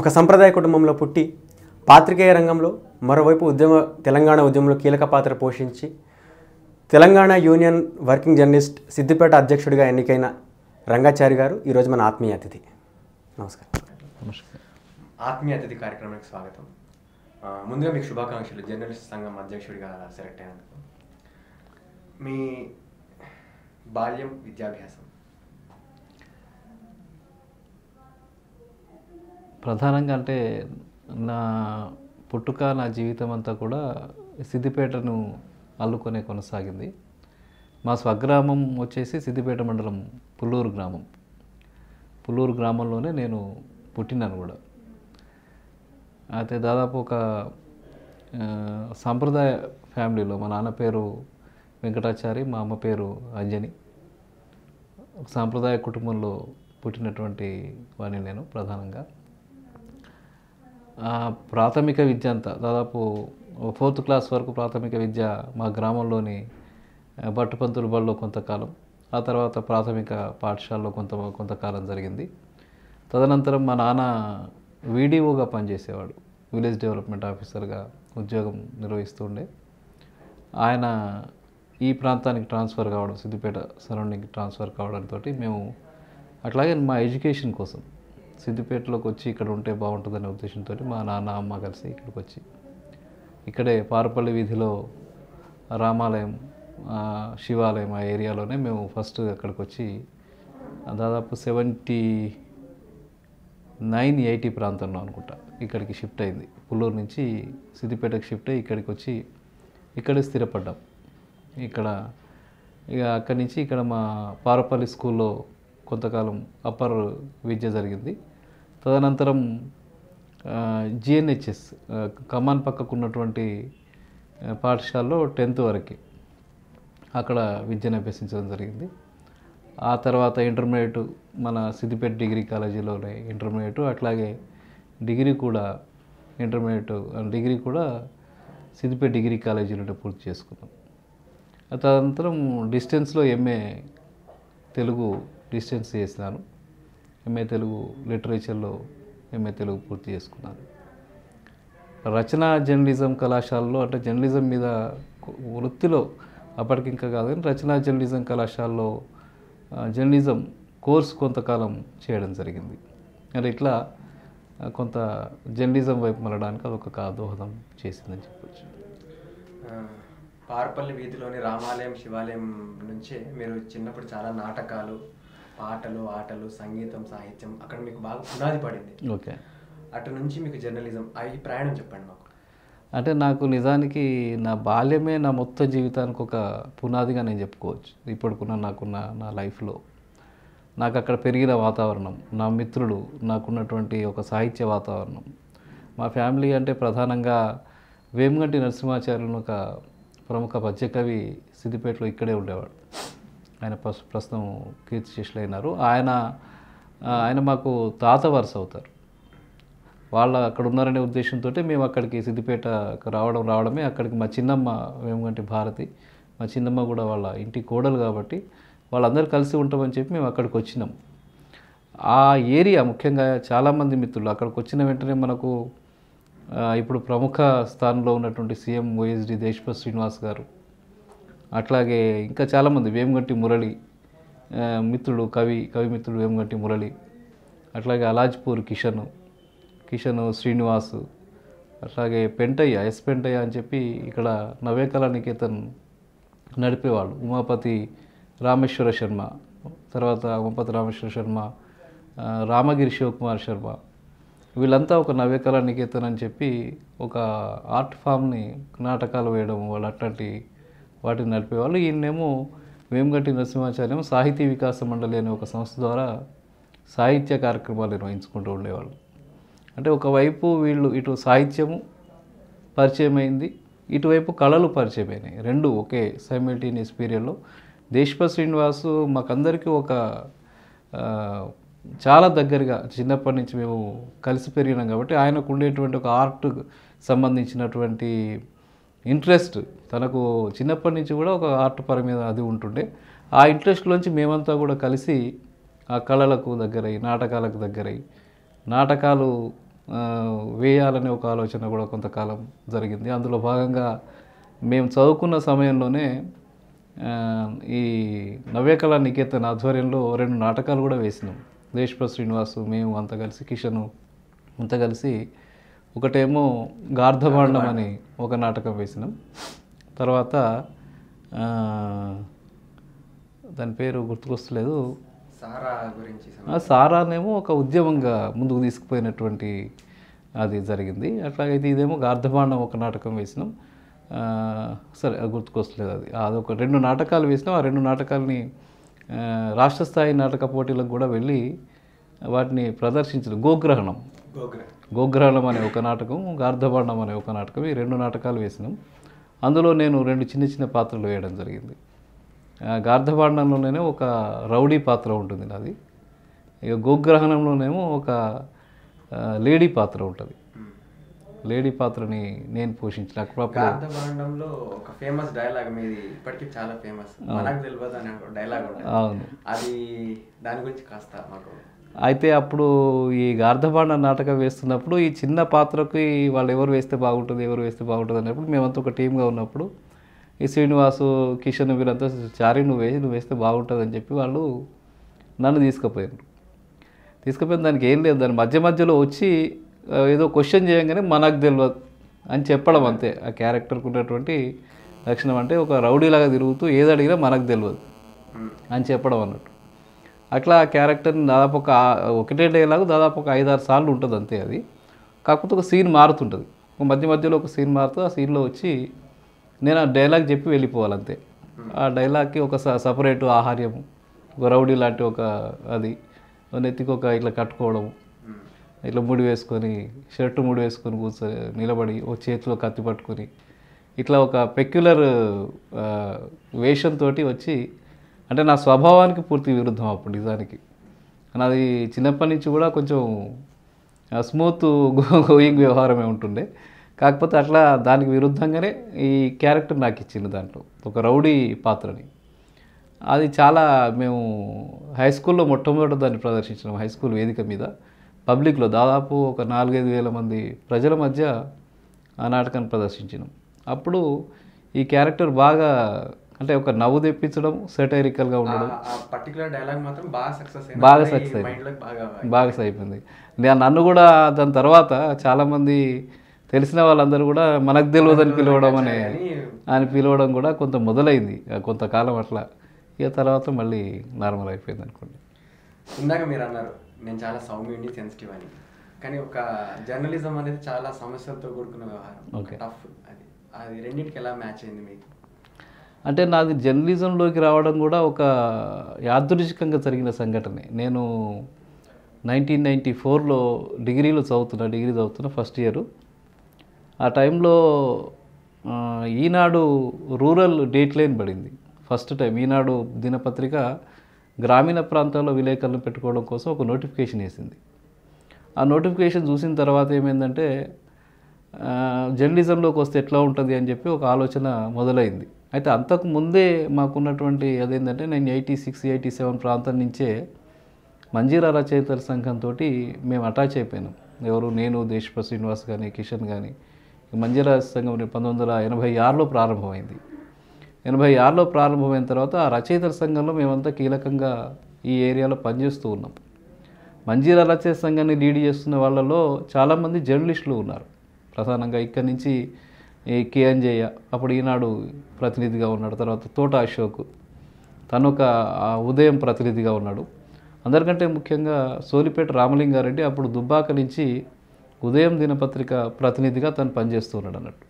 ఒక సంప్రదాయ కుటుంబంలో పుట్టి పాత్రికేయ రంగంలో మరోవైపు ఉద్యమ తెలంగాణ ఉద్యమంలో కీలక పాత్ర పోషించి Telangana union working journalist Siddipet అధ్యక్షుడిగా ఎన్నికైన రంగాచారి గారు ఈరోజు మన ఆత్మీయ అతిథి నమస్కారం నమస్కారం ఆత్మీయ అతిథి కార్యక్రమానికి స్వాగతం ఆ, ముందుగా మీకు శుభాకాంక్షలు జర్నలిస్ట్ సంఘం అధ్యక్షుడిగా సెలెక్ట్ అయినందుకు మీ బాల్యం విద్యాభ్యాసం ప్రధానంగా అంటే నా పుట్టుక నా జీవితం అంతా కూడా సిద్దిపేటను అల్లుకొనే కొనసాగింది మా స్వగ్రామం వచ్చేసి సిద్దిపేట మండలం పుల్లూరు గ్రామం పుల్లూరు గ్రామంలోనే నేను పుట్టినాను కూడా అయితే దాదాపు ఒక ఆ, సాంప్రదాయ ఫ్యామిలీలో మా నాన్న పేరు వెంకటాచారి మా అమ్మ పేరు అంజని ఒక సాంప్రదాయ కుటుంబంలో పుట్టినటువంటి వాడిని నేను ప్రధానంగా ఆ, ప్రాథమిక విద్య అంతా దాదాపు ఫోర్త్ క్లాస్ వరకు ప్రాథమిక విద్య మా గ్రామంలోని ఆ, భట్టుపంతుల బడిలో కొంతకాలం ఆ తర్వాత ప్రాథమిక పాఠశాలలో కొంత కొంతకాలం జరిగింది తదనంతరం మా నాన్న వీడిఓగా పనిచేసేవాడు విలేజ్ డెవలప్మెంట్ ఆఫీసర్గా ఉద్యోగం నిర్వహిస్తుండే ఆయన ఈ ప్రాంతానికి ట్రాన్స్ఫర్ కావడం సిద్దిపేట సరౌండింగ్ ట్రాన్స్ఫర్ కావడంతో మేము అట్లాగే మా ఎడ్యుకేషన్ కోసం సిద్దిపేటలోకి వచ్చి ఇక్కడ ఉంటే బాగుంటుందనే ఉద్దేశంతో మా నాన్న అమ్మ కలిసి ఇక్కడికి వచ్చి ఇక్కడే పారపల్లి వీధిలో రామాలయం ఆ, శివాలయం ఆ ఏరియాలోనే మేము ఫస్ట్ అక్కడికి వచ్చి దాదాపు సెవెంటీ నైన్ ఎయిటీ ప్రాంతంలో అనుకుంటా ఇక్కడికి షిఫ్ట్ అయింది పుల్లూరు నుంచి సిద్దిపేటకి షిఫ్ట్ అయ్యి ఇక్కడికి వచ్చి ఇక్కడే స్థిరపడ్డాం ఇక్కడ ఇక అక్కడి నుంచి ఇక్కడ మా పారపల్లి స్కూల్లో కొంతకాలం అప్పర్ విద్య జరిగింది తదనంతరం జిఎన్హెచ్ఎస్ కమాన్ పక్కకు ఉన్నటువంటి ఆ, పాఠశాలలో టెన్త్ వరకు అక్కడ విద్యను అభ్యసించడం జరిగింది ఆ తర్వాత ఇంటర్మీడియట్ మన సిద్దిపేట డిగ్రీ కాలేజీలోనే ఇంటర్మీడియట్ అట్లాగే డిగ్రీ కూడా ఇంటర్మీడియట్ డిగ్రీ కూడా సిద్దిపేట డిగ్రీ కాలేజీలోనే పూర్తి చేసుకున్నాం ఆ తదనంతరం డిస్టెన్స్లో ఎంఏ తెలుగు డిస్టెన్స్ చేసినాను ఎంఏ తెలుగు లిటరేచర్లో ఎంఏ తెలుగు పూర్తి చేసుకున్నాను రచన జర్నలిజం కళాశాలలో అంటే జర్నలిజం మీద కు- వృత్తిలో అప్పటికి ఇంకా కాదు కానీ రచనా జర్నలిజం కళాశాలలో ఆ, జర్నలిజం కోర్స్ కొంతకాలం చేయడం జరిగింది అంటే ఇట్లా ఆ, కొంత జర్నలిజం వైపు మళ్ళడానికి అదొక కా- దోహదం చేసిందని చెప్పొచ్చు ఆ, పార్పల్లి వీధిలోని రామాలయం శివాలయం నుంచే మీరు చిన్నప్పుడు చాలా నాటకాలు పాటలు ఆటలు సంగీతం సాహిత్యం అక్కడ మీకు బాగా పునాది పడింది ఓకే అటు నుంచి మీకు జర్నలిజం ఆ ఈ ప్రయాణం చెప్పండి మాకు అంటే నాకు నిజానికి నా బాల్యమే నా మొత్తం జీవితానికి ఒక పునాదిగా నేను చెప్పుకోవచ్చు ఇప్పటికున్న నాకున్న నా లైఫ్లో నాకు అక్కడ పెరిగిన వాతావరణం నా మిత్రులు నాకున్నటువంటి ఒక సాహిత్య వాతావరణం మా ఫ్యామిలీ అంటే ప్రధానంగా వేమగంటి నరసింహాచార్యులు ఒక ప్రముఖ పద్యకవి సిద్దిపేటలో ఇక్కడే ఉండేవాడు ఆయన ప్రస్- ప్రస్తుతం కీర్తిశేషులు అయినారు ఆయన ఆ, ఆయన మాకు తాత వరుస అవుతారు వాళ్ళ అక్కడ ఉన్నారనే ఉద్దేశంతో మేము అక్కడికి సిద్దిపేట రావడం రావడమే అక్కడికి మా చిన్నమ్మ వేమగంటి భారతి మా చిన్నమ్మ కూడా వాళ్ళ ఇంటి కోడలు కాబట్టి వాళ్ళందరూ కలిసి ఉంటామని చెప్పి మేము అక్కడికి వచ్చినాం ఆ ఏరియా ముఖ్యంగా చాలామంది మిత్రులు అక్కడికి వచ్చిన వెంటనే మనకు ఆ, ఇప్పుడు ప్రముఖ స్థానంలో ఉన్నటువంటి సీఎం వైఎస్డి దేశపతి శ్రీనివాస్ గారు అట్లాగే ఇంకా చాలామంది వేమగంటి మురళి ఆ, మిత్రుడు కవి కవి మిత్రుడు వేమగంటి మురళి అట్లాగే అలాజ్పూర్ కిషన్ కిషన్ శ్రీనివాస్ అట్లాగే పెంటయ్య ఎస్ పెంటయ్య అని చెప్పి ఇక్కడ నవ్యకళా నికేతన్ నడిపేవాళ్ళు ఉమాపతి రామేశ్వర శర్మ తర్వాత ఉమాపతి రామేశ్వర శర్మ ఆ, రామగిరి శివకుమార్ శర్మ వీళ్ళంతా ఒక నవ్యకళా నికేతన్ అని చెప్పి ఒక ఆర్ట్ ఫామ్ని నాటకాలు వేయడం వాళ్ళు అట్లాంటి వాటిని నడిపేవాళ్ళు ఈయనేమో వేమగంటి నరసింహాచార్యం సాహితీ వికాస మండలి అనే ఒక సంస్థ ద్వారా సాహిత్య కార్యక్రమాలు నిర్వహించుకుంటూ ఉండేవాళ్ళు అంటే ఒకవైపు వీళ్ళు ఇటు సాహిత్యము పరిచయం అయింది ఇటువైపు కళలు పరిచయం అయినాయి రెండు ఒకే సైమిల్టేనియస్ పీరియడ్లో దేశపతి శ్రీనివాసు మాకందరికీ ఒక ఆ, చాలా దగ్గరగా చిన్నప్పటి నుంచి మేము కలిసి పెరిగినాం కాబట్టి ఆయనకు ఉండేటువంటి ఒక ఆర్ట్ సంబంధించినటువంటి ఇంట్రెస్ట్ తనకు చిన్నప్పటి నుంచి కూడా ఒక ఆర్ట్ పర మీద అది ఉంటుండే ఆ ఇంట్రెస్ట్లోంచి మేమంతా కూడా కలిసి ఆ కళలకు దగ్గరై నాటకాలకు దగ్గరై నాటకాలు ఆ, వేయాలనే ఒక ఆలోచన కూడా కొంతకాలం జరిగింది అందులో భాగంగా మేము చదువుకున్న సమయంలోనే ఆ, ఈ నవ్యకళా నికేతన్ ఆధ్వర్యంలో రెండు నాటకాలు కూడా వేసినాం దేశ్ప శ్రీనివాసు మేము అంతా కలిసి కిషను అంతా కలిసి ఒకటేమో గార్ధభాండం అని ఒక నాటకం వేసినాం తర్వాత ఆ, దాని పేరు గుర్తుకొస్తలేదు సారా గురించి ఆ సారానేమో ఒక ఉద్యమంగా ముందుకు తీసుకుపోయినటువంటి అది జరిగింది అట్లాగైతే ఇదేమో గార్ధబాండం ఒక నాటకం వేసినాం ఆ, సరే అది గుర్తుకొస్తలేదు అది అదొక రెండు నాటకాలు వేసినాం ఆ రెండు నాటకాలని ఆ, రాష్ట్ర స్థాయి నాటక పోటీలకు కూడా వెళ్ళి వాటిని ప్రదర్శించడం గోగ్రహణం గోగ్ర గోగ్రహణం అనే ఒక నాటకం గార్ధబాండం అనే ఒక నాటకం ఈ రెండు నాటకాలు వేసినాం అందులో నేను రెండు చిన్న చిన్న పాత్రలు వేయడం జరిగింది ఆ, గార్ధబాండంలోనే ఒక రౌడీ పాత్ర ఉంటుంది నాది ఇక గోగ్రహణంలోనేమో ఒక ఆ, లేడీ పాత్ర ఉంటుంది లేడీ పాత్రని నేను పోషించిన అప్పుడప్పుడు గార్ధబాండంలో ఒక ఫేమస్ డైలాగ్ మీది ఇప్పటికీ చాలా ఫేమస్ మనకు తెలియదు అనే డైలాగ్ ఉంటుంది అవును అది దాని గురించి కాస్త మాకు అయితే అప్పుడు ఈ గార్ధబాండ నాటకం వేస్తున్నప్పుడు ఈ చిన్న పాత్రకి వాళ్ళు ఎవరు వేస్తే బాగుంటుంది ఎవరు వేస్తే బాగుంటుంది అన్నప్పుడు మేమంతా ఒక టీమ్గా ఉన్నప్పుడు ఈ శ్రీనివాసు కిషన్ వీరంతా చారి నువ్వు వేసి నువ్వు వేస్తే బాగుంటుంది అని చెప్పి వాళ్ళు నన్ను తీసుకుపోయారు తీసుకుపోయిన దానికి ఏం లేదు దాని మధ్య మధ్యలో వచ్చి ఆ, ఏదో క్వశ్చన్ చేయగానే మనకు తెలియదు అని చెప్పడం అంతే ఆ క్యారెక్టర్కి ఉన్నటువంటి లక్షణం అంటే ఒక రౌడీలాగా తిరుగుతూ ఏది అడిగినా మనకు తెలియదు అని చెప్పడం అన్నట్టు అట్లా ఆ క్యారెక్టర్ని దాదాపు ఒక ఆ- ఒకటే డైలాగ్ దాదాపు ఒక ఐదారు సార్లు ఉంటుంది అంతే అది కాకపోతే ఒక సీన్ మారుతుంటుంది ఒక మధ్య మధ్యలో ఒక సీన్ మారుతూ ఆ సీన్లో వచ్చి నేను ఆ డైలాగ్ చెప్పి వెళ్ళిపోవాలి అంతే ఆ డైలాగ్కి ఒక సపరేట్ ఆహార్యం ఒక రౌడీ లాంటి ఒక అది ఓ నెత్తికి ఒక ఇట్లా కట్టుకోవడం ఇట్లా ముడి వేసుకొని షర్టు ముడి వేసుకొని కూర్చో నిలబడి ఓ చేతిలో కత్తి పట్టుకొని ఇట్లా ఒక పెక్యులర్ వేషంతో వచ్చి అంటే నా స్వభావానికి పూర్తి విరుద్ధం అప్పుడు నిజానికి నాది చిన్నప్పటి నుంచి కూడా కొంచెం స్మూత్ గోయింగ్ వ్యవహారమే ఉంటుండే కాకపోతే అట్లా దానికి విరుద్ధంగానే ఈ క్యారెక్టర్ నాకు ఇచ్చింది దాంట్లో ఒక రౌడీ పాత్రని అది చాలా మేము హై స్కూల్లో మొట్టమొదట దాన్ని ప్రదర్శించినాం హై స్కూల్ వేదిక మీద పబ్లిక్లో దాదాపు ఒక నాలుగైదు వేల మంది ప్రజల మధ్య ఆ నాటకాన్ని ప్రదర్శించినాం అప్పుడు ఈ క్యారెక్టర్ బాగా అంటే ఒక నవ్వు తెప్పించడం సెటైరికల్గా ఉండడం ఆ పర్టికులర్ డైలాగ్ మాత్రం బాగా సక్సెస్ బాగా success అయింది. మైండ్ లో బాగా బాగా అయిపోయింది నేను నన్ను కూడా దాని తర్వాత చాలామంది తెలిసిన వాళ్ళందరూ కూడా మనకు తెలియదు అని పిలవడం అనే అని పిలవడం కూడా కొంత మొదలైంది ఆ కొంతకాలం అట్లా ఇక తర్వాత మళ్ళీ నార్మల్ అయిపోయింది అనుకోండి ఇందాక మీరు అన్నారు నేను చాలా సౌమ్యుడిని సెన్సిటివ్ అని కానీ ఒక జర్నలిజం అనేది చాలా సమస్యలతో కూడుకున్న వ్యవహారం Okay. టఫ్ అది అది రెండింటికి ఎలా మ్యాచ్ అయింది మీకు అంటే నాది జర్నలిజంలోకి రావడం కూడా ఒక యాదృచ్ఛికంగా జరిగిన సంఘటనే నేను నైన్టీన్ నైంటీ ఫోర్లో డిగ్రీలో చదువుతున్నా డిగ్రీ చదువుతున్నా ఫస్ట్ ఇయర్ ఆ టైంలో ఆ, ఈనాడు రూరల్ డేట్ లైన్ పడింది ఫస్ట్ టైం ఈనాడు దినపత్రిక గ్రామీణ ప్రాంతాల్లో విలేకరులను పెట్టుకోవడం కోసం ఒక నోటిఫికేషన్ వేసింది ఆ నోటిఫికేషన్ చూసిన తర్వాత ఏమైందంటే ఆ, జర్నలిజంలోకి వస్తే ఎట్లా ఉంటుంది అని చెప్పి ఒక ఆలోచన మొదలైంది అయితే అంతకు ముందే మాకున్నటువంటి అదేంటంటే నేను ఎయిటీ సిక్స్ ఎయిటీ సెవెన్ ప్రాంతం నుంచే మంజీరా రచయితల సంఘంతో మేము అటాచ్ అయిపోయినాం ఎవరు నేను దేశప శ్రీనివాస్ కానీ కిషన్ కానీ ఈ మంజీరా సంఘం పంతొమ్మిది వందల ఎనభై ఆరులో ప్రారంభమైంది ఎనభై ఆరులో ప్రారంభమైన తర్వాత ఆ రచయితల సంఘంలో మేమంతా కీలకంగా ఈ ఏరియాలో పనిచేస్తూ ఉన్నాం మంజీరా రచయిత సంఘాన్ని లీడ్ చేస్తున్న వాళ్ళలో చాలామంది జర్నలిస్టులు ఉన్నారు ప్రధానంగా ఇక్కడి నుంచి ఈ కేఎన్జయ్య అప్పుడు ఈనాడు ప్రతినిధిగా ఉన్నాడు తర్వాత తోట అశోక్ తను ఒక ఆ, ఉదయం ప్రతినిధిగా ఉన్నాడు అందరికంటే ముఖ్యంగా సోలిపేట రామలింగారెడ్డి అప్పుడు దుబ్బాక నుంచి ఉదయం దినపత్రిక ప్రతినిధిగా తను పనిచేస్తూ ఉన్నాడు అన్నట్టు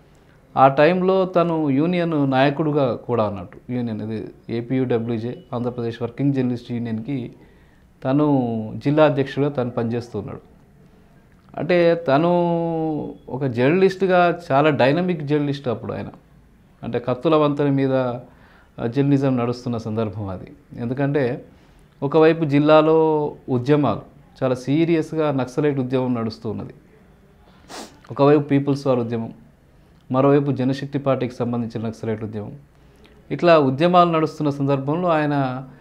ఆ టైంలో తను యూనియన్ నాయకుడుగా కూడా అన్నట్టు యూనియన్ ఇది ఏపీయూడబ్ల్యూజే ఆంధ్రప్రదేశ్ వర్కింగ్ జర్నలిస్ట్ యూనియన్కి తను జిల్లా అధ్యక్షుడిగా తను పనిచేస్తూ ఉన్నాడు అంటే తను ఒక జర్నలిస్ట్గా చాలా డైనమిక్ జర్నలిస్ట్ అప్పుడు ఆయన అంటే కత్తుల వంతెన మీద జర్నలిజం నడుస్తున్న సందర్భం అది ఎందుకంటే ఒకవైపు జిల్లాలో ఉద్యమాలు చాలా సీరియస్గా నక్సలైట్ ఉద్యమం నడుస్తూ ఉన్నది ఒకవైపు పీపుల్స్ వార్ ఉద్యమం మరోవైపు జనశక్తి పార్టీకి సంబంధించిన నక్సలైట్ ఉద్యమం ఇట్లా ఉద్యమాలు నడుస్తున్న సందర్భంలో ఆయన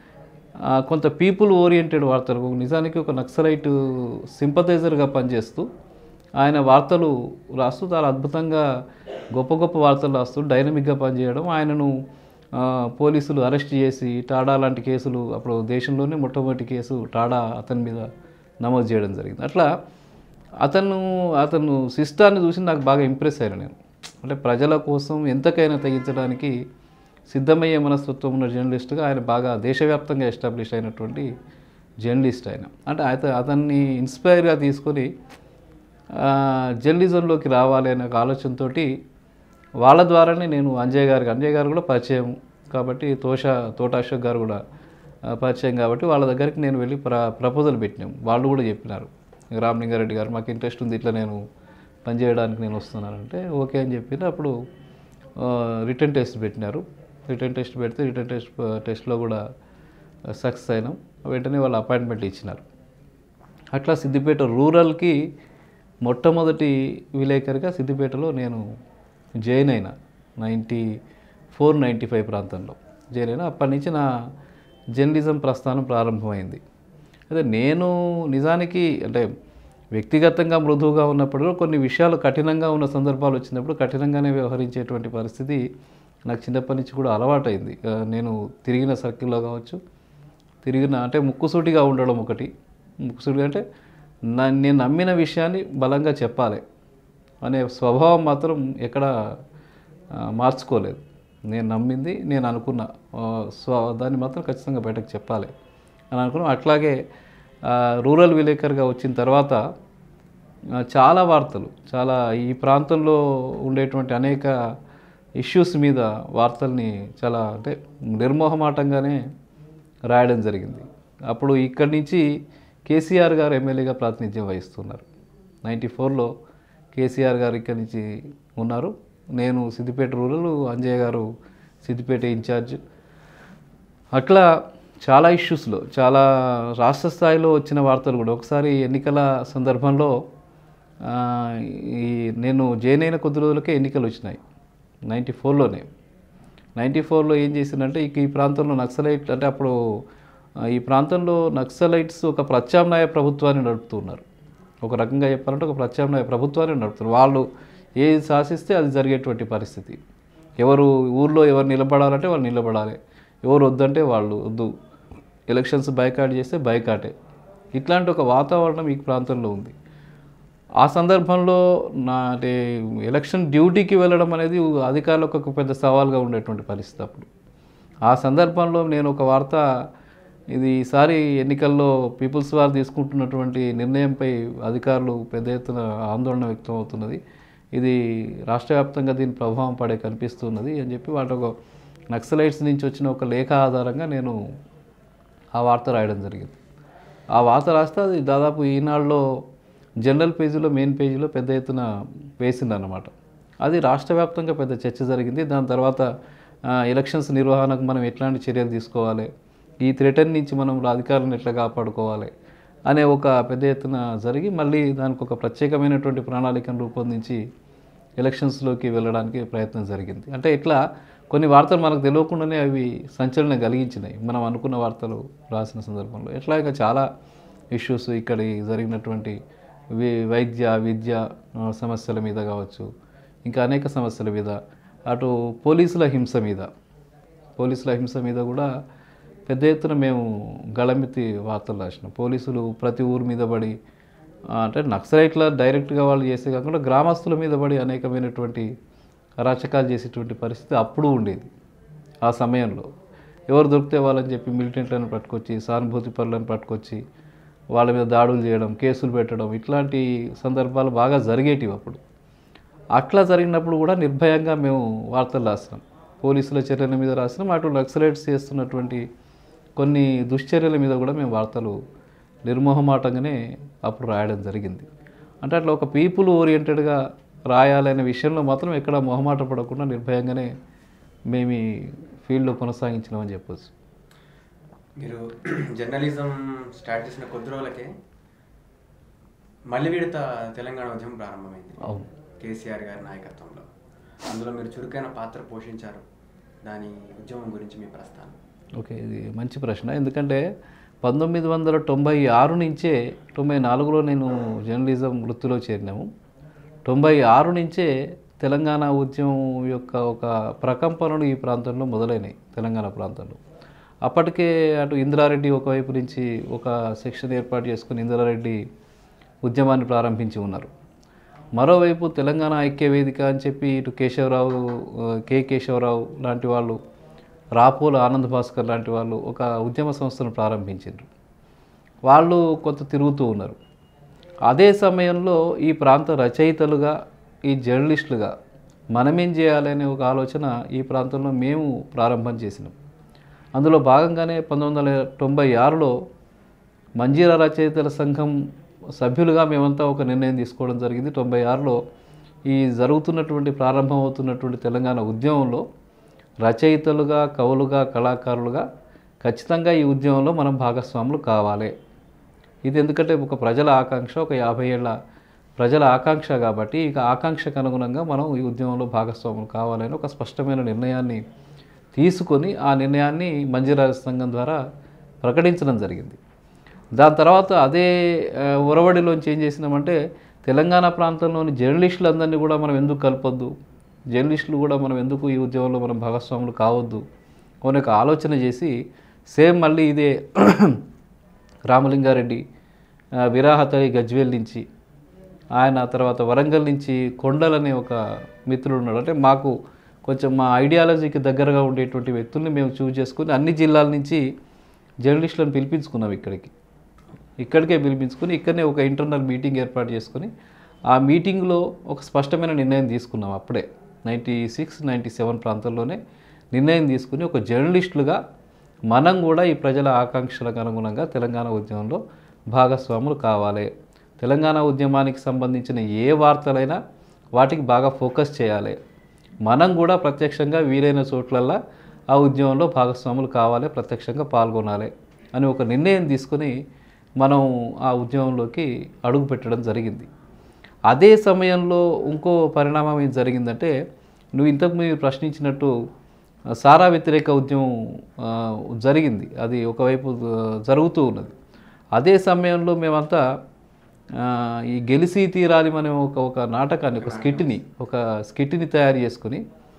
ఆ, కొంత పీపుల్ ఓరియంటెడ్ వార్తలు నిజానికి ఒక నక్సలైట్ సింపథైజర్గా పనిచేస్తూ ఆయన వార్తలు రాస్తూ చాలా అద్భుతంగా గొప్ప గొప్ప వార్తలు రాస్తూ డైనమిక్గా పనిచేయడం ఆయనను ఆ, పోలీసులు అరెస్ట్ చేసి టాడా లాంటి కేసులు అప్పుడు దేశంలోనే మొట్టమొదటి కేసు టాడా అతని మీద నమోదు చేయడం జరిగింది అట్లా అతను అతను సిస్టాన్ని చూసి నాకు బాగా ఇంప్రెస్ అయ్యాను నేను అంటే ప్రజల కోసం ఎంతకైనా తెగించడానికి సిద్ధమయ్యే మనస్తత్వం ఉన్న జర్నలిస్ట్గా ఆయన బాగా దేశవ్యాప్తంగా ఎస్టాబ్లిష్ అయినటువంటి జర్నలిస్ట్ ఆయన అంటే అత అతన్ని ఇన్స్పైర్గా తీసుకొని ఆ, జర్నలిజంలోకి రావాలి అనే ఒక ఆలోచనతోటి వాళ్ళ ద్వారానే నేను అంజయ్ గారికి అంజయ్ గారు కూడా పరిచయం కాబట్టి తోష తోట అశోక్ గారు కూడా ఆ, పరిచయం కాబట్టి వాళ్ళ దగ్గరికి నేను వెళ్ళి ప్ర ప్రపోజల్ పెట్టినాం వాళ్ళు కూడా చెప్పినారు రామలింగారెడ్డి గారు మాకు ఇంట్రెస్ట్ ఉంది ఇట్లా నేను పనిచేయడానికి నేను వస్తున్నానంటే ఓకే అని చెప్పి అప్పుడు రిటర్న్ టెస్ట్ పెట్టినారు రిటర్న్ టెస్ట్ పెడితే రిటర్న్ టెస్ట్ టెస్ట్లో కూడా సక్సెస్ అయినాం వెంటనే వాళ్ళు అపాయింట్మెంట్ ఇచ్చినారు అట్లా సిద్దిపేట రూరల్కి మొట్టమొదటి విలేకరిగా సిద్దిపేటలో నేను జాయిన్ అయినా నైంటీ ఫోర్ నైంటీ ఫైవ్ ప్రాంతంలో జాయిన్ అయినా అప్పటి నుంచి నా జర్నలిజం ప్రస్థానం ప్రారంభమైంది అదే నేను నిజానికి అంటే వ్యక్తిగతంగా మృదువుగా ఉన్నప్పుడు కూడా కొన్ని విషయాలు కఠినంగా ఉన్న సందర్భాలు వచ్చినప్పుడు కఠినంగానే వ్యవహరించేటువంటి పరిస్థితి నాకు చిన్నప్పటి నుంచి కూడా అలవాటైంది ఆ, నేను తిరిగిన సర్కిల్లో కావచ్చు తిరిగిన అంటే ముక్కుసూటిగా ఉండడం ఒకటి ముక్కుసూటిగా అంటే నా నేను నమ్మిన విషయాన్ని బలంగా చెప్పాలి అనే స్వభావం మాత్రం ఎక్కడ ఆ, మార్చుకోలేదు నేను నమ్మింది నేను అనుకున్న ఆ, స్వ దాన్ని మాత్రం ఖచ్చితంగా బయటకు చెప్పాలి అని అనుకున్నాం అట్లాగే ఆ, రూరల్ విలేకర్గా వచ్చిన తర్వాత ఆ, చాలా వార్తలు చాలా ఈ ప్రాంతంలో ఉండేటువంటి అనేక ఇష్యూస్ మీద వార్తల్ని చాలా అంటే నిర్మోహమాటంగానే రాయడం జరిగింది అప్పుడు ఇక్కడి నుంచి కేసీఆర్ గారు ఎమ్మెల్యేగా ప్రాతినిధ్యం వహిస్తున్నారు నైంటీ ఫోర్లో కేసీఆర్ గారు ఇక్కడి నుంచి ఉన్నారు నేను సిద్దిపేట రూరల్ అంజయ్య గారు సిద్దిపేట ఇన్ఛార్జ్ అట్లా చాలా ఇష్యూస్లో చాలా రాష్ట్ర స్థాయిలో వచ్చిన వార్తలు కూడా ఒకసారి ఎన్నికల సందర్భంలో ఆ, ఈ నేను జైన్ అయిన కొద్ది రోజులకే ఎన్నికలు వచ్చినాయి నైంటీ ఫోర్లోనే నైంటీ ఫోర్లో ఏం చేసిందంటే ఇక ఈ ప్రాంతంలో నక్సలైట్ అంటే అప్పుడు ఆ, ఈ ప్రాంతంలో నక్సలైట్స్ ఒక ప్రత్యామ్నాయ ప్రభుత్వాన్ని నడుపుతున్నారు ఒక రకంగా చెప్పాలంటే ఒక ప్రత్యామ్నాయ ప్రభుత్వాన్ని నడుపుతున్నారు వాళ్ళు ఏది శాసిస్తే అది జరిగేటువంటి పరిస్థితి ఎవరు ఊర్లో ఎవరు నిలబడాలంటే వాళ్ళు నిలబడాలి ఎవరు వద్దంటే వాళ్ళు వద్దు ఎలక్షన్స్ బైకాట్ చేస్తే బైకాటే ఇట్లాంటి ఒక వాతావరణం ఈ ప్రాంతంలో ఉంది ఆ సందర్భంలో నా అంటే ఎలక్షన్ డ్యూటీకి వెళ్ళడం అనేది అధికారులకు ఒక పెద్ద సవాల్గా ఉండేటువంటి పరిస్థితి అప్పుడు ఆ సందర్భంలో నేను ఒక వార్త ఇది ఈసారి ఎన్నికల్లో పీపుల్స్ వారు తీసుకుంటున్నటువంటి నిర్ణయంపై అధికారులు పెద్ద ఎత్తున ఆందోళన వ్యక్తం అవుతున్నది ఇది రాష్ట్ర వ్యాప్తంగా దీని ప్రభావం పడే కనిపిస్తున్నది అని చెప్పి వాటి ఒక నక్సలైట్స్ నుంచి వచ్చిన ఒక లేఖ ఆధారంగా నేను ఆ వార్త రాయడం జరిగింది ఆ వార్త రాస్తే అది దాదాపు ఈనాడులో జనరల్ పేజీలో మెయిన్ పేజీలో పెద్ద ఎత్తున వేసిందన్నమాట అది రాష్ట్ర వ్యాప్తంగా పెద్ద చర్చ జరిగింది దాని తర్వాత ఆ, ఎలక్షన్స్ నిర్వహణకు మనం ఎట్లాంటి చర్యలు తీసుకోవాలి ఈ థ్రెటన్ నుంచి మనం అధికారులను ఎట్లా కాపాడుకోవాలి అనే ఒక పెద్ద ఎత్తున జరిగి మళ్ళీ దానికి ఒక ప్రత్యేకమైనటువంటి ప్రణాళికను రూపొందించి ఎలక్షన్స్లోకి వెళ్ళడానికి ప్రయత్నం జరిగింది అంటే ఇట్లా కొన్ని వార్తలు మనకు తెలియకుండానే అవి సంచలనం కలిగించినాయి మనం అనుకున్న వార్తలు రాసిన సందర్భంలో ఎట్లా ఇంకా చాలా ఇష్యూస్ ఇక్కడ జరిగినటువంటి వి- వైద్య విద్య ఆ, సమస్యల మీద కావచ్చు ఇంకా అనేక సమస్యల మీద అటు పోలీసుల హింస మీద పోలీసుల హింస మీద కూడా పెద్ద ఎత్తున మేము గళమెత్తి వార్తలు రాసినాం పోలీసులు ప్రతి ఊరు మీద పడి ఆ, అంటే నక్సలైట్ల డైరెక్ట్గా వాళ్ళు చేసే కాకుండా గ్రామస్తుల మీద పడి అనేకమైనటువంటి అరాచకాలు చేసేటువంటి పరిస్థితి అప్పుడు ఉండేది ఆ సమయంలో ఎవరు దొరికితే వాళ్ళని చెప్పి మిలిటెంట్లను పట్టుకొచ్చి సానుభూతి పరులను పట్టుకొచ్చి వాళ్ళ మీద దాడులు చేయడం కేసులు పెట్టడం ఇట్లాంటి సందర్భాలు బాగా జరిగేటివి అప్పుడు అట్లా జరిగినప్పుడు కూడా నిర్భయంగా మేము వార్తలు రాసినాం పోలీసుల చర్యల మీద రాసినాం అటు నక్సలైట్స్ చేస్తున్నటువంటి కొన్ని దుశ్చర్యల మీద కూడా మేము వార్తలు నిర్మోహమాటంగానే అప్పుడు రాయడం జరిగింది అంటే అట్లా ఒక పీపుల్ ఓరియంటెడ్గా రాయాలనే విషయంలో మాత్రం ఎక్కడ మొహమాట పడకుండా నిర్భయంగానే మేము ఈ ఫీల్డ్లో కొనసాగించినామని చెప్పొచ్చు మీరు జర్నలిజం స్టార్ట్ చేసిన కొద్ది రోజులకే మళ్ళీ విడత తెలంగాణ ఉద్యమం ప్రారంభమైంది అవును కేసీఆర్ గారి నాయకత్వంలో అందులో మీరు చురుకైన పాత్ర పోషించారు దాని ఉద్యమం గురించి మీ ప్రస్థానం ఓకే ఇది మంచి ప్రశ్న ఎందుకంటే పంతొమ్మిది వందల తొంభై ఆరు నుంచే తొంభై నాలుగులో నేను జర్నలిజం వృత్తిలో చేరినాము తొంభై ఆరు నుంచే తెలంగాణ ఉద్యమం యొక్క ఒక ప్రకంపనలు ఈ ప్రాంతంలో మొదలైనాయి తెలంగాణ ప్రాంతంలో అప్పటికే అటు ఇందిరారెడ్డి ఒకవైపు నుంచి ఒక సెక్షన్ ఏర్పాటు చేసుకుని ఇందిరారెడ్డి ఉద్యమాన్ని ప్రారంభించి ఉన్నారు మరోవైపు తెలంగాణ ఐక్య వేదిక అని చెప్పి ఇటు కేశవరావు ఆ, కె కేశవరావు లాంటి వాళ్ళు రాపోల ఆనంద్ భాస్కర్ లాంటి వాళ్ళు ఒక ఉద్యమ సంస్థను ప్రారంభించారు వాళ్ళు కొంత తిరుగుతూ ఉన్నారు అదే సమయంలో ఈ ప్రాంత రచయితలుగా ఈ జర్నలిస్టులుగా మనమేం చేయాలనే ఒక ఆలోచన ఈ ప్రాంతంలో మేము ప్రారంభం చేసినాం అందులో భాగంగానే పంతొమ్మిది వందల తొంభై ఆరులో మంజీరా రచయితల సంఘం సభ్యులుగా మేమంతా ఒక నిర్ణయం తీసుకోవడం జరిగింది తొంభై ఆరులో ఈ జరుగుతున్నటువంటి ప్రారంభమవుతున్నటువంటి తెలంగాణ ఉద్యమంలో రచయితలుగా కవులుగా కళాకారులుగా ఖచ్చితంగా ఈ ఉద్యమంలో మనం భాగస్వాములు కావాలి ఇది ఎందుకంటే ఒక ప్రజల ఆకాంక్ష ఒక యాభై ఏళ్ళ ప్రజల ఆకాంక్ష కాబట్టి ఇక ఆకాంక్షకు అనుగుణంగా మనం ఈ ఉద్యమంలో భాగస్వాములు కావాలని ఒక స్పష్టమైన నిర్ణయాన్ని తీసుకొని ఆ నిర్ణయాన్ని మంజీరాజ సంఘం ద్వారా ప్రకటించడం జరిగింది దాని తర్వాత అదే ఆ, ఒరవడిలోంచి ఏం చేసినామంటే తెలంగాణ ప్రాంతంలోని జర్నలిస్టులందరినీ కూడా మనం ఎందుకు కలపొద్దు జర్నలిస్టులు కూడా మనం ఎందుకు ఈ ఉద్యమంలో మనం భాగస్వాములు కావద్దు అనే ఒక ఆలోచన చేసి సేమ్ మళ్ళీ ఇదే రామలింగారెడ్డి ఆ, విరాహతరి గజ్వేల్ నుంచి ఆయన తర్వాత వరంగల్ నుంచి కొండల్ అనే ఒక మిత్రుడు ఉన్నాడు అంటే మాకు కొంచెం మా ఐడియాలజీకి దగ్గరగా ఉండేటువంటి వ్యక్తుల్ని మేము చూస్ చేసుకుని అన్ని జిల్లాల నుంచి జర్నలిస్టులను పిలిపించుకున్నాం ఇక్కడికి ఇక్కడికే పిలిపించుకుని ఇక్కడనే ఒక ఇంటర్నల్ మీటింగ్ ఏర్పాటు చేసుకుని ఆ మీటింగ్లో ఒక స్పష్టమైన నిర్ణయం తీసుకున్నాం అప్పుడే నైంటీ సిక్స్ నైంటీ సెవెన్ ప్రాంతంలోనే నిర్ణయం తీసుకుని ఒక జర్నలిస్టులుగా మనం కూడా ఈ ప్రజల ఆకాంక్షలకు అనుగుణంగా తెలంగాణ ఉద్యమంలో భాగస్వాములు కావాలి తెలంగాణ ఉద్యమానికి సంబంధించిన ఏ వార్తలైనా వాటికి బాగా ఫోకస్ చేయాలి మనం కూడా ప్రత్యక్షంగా వీలైన చోట్లల్లా ఆ ఉద్యమంలో భాగస్వాములు కావాలి ప్రత్యక్షంగా పాల్గొనాలి అని ఒక నిర్ణయం తీసుకుని మనం ఆ ఉద్యమంలోకి అడుగు పెట్టడం జరిగింది అదే సమయంలో ఇంకో పరిణామం ఏం జరిగిందంటే నువ్వు ఇంతకు మీరు ప్రశ్నించినట్టు ఆ, సారా వ్యతిరేక ఉద్యమం ఆ, జరిగింది అది ఒకవైపు ఆ, జరుగుతూ ఉన్నది అదే సమయంలో మేమంతా ఆ, ఈ గెలిసి తీరాలి అనే ఒక ఒక నాటకాన్ని ఒక స్కిట్ని ఒక స్కిట్ని తయారు చేసుకుని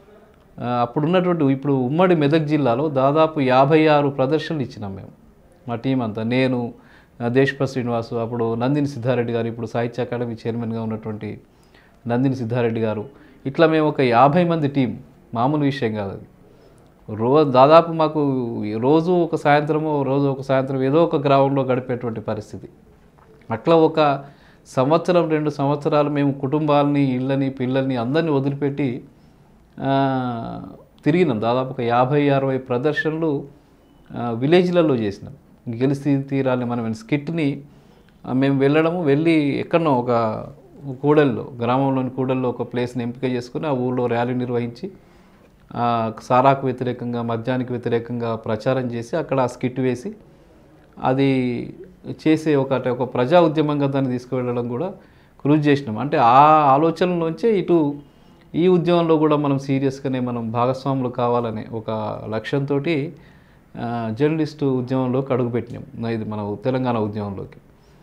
ఆ, అప్పుడున్నటువంటి ఇప్పుడు ఉమ్మడి మెదక్ జిల్లాలో దాదాపు యాభై ఆరు ప్రదర్శనలు ఇచ్చినాం మేము మా టీం అంతా నేను ఆ, దేశప శ్రీనివాసు అప్పుడు నందిని సిద్ధారెడ్డి గారు ఇప్పుడు సాహిత్య అకాడమీ చైర్మన్గా ఉన్నటువంటి నందిని సిద్ధారెడ్డి గారు ఇట్లా మేము ఒక యాభై మంది టీం మామూలు విషయం కాదు అది రో దాదాపు మాకు రోజు ఒక సాయంత్రము రోజు ఒక సాయంత్రం ఏదో ఒక గ్రామంలో గడిపేటువంటి పరిస్థితి అట్లా ఒక సంవత్సరం రెండు సంవత్సరాలు మేము కుటుంబాలని ఇళ్ళని పిల్లల్ని అందరినీ వదిలిపెట్టి ఆ, తిరిగినాం దాదాపు ఒక యాభై అరవై ప్రదర్శనలు ఆ, విలేజ్లలో చేసినాం గెలిచి తీరాలి మనం స్కిట్ని ఆ, మేము వెళ్ళడము వెళ్ళి ఎక్కడనో ఒక కూడల్లో గ్రామంలోని కూడల్లో ఒక ప్లేస్ని ఎంపిక చేసుకుని ఆ ఊళ్ళో ర్యాలీ నిర్వహించి ఆ, సారాకు వ్యతిరేకంగా మద్యానికి వ్యతిరేకంగా ప్రచారం చేసి అక్కడ ఆ స్కిట్ వేసి అది చేసే ఒక అంటే ఒక ప్రజా ఉద్యమంగా దాన్ని తీసుకువెళ్ళడం కూడా కృషి చేసినాం అంటే ఆ ఆలోచనలోంచే ఇటు ఈ ఉద్యమంలో కూడా మనం సీరియస్గానే మనం భాగస్వాములు కావాలనే ఒక లక్ష్యంతో జర్నలిస్టు ఉద్యమంలోకి అడుగుపెట్టినాం ఇది మన తెలంగాణ ఉద్యమంలోకి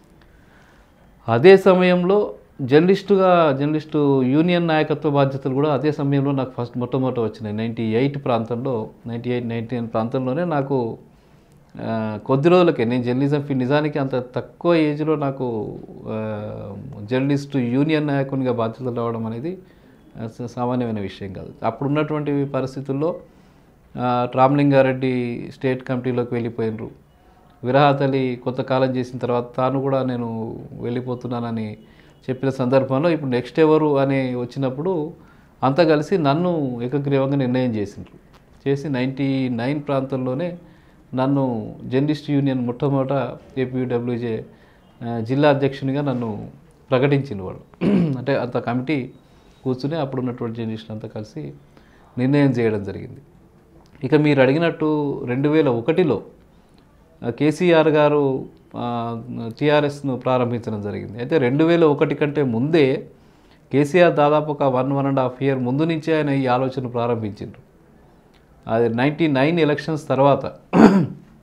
అదే సమయంలో జర్నలిస్టుగా జర్నలిస్టు యూనియన్ నాయకత్వ బాధ్యతలు కూడా అదే సమయంలో నాకు ఫస్ట్ మొట్టమొదట వచ్చినాయి నైంటీ ఎయిట్ ప్రాంతంలో నైంటీ ఎయిట్ నైంటీ నైన్ ప్రాంతంలోనే నాకు ఆ, కొద్ది రోజులకే నేను జర్నలిజం ఫీ నిజానికి అంత తక్కువ ఏజ్లో నాకు ఆ, జర్నలిస్టు యూనియన్ నాయకునిగా బాధ్యతలు రావడం అనేది ఆ, స- సామాన్యమైన విషయం కాదు అప్పుడున్నటువంటి పరిస్థితుల్లో ఆ, రామలింగారెడ్డి స్టేట్ కమిటీలోకి వెళ్ళిపోయినరు విరహాతలి కొంతకాలం చేసిన తర్వాత తాను కూడా నేను వెళ్ళిపోతున్నానని చెప్పిన సందర్భంలో ఇప్పుడు నెక్స్ట్ ఎవరు అని వచ్చినప్పుడు అంతా కలిసి నన్ను ఏకగ్రీవంగా నిర్ణయం చేసిండ్రు చేసి నైంటీ నైన్ ప్రాంతంలోనే నన్ను జర్నలిస్ట్ యూనియన్ మొట్టమొదట ఏపీడబ్ల్యూజే జిల్లా అధ్యక్షునిగా నన్ను ప్రకటించింది వాళ్ళు అంటే అంత కమిటీ కూర్చుని అప్పుడున్నటువంటి జర్నలిస్టులు అంతా కలిసి నిర్ణయం చేయడం జరిగింది ఇక మీరు అడిగినట్టు రెండు వేల ఒకటిలో కేసీఆర్ గారు టీఆర్ఎస్ను ప్రారంభించడం జరిగింది అయితే రెండు వేల ఒకటి కంటే ముందే కేసీఆర్ దాదాపు ఒక one one and half year ముందు నుంచే ఆయన ఈ ఆలోచన ప్రారంభించిండ్రు అది నైంటీ నైన్ ఎలక్షన్స్ తర్వాత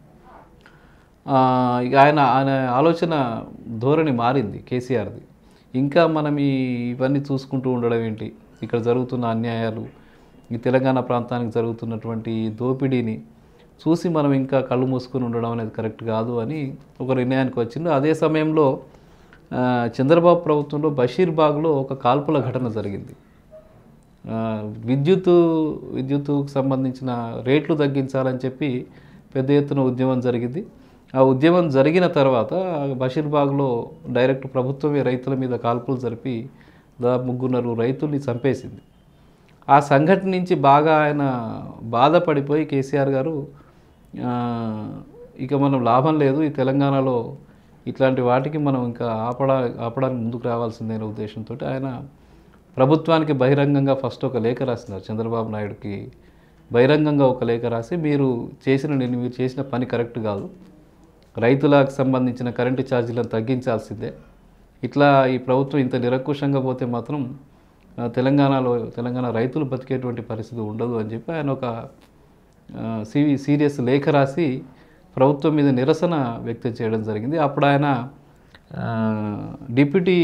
ఆ, ఇక ఆయన ఆయన ఆలోచన ధోరణి మారింది కేసీఆర్ది ఇంకా మనం ఈ ఇవన్నీ చూసుకుంటూ ఉండడం ఏంటి ఇక్కడ జరుగుతున్న అన్యాయాలు ఈ తెలంగాణ ప్రాంతానికి జరుగుతున్నటువంటి ఈ దోపిడీని చూసి మనం ఇంకా కళ్ళు మూసుకొని ఉండడం అనేది కరెక్ట్ కాదు అని ఒక నిర్ణయానికి వచ్చింది అదే సమయంలో ఆ, చంద్రబాబు ప్రభుత్వంలో బషీర్బాగ్లో ఒక కాల్పుల ఘటన జరిగింది ఆ, విద్యుత్ విద్యుత్తుకు సంబంధించిన రేట్లు తగ్గించాలని చెప్పి పెద్ద ఎత్తున ఉద్యమం జరిగింది ఆ ఉద్యమం జరిగిన తర్వాత బషీర్బాగ్లో డైరెక్ట్ ప్రభుత్వమే రైతుల మీద కాల్పులు జరిపి దాదాపు ముగ్గురున్నర రైతుల్ని చంపేసింది ఆ సంఘటన నుంచి బాగా ఆయన బాధపడిపోయి కేసీఆర్ గారు ఆ, ఇక మనం లాభం లేదు ఈ తెలంగాణలో ఇట్లాంటి వాటికి మనం ఇంకా ఆపడా ఆపడానికి ముందుకు రావాల్సిందనే ఉద్దేశంతో ఆయన ప్రభుత్వానికి బహిరంగంగా ఫస్ట్ ఒక లేఖ రాసినారు చంద్రబాబు నాయుడుకి బహిరంగంగా ఒక లేఖ రాసి మీరు చేసిన నేను మీరు చేసిన పని కరెక్ట్ కాదు రైతులకు సంబంధించిన కరెంటు ఛార్జీలను తగ్గించాల్సిందే ఇట్లా ఈ ప్రభుత్వం ఇంత నిరంకుశంగా పోతే మాత్రం ఆ, తెలంగాణలో తెలంగాణ రైతులు బతికేటువంటి పరిస్థితి ఉండదు అని చెప్పి ఆయన ఒక ఆ, సీ సీరియస్ లేఖ రాసి ప్రభుత్వం మీద నిరసన వ్యక్తం చేయడం జరిగింది అప్పుడు ఆయన ఆ, డిప్యూటీ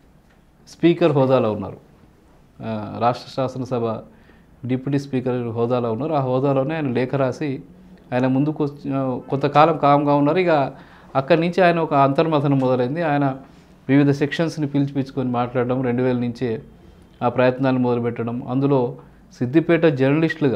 స్పీకర్ హోదాలో ఉన్నారు ఆ, రాష్ట్ర శాసనసభ డిప్యూటీ స్పీకర్ హోదాలో ఉన్నారు ఆ హోదాలోనే ఆయన లేఖ రాసి ఆయన ముందుకు వచ్చి- ఆ, కొంతకాలం కామ్గా ఉన్నారు ఇక అక్కడి నుంచి ఆయన ఒక అంతర్మథనం మొదలైంది ఆయన వివిధ సెక్షన్స్ని పిలిచిపించుకొని మాట్లాడడం రెండు వేల నుంచే ఆ ప్రయత్నాలు మొదలుపెట్టడం అందులో సిద్దిపేట జర్నలిస్టులుగా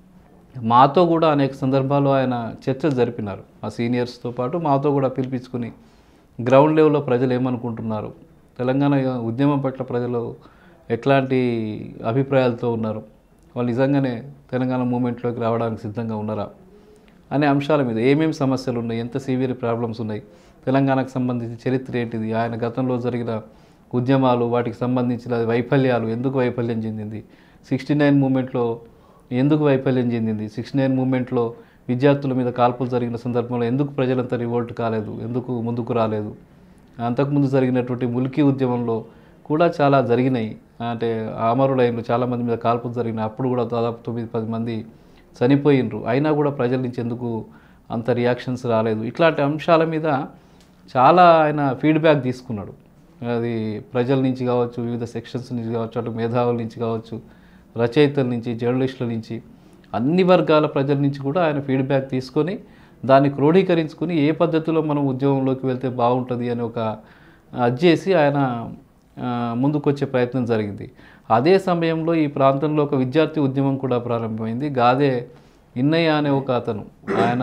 మాతో కూడా అనేక సందర్భాల్లో ఆయన చర్చలు జరిపినారు మా సీనియర్స్తో పాటు మాతో కూడా పిలిపించుకుని గ్రౌండ్ లెవెల్లో ప్రజలు ఏమనుకుంటున్నారు తెలంగాణ ఉద్యమం పట్ల ప్రజలు ఎట్లాంటి అభిప్రాయాలతో ఉన్నారు వాళ్ళు నిజంగానే తెలంగాణ మూమెంట్లోకి రావడానికి సిద్ధంగా ఉన్నారా అనే అంశాల మీద ఏమేమి సమస్యలు ఉన్నాయి ఎంత సివియర్ ప్రాబ్లమ్స్ ఉన్నాయి తెలంగాణకు సంబంధించి చరిత్ర ఏంటిది ఆయన గతంలో జరిగిన ఉద్యమాలు వాటికి సంబంధించిన వైఫల్యాలు ఎందుకు వైఫల్యం చెందింది సిక్స్టీ నైన్ మూమెంట్లో ఎందుకు వైఫల్యం చెందింది సిక్స్టీ నైన్ మూమెంట్లో విద్యార్థుల మీద కాల్పులు జరిగిన సందర్భంలో ఎందుకు ప్రజలంతా రివోల్ట్ కాలేదు ఎందుకు ముందుకు రాలేదు అంతకుముందు జరిగినటువంటి ముల్కీ ఉద్యమంలో కూడా చాలా జరిగినాయి అంటే అమరులైనరు చాలామంది మీద కాల్పులు జరిగినాయి అప్పుడు కూడా దాదాపు తొమ్మిది పది మంది చనిపోయినరు అయినా కూడా ప్రజల నుంచి ఎందుకు అంత రియాక్షన్స్ రాలేదు ఇట్లాంటి అంశాల మీద చాలా ఆయన ఫీడ్బ్యాక్ తీసుకున్నాడు అది ప్రజల నుంచి కావచ్చు వివిధ సెక్షన్స్ నుంచి కావచ్చు అటు మేధావుల నుంచి కావచ్చు రచయితల నుంచి జర్నలిస్టుల నుంచి అన్ని వర్గాల ప్రజల నుంచి కూడా ఆయన ఫీడ్బ్యాక్ తీసుకొని దాన్ని క్రోడీకరించుకుని ఏ పద్ధతిలో మనం ఉద్యమంలోకి వెళ్తే బాగుంటుంది అని ఒక అది చేసి ఆయన ఆ, ముందుకొచ్చే ప్రయత్నం జరిగింది అదే సమయంలో ఈ ప్రాంతంలో ఒక విద్యార్థి ఉద్యమం కూడా ప్రారంభమైంది గాదే ఇన్నయ్య అనే ఒక అతను ఆయన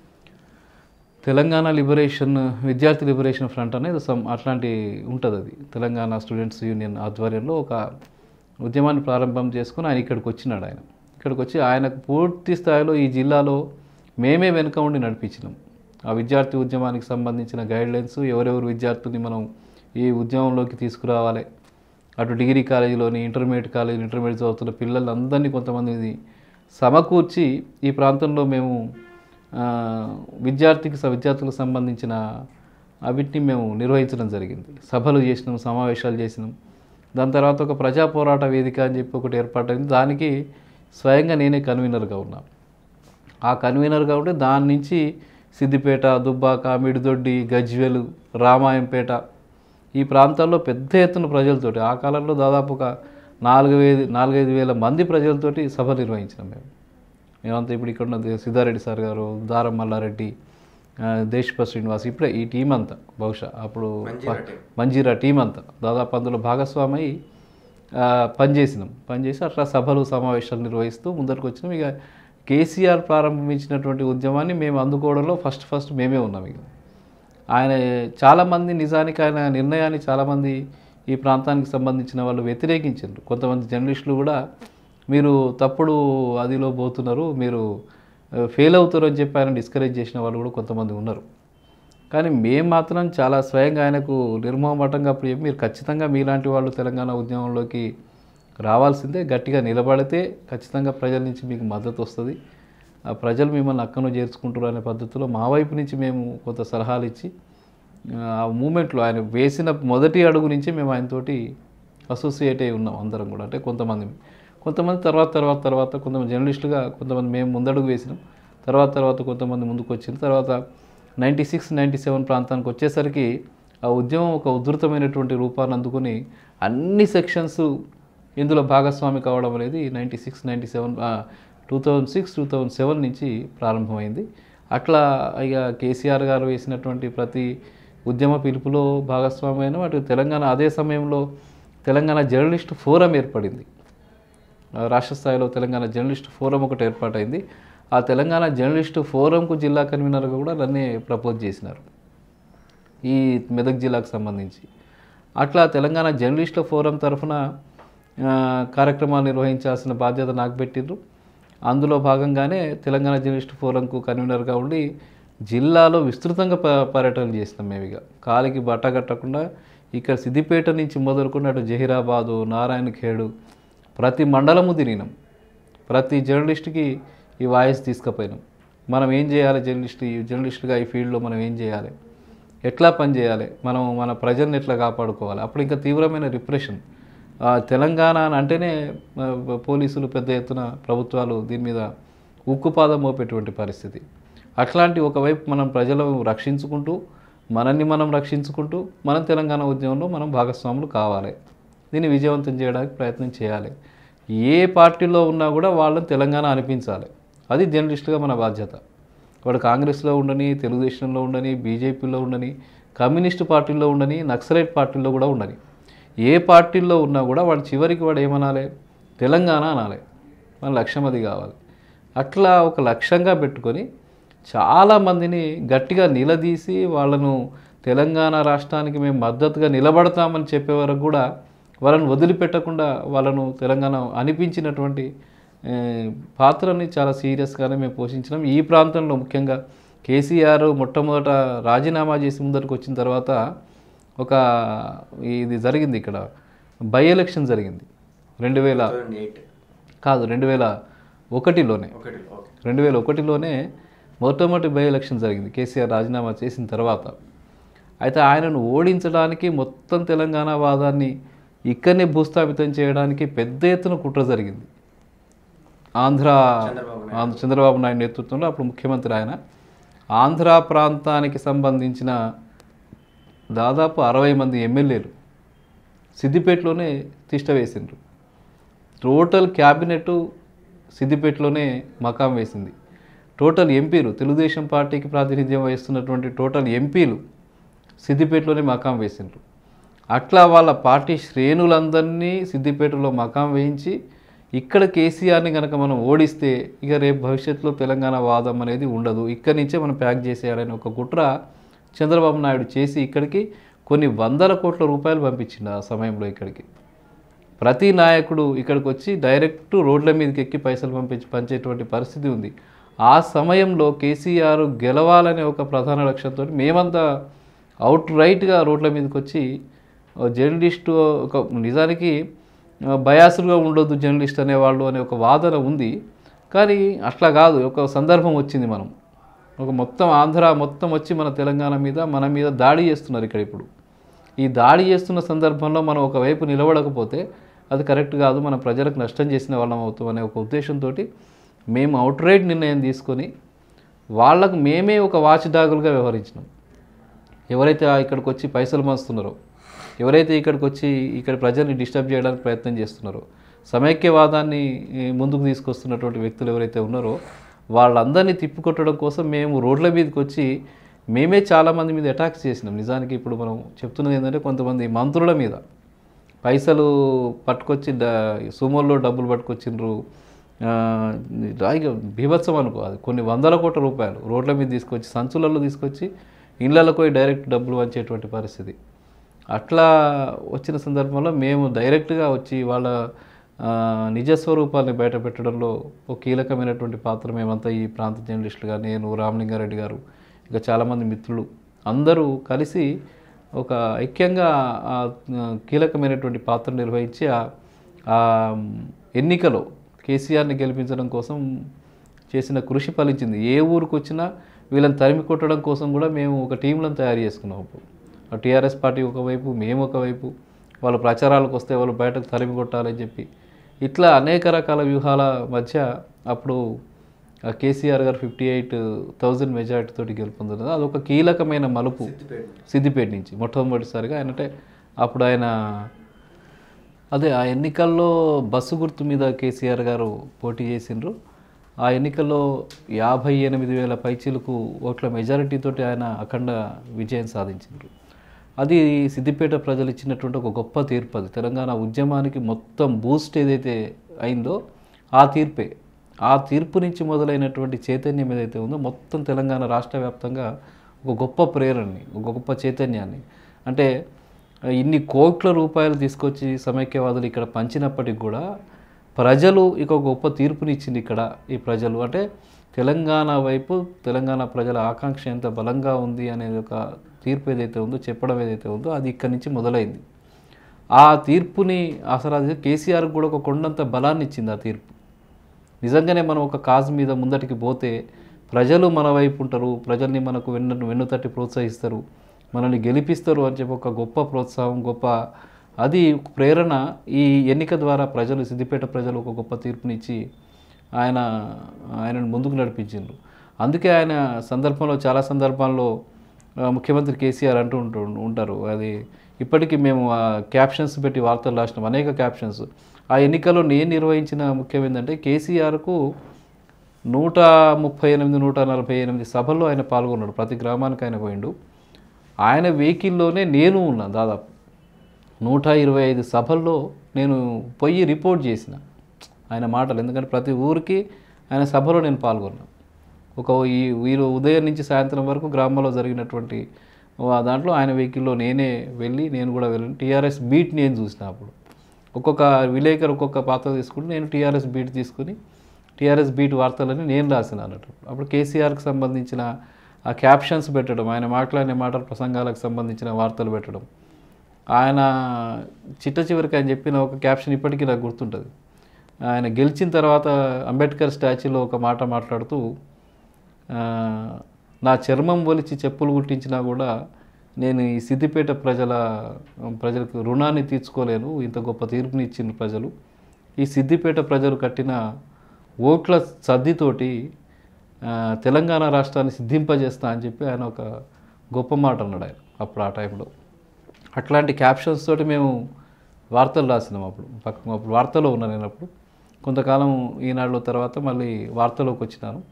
తెలంగాణ లిబరేషన్ విద్యార్థి లిబరేషన్ ఫ్రంట్ అనేది సమ్ అట్లాంటి ఉంటుంది అది తెలంగాణ స్టూడెంట్స్ యూనియన్ ఆధ్వర్యంలో ఒక ఉద్యమాన్ని ప్రారంభం చేసుకుని ఆయన ఇక్కడికి వచ్చినాడు ఆయన ఇక్కడికి వచ్చి ఆయనకు పూర్తి స్థాయిలో ఈ జిల్లాలో మేమే వెనుక ఉండి నడిపించినాం ఆ విద్యార్థి ఉద్యమానికి సంబంధించిన గైడ్లైన్స్ ఎవరెవరు విద్యార్థుల్ని మనం ఈ ఉద్యమంలోకి తీసుకురావాలి అటు డిగ్రీ కాలేజీలోని ఇంటర్మీడియట్ కాలేజీ ఇంటర్మీడియట్ చదువుతున్న పిల్లలందరినీ కొంతమంది సమకూర్చి ఈ ప్రాంతంలో మేము ఆ, విద్యార్థికి స- విద్యార్థులకు సంబంధించిన అవిటిని మేము నిర్వహించడం జరిగింది సభలు చేసినాం సమావేశాలు చేసినాం దాని తర్వాత ఒక ప్రజా పోరాట వేదిక అని చెప్పి ఒకటి ఏర్పాటైంది దానికి స్వయంగా నేనే కన్వీనర్గా ఉన్నా ఆ కన్వీనర్గా ఉంటే దాని నుంచి సిద్దిపేట దుబ్బాక మిడిదొడ్డి గజ్వెలు రామాయంపేట ఈ ప్రాంతాల్లో పెద్ద ఎత్తున ప్రజలతోటి ఆ కాలంలో దాదాపు ఒక నాలుగు వేలు నాలుగైదు వేల మంది ప్రజలతోటి సభ నిర్వహించినాం మేము మేమంతా ఇప్పుడు ఇక్కడ ఉన్న సిద్ధారెడ్డి సార్ గారు దారం మల్లారెడ్డి ఆ, దేశప శ్రీనివాస్ ఇప్పుడే ఈ టీం అంతా బహుశా అప్పుడు మంజీరా టీం అంతా దాదాపు అందులో భాగస్వామి అయి, ఆ, పనిచేసినాం పనిచేసి అట్లా సభలు సమావేశాలు నిర్వహిస్తూ ముందరికి వచ్చినాం ఇక కేసీఆర్ ప్రారంభించినటువంటి ఉద్యమాన్ని మేము అందుకోవడంలో ఫస్ట్ ఫస్ట్ మేమే ఉన్నాం ఇక ఆయన చాలామంది నిజానికి ఆయన నిర్ణయాన్ని చాలామంది ఈ ప్రాంతానికి సంబంధించిన వాళ్ళు వ్యతిరేకించారు కొంతమంది జర్నలిస్టులు కూడా మీరు తప్పుడు అదిలో పోతున్నారు మీరు ఫెయిల్ అవుతారు అని చెప్పి ఆయన డిస్కరేజ్ చేసిన వాళ్ళు కూడా కొంతమంది ఉన్నారు కానీ మేము మాత్రం చాలా స్వయంగా ఆయనకు నిర్మోహమాటంగా అప్పుడు చెప్పి మీరు ఖచ్చితంగా మీలాంటి వాళ్ళు తెలంగాణ ఉద్యమంలోకి రావాల్సిందే గట్టిగా నిలబడితే ఖచ్చితంగా ప్రజల నుంచి మీకు మద్దతు వస్తుంది ఆ ప్రజలు మిమ్మల్ని అక్కను చేర్చుకుంటారు అనే పద్ధతిలో మా వైపు నుంచి మేము కొంత సలహాలు ఇచ్చి ఆ మూమెంట్లో ఆయన వేసిన మొదటి అడుగు నుంచి మేము ఆయనతోటి అసోసియేట్ అయి ఉన్నాం అందరం కూడా అంటే కొంతమంది కొంతమంది తర్వాత తర్వాత తర్వాత కొంతమంది జర్నలిస్టులుగా కొంతమంది మేము ముందడుగు వేసినాం తర్వాత తర్వాత కొంతమంది ముందుకు వచ్చింది తర్వాత నైంటీ సిక్స్ నైంటీ సెవెన్ ప్రాంతానికి వచ్చేసరికి ఆ ఉద్యమం ఒక ఉధృతమైనటువంటి రూపాన్ని అందుకుని అన్ని సెక్షన్స్ ఇందులో భాగస్వామి కావడం అనేది ninety six ninety seven two thousand six two thousand seven నుంచి ప్రారంభమైంది అట్లా ఇక కేసీఆర్ గారు వేసినటువంటి ప్రతి ఉద్యమ పిలుపులో భాగస్వామ్యం అటు తెలంగాణ అదే సమయంలో తెలంగాణ జర్నలిస్ట్ ఫోరం ఏర్పడింది ఆ, రాష్ట్ర స్థాయిలో తెలంగాణ జర్నలిస్ట్ ఫోరం ఒకటి ఏర్పాటైంది ఆ తెలంగాణ జర్నలిస్ట్ ఫోరంకు జిల్లా కన్వీనర్గా కూడా నన్నే ప్రపోజ్ చేసినారు ఈ మెదక్ జిల్లాకు సంబంధించి అట్లా తెలంగాణ జర్నలిస్టుల ఫోరం తరఫున ఆ, కార్యక్రమాలు నిర్వహించాల్సిన బాధ్యత నాకు పెట్టిండ్రు అందులో భాగంగానే తెలంగాణ జర్నలిస్ట్ ఫోరంకు కన్వీనర్గా ఉండి జిల్లాలో విస్తృతంగా ప పర్యటనలు చేసినాం మేము ఇక కాలికి బట్ట కట్టకుండా ఇక్కడ సిద్దిపేట నుంచి మొదలుకుని అటు జహీరాబాదు నారాయణ ఖేడు ప్రతి మండలము తిరిగినాం ప్రతి జర్నలిస్ట్కి ఈ వాయిస్ తీసుకుపోయినాం మనం ఏం చేయాలి జర్నలిస్ట్ ఈ జర్నలిస్ట్గా ఈ ఫీల్డ్లో మనం ఏం చేయాలి ఎట్లా పని చేయాలి మనం మన ప్రజల్ని ఎట్లా కాపాడుకోవాలి అప్పుడు ఇంకా తీవ్రమైన రిప్రెషన్ ఆ, తెలంగాణ అని అంటేనే ఆ, పోలీసులు పెద్ద ఎత్తున ప్రభుత్వాలు దీని మీద ఉక్కుపాదం మోపేటువంటి పరిస్థితి అట్లాంటి ఒకవైపు మనం ప్రజలను రక్షించుకుంటూ మనల్ని మనం రక్షించుకుంటూ మనం తెలంగాణ ఉద్యమంలో మనం భాగస్వాములు కావాలి దీన్ని విజయవంతం చేయడానికి ప్రయత్నం చేయాలి ఏ పార్టీలో ఉన్నా కూడా వాళ్ళని తెలంగాణ అనిపించాలి అది జర్నలిస్టుగా మన బాధ్యత వాడు కాంగ్రెస్లో ఉండని తెలుగుదేశంలో ఉండని బీజేపీలో ఉండని కమ్యూనిస్ట్ పార్టీల్లో ఉండని నక్సలైట్ పార్టీల్లో కూడా ఉండని ఏ పార్టీల్లో ఉన్నా కూడా వాడు చివరికి వాడు ఏమనాలి తెలంగాణ అనాలి మన లక్ష్యం అది కావాలి అట్లా ఒక లక్ష్యంగా పెట్టుకొని చాలామందిని గట్టిగా నిలదీసి వాళ్ళను తెలంగాణ రాష్ట్రానికి మేము మద్దతుగా నిలబడతామని చెప్పే వరకు కూడా వాళ్ళని వదిలిపెట్టకుండా వాళ్ళను తెలంగాణ అనిపించినటువంటి ఏ, పాత్రని చాలా సీరియస్గానే మేము పోషించినాం ఈ ప్రాంతంలో ముఖ్యంగా కేసీఆర్ మొట్టమొదట రాజీనామా చేసి ముందరికి వచ్చిన తర్వాత ఒక ఇది జరిగింది ఇక్కడ బై ఎలక్షన్ జరిగింది రెండు వేల కాదు రెండు వేల ఒకటిలోనే రెండు వేల ఒకటిలోనే మొట్టమొదటి బై ఎలక్షన్ జరిగింది కేసీఆర్ రాజీనామా చేసిన తర్వాత అయితే ఆయనను ఓడించడానికి మొత్తం తెలంగాణ వాదాన్ని ఇక్కడనే భూస్థాపితం చేయడానికి పెద్ద ఎత్తున కుట్ర జరిగింది ఆంధ్ర ఆంధ్ర చంద్రబాబు నాయుడు నేతృత్వంలో అప్పుడు ముఖ్యమంత్రి ఆయన ఆంధ్ర ప్రాంతానికి సంబంధించిన దాదాపు అరవై మంది ఎమ్మెల్యేలు సిద్దిపేటలోనే తిష్ట వేసిండ్రు టోటల్ క్యాబినెట్ సిద్దిపేటలోనే మకాం వేసింది టోటల్ ఎంపీలు తెలుగుదేశం పార్టీకి ప్రాతినిధ్యం వహిస్తున్నటువంటి టోటల్ ఎంపీలు సిద్దిపేటలోనే మకాం వేసిండ్రు అట్లా వాళ్ళ పార్టీ శ్రేణులందరినీ సిద్దిపేటలో మకాం వేయించి ఇక్కడ కేసీఆర్ని కనుక మనం ఓడిస్తే ఇక రేపు భవిష్యత్తులో తెలంగాణ వాదం అనేది ఉండదు ఇక్కడి నుంచే మనం ప్యాక్ చేసేయాలని ఒక కుట్ర చంద్రబాబు నాయుడు చేసి ఇక్కడికి కొన్ని వందల కోట్ల రూపాయలు పంపించిండు ఆ సమయంలో ఇక్కడికి ప్రతి నాయకుడు ఇక్కడికి వచ్చి డైరెక్ట్ రోడ్ల మీదకి ఎక్కి పైసలు పంపించి పంచేటువంటి పరిస్థితి ఉంది ఆ సమయంలో కేసీఆర్ గెలవాలనే ఒక ప్రధాన లక్ష్యంతో మేమంతా అవుట్ రైట్గా రోడ్ల మీదకి వచ్చి ఓ జర్నలిస్టు ఒక నిజానికి బయాసులుగా ఉండొద్దు జర్నలిస్ట్ అనేవాళ్ళు అనే ఒక వాదన ఉంది కానీ అట్లా కాదు ఒక సందర్భం వచ్చింది మనం ఒక మొత్తం ఆంధ్ర మొత్తం వచ్చి మన తెలంగాణ మీద మన మీద దాడి చేస్తున్నారు ఇక్కడ ఇప్పుడు ఈ దాడి చేస్తున్న సందర్భంలో మనం ఒకవైపు నిలబడకపోతే అది కరెక్ట్ కాదు మన ప్రజలకు నష్టం చేసిన వాళ్ళం అవుతాం అనే ఒక ఉద్దేశంతో మేము అవుట్ రైట్ నిర్ణయం తీసుకొని వాళ్ళకు మేమే ఒక వాచ్ డాగులుగా వ్యవహరించినాం ఎవరైతే ఆ ఇక్కడికి వచ్చి పైసలు మోస్తున్నారో ఎవరైతే ఇక్కడికి వచ్చి ఇక్కడ ప్రజల్ని డిస్టర్బ్ చేయడానికి ప్రయత్నం చేస్తున్నారో సమైక్యవాదాన్ని ఈ, ముందుకు తీసుకొస్తున్నటువంటి వ్యక్తులు ఎవరైతే ఉన్నారో వాళ్ళందరినీ తిప్పికొట్టడం కోసం మేము రోడ్ల మీదకి వచ్చి మేమే చాలామంది మీద అటాక్స్ చేసినాం నిజానికి ఇప్పుడు మనం చెప్తున్నది ఏంటంటే కొంతమంది మంత్రుల మీద పైసలు పట్టుకొచ్చి డ సుమోల్లో డబ్బులు పట్టుకొచ్చిండ్రు ఆ, రాయిగా బీభత్సం అనుకో అది కొన్ని వందల కోట్ల రూపాయలు రోడ్ల మీద తీసుకొచ్చి సంచులలో తీసుకొచ్చి ఇళ్ళకు పోయి డైరెక్ట్ డబ్బులు వంచేటువంటి పరిస్థితి అట్లా వచ్చిన సందర్భంలో మేము డైరెక్ట్గా వచ్చి వాళ్ళ ఆ, నిజస్వరూపాన్ని బయట పెట్టడంలో ఒక కీలకమైనటువంటి పాత్ర మేమంతా ఈ ప్రాంత జర్నలిస్టులుగా నేను రామలింగారెడ్డి గారు ఇంకా చాలామంది మిత్రులు అందరూ కలిసి ఒక ఐక్యంగా ఆ కీలకమైనటువంటి పాత్ర నిర్వహించి ఆ- ఆ ఎన్నికలో కేసీఆర్ని గెలిపించడం కోసం చేసిన కృషి ఫలించింది ఏ ఊరికి వచ్చినా వీళ్ళని తరిమి కొట్టడం కోసం కూడా మేము ఒక టీంలను తయారు చేసుకున్నాం అప్పుడు టీఆర్ఎస్ పార్టీ ఒకవైపు మేము ఒకవైపు వాళ్ళు ప్రచారాలకు వస్తే వాళ్ళు బయటకు తరిమి కొట్టాలని చెప్పి ఇట్లా అనేక రకాల వ్యూహాల మధ్య అప్పుడు ఆ కేసీఆర్ గారు ఫిఫ్టీ ఎయిట్ థౌజండ్ మెజారిటీ తోటి గెలుపొందినది అదొక కీలకమైన మలుపు సిద్దిపేట నుంచి మొట్టమొదటిసారిగా ఆయన అంటే అప్పుడు ఆయన అదే ఆ ఎన్నికల్లో బస్సు గుర్తు మీద కేసీఆర్ గారు పోటీ చేసిండ్రు ఆ ఎన్నికల్లో యాభై ఎనిమిది వేల పైచీలకు ఓట్ల మెజారిటీతోటి ఆయన అఖండ విజయం సాధించిండ్రు అది సిద్దిపేట ప్రజలు ఇచ్చినటువంటి ఒక గొప్ప తీర్పు అది తెలంగాణ ఉద్యమానికి మొత్తం బూస్ట్ ఏదైతే అయిందో ఆ తీర్పే ఆ తీర్పు నుంచి మొదలైనటువంటి చైతన్యం ఏదైతే ఉందో మొత్తం తెలంగాణ రాష్ట్ర వ్యాప్తంగా ఒక గొప్ప ప్రేరణని ఒక గొప్ప చైతన్యాన్ని అంటే ఇన్ని కోట్ల రూపాయలు తీసుకొచ్చి సమైక్యవాదులు ఇక్కడ పంచినప్పటికి కూడా ప్రజలు ఇక ఒక గొప్ప తీర్పునిచ్చింది ఇక్కడ ఈ ప్రజలు అంటే తెలంగాణ వైపు తెలంగాణ ప్రజల ఆకాంక్ష ఎంత బలంగా ఉంది అనేది ఒక తీర్పు ఏదైతే ఉందో చెప్పడం ఏదైతే ఉందో అది ఇక్కడి నుంచి మొదలైంది ఆ తీర్పుని అసలు అది కేసీఆర్ కూడా ఒక కొండంత బలాన్ని ఇచ్చింది ఆ తీర్పు నిజంగానే మనం ఒక కాజ్ మీద ముందటికి పోతే ప్రజలు మన వైపు ఉంటారు ప్రజల్ని మనకు వెన్ను వెన్నుతట్టి ప్రోత్సహిస్తారు మనల్ని గెలిపిస్తారు అని చెప్పి ఒక గొప్ప ప్రోత్సాహం గొప్ప అది ప్రేరణ ఈ ఎన్నిక ద్వారా ప్రజలు సిద్దిపేట ప్రజలు ఒక గొప్ప తీర్పునిచ్చి ఆయన ఆయనను ముందుకు నడిపించిండ్రు అందుకే ఆయన సందర్భంలో చాలా సందర్భాల్లో ఆ, ముఖ్యమంత్రి కేసీఆర్ అంటూ ఉంటూ ఉంటారు అది ఇప్పటికీ మేము ఆ క్యాప్షన్స్ పెట్టి వార్తలు రాసినాం అనేక క్యాప్షన్స్ ఆ ఎన్నికల్లో నేను నిర్వహించిన ముఖ్యం ఏంటంటే కేసీఆర్కు నూట ముప్పై ఎనిమిది నూట నలభై ఎనిమిది సభల్లో ఆయన పాల్గొన్నాడు ప్రతి గ్రామానికి ఆయన పోయిండు ఆయన వెహికల్లోనే నేను ఉన్నా దాదాపు నూట ఇరవై ఐదు సభల్లో నేను పోయి రిపోర్ట్ చేసిన ఆయన మాటలు ఎందుకంటే ప్రతి ఊరికి ఆయన సభలో నేను పాల్గొన్నా ఒక ఈ వీరు ఉదయం నుంచి సాయంత్రం వరకు గ్రామంలో జరిగినటువంటి ఆ దాంట్లో ఆయన వెహికల్లో నేనే వెళ్ళి నేను కూడా వెళ్ళి టీఆర్ఎస్ బీట్ నేను చూసిన అప్పుడు ఒక్కొక్క విలేకరు ఒక్కొక్క పాత్ర తీసుకుంటే నేను టీఆర్ఎస్ బీట్ తీసుకుని టీఆర్ఎస్ బీట్ వార్తలని నేను రాసిన అన్నట్టు అప్పుడు కేసీఆర్కి సంబంధించిన ఆ క్యాప్షన్స్ పెట్టడం ఆయన మాట్లాడిన మాటల ప్రసంగాలకు సంబంధించిన వార్తలు పెట్టడం ఆయన చిట్ట చివరికి ఆయన చెప్పిన ఒక క్యాప్షన్ ఇప్పటికీ నాకు గుర్తుంటుంది ఆయన గెలిచిన తర్వాత అంబేద్కర్ స్టాచ్యూలో ఒక మాట మాట్లాడుతూ ఆ, నా చర్మం ఒలిచి చెప్పులు కుట్టించినా కూడా నేను ఈ సిద్దిపేట ప్రజల ప్రజలకు రుణాన్ని తీర్చుకోలేను ఇంత గొప్ప తీర్పుని ఇచ్చిన ప్రజలు ఈ సిద్దిపేట ప్రజలు కట్టిన ఓట్ల సర్దితోటి ఆ, తెలంగాణ రాష్ట్రాన్ని సిద్ధింపజేస్తా అని చెప్పి ఆయన ఒక గొప్ప మాట అన్నాడు ఆయన అప్పుడు ఆ టైంలో అట్లాంటి క్యాప్షన్స్ తోటి మేము వార్తలు రాసినాం అప్పుడు పక్క అప్పుడు వార్తలో ఉన్నాను నేను అప్పుడు కొంతకాలం ఈనాడులో తర్వాత మళ్ళీ వార్తలోకి వచ్చినాను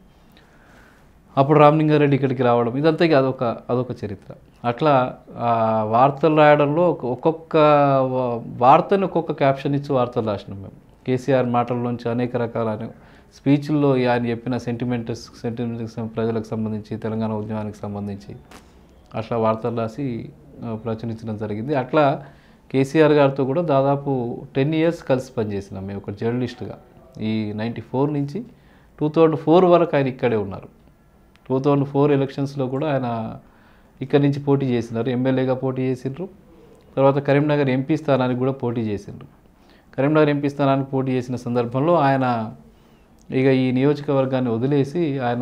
అప్పుడు రామలింగారెడ్డి ఇక్కడికి రావడం ఇదంతా ఇక అదొక అదొక చరిత్ర అట్లా ఆ వార్తలు రాయడంలో ఒక- ఒక్కొక్క వా- వార్తని ఒక్కొక్క క్యాప్షన్ ఇచ్చి వార్తలు రాసినాం మేము కేసీఆర్ మాటల్లోంచి అనేక రకాల స్పీచ్ల్లో ఆయన చెప్పిన సెంటిమెంట్స్ సెంటిమెంట్స్ ప్రజలకు సంబంధించి తెలంగాణ ఉద్యమానికి సంబంధించి అట్లా వార్తలు రాసి ఆ, ప్రచురించడం జరిగింది అట్లా కేసీఆర్ గారితో కూడా దాదాపు టెన్ ఇయర్స్ కలిసి పనిచేసినాం మేము ఒక జర్నలిస్ట్గా ఈ నైంటీ ఫోర్ నుంచి టూ థౌజండ్ ఫోర్ వరకు ఆయన ఇక్కడే ఉన్నారు టూ థౌజండ్ ఫోర్ ఎలక్షన్స్లో కూడా ఆయన ఇక్కడి నుంచి పోటీ చేసినారు ఎమ్మెల్యేగా పోటీ చేసిండ్రు తర్వాత కరీంనగర్ ఎంపీ స్థానానికి కూడా పోటీ చేసిండ్రు కరీంనగర్ ఎంపీ స్థానానికి పోటీ చేసిన సందర్భంలో ఆయన ఇక ఈ నియోజకవర్గాన్ని వదిలేసి ఆయన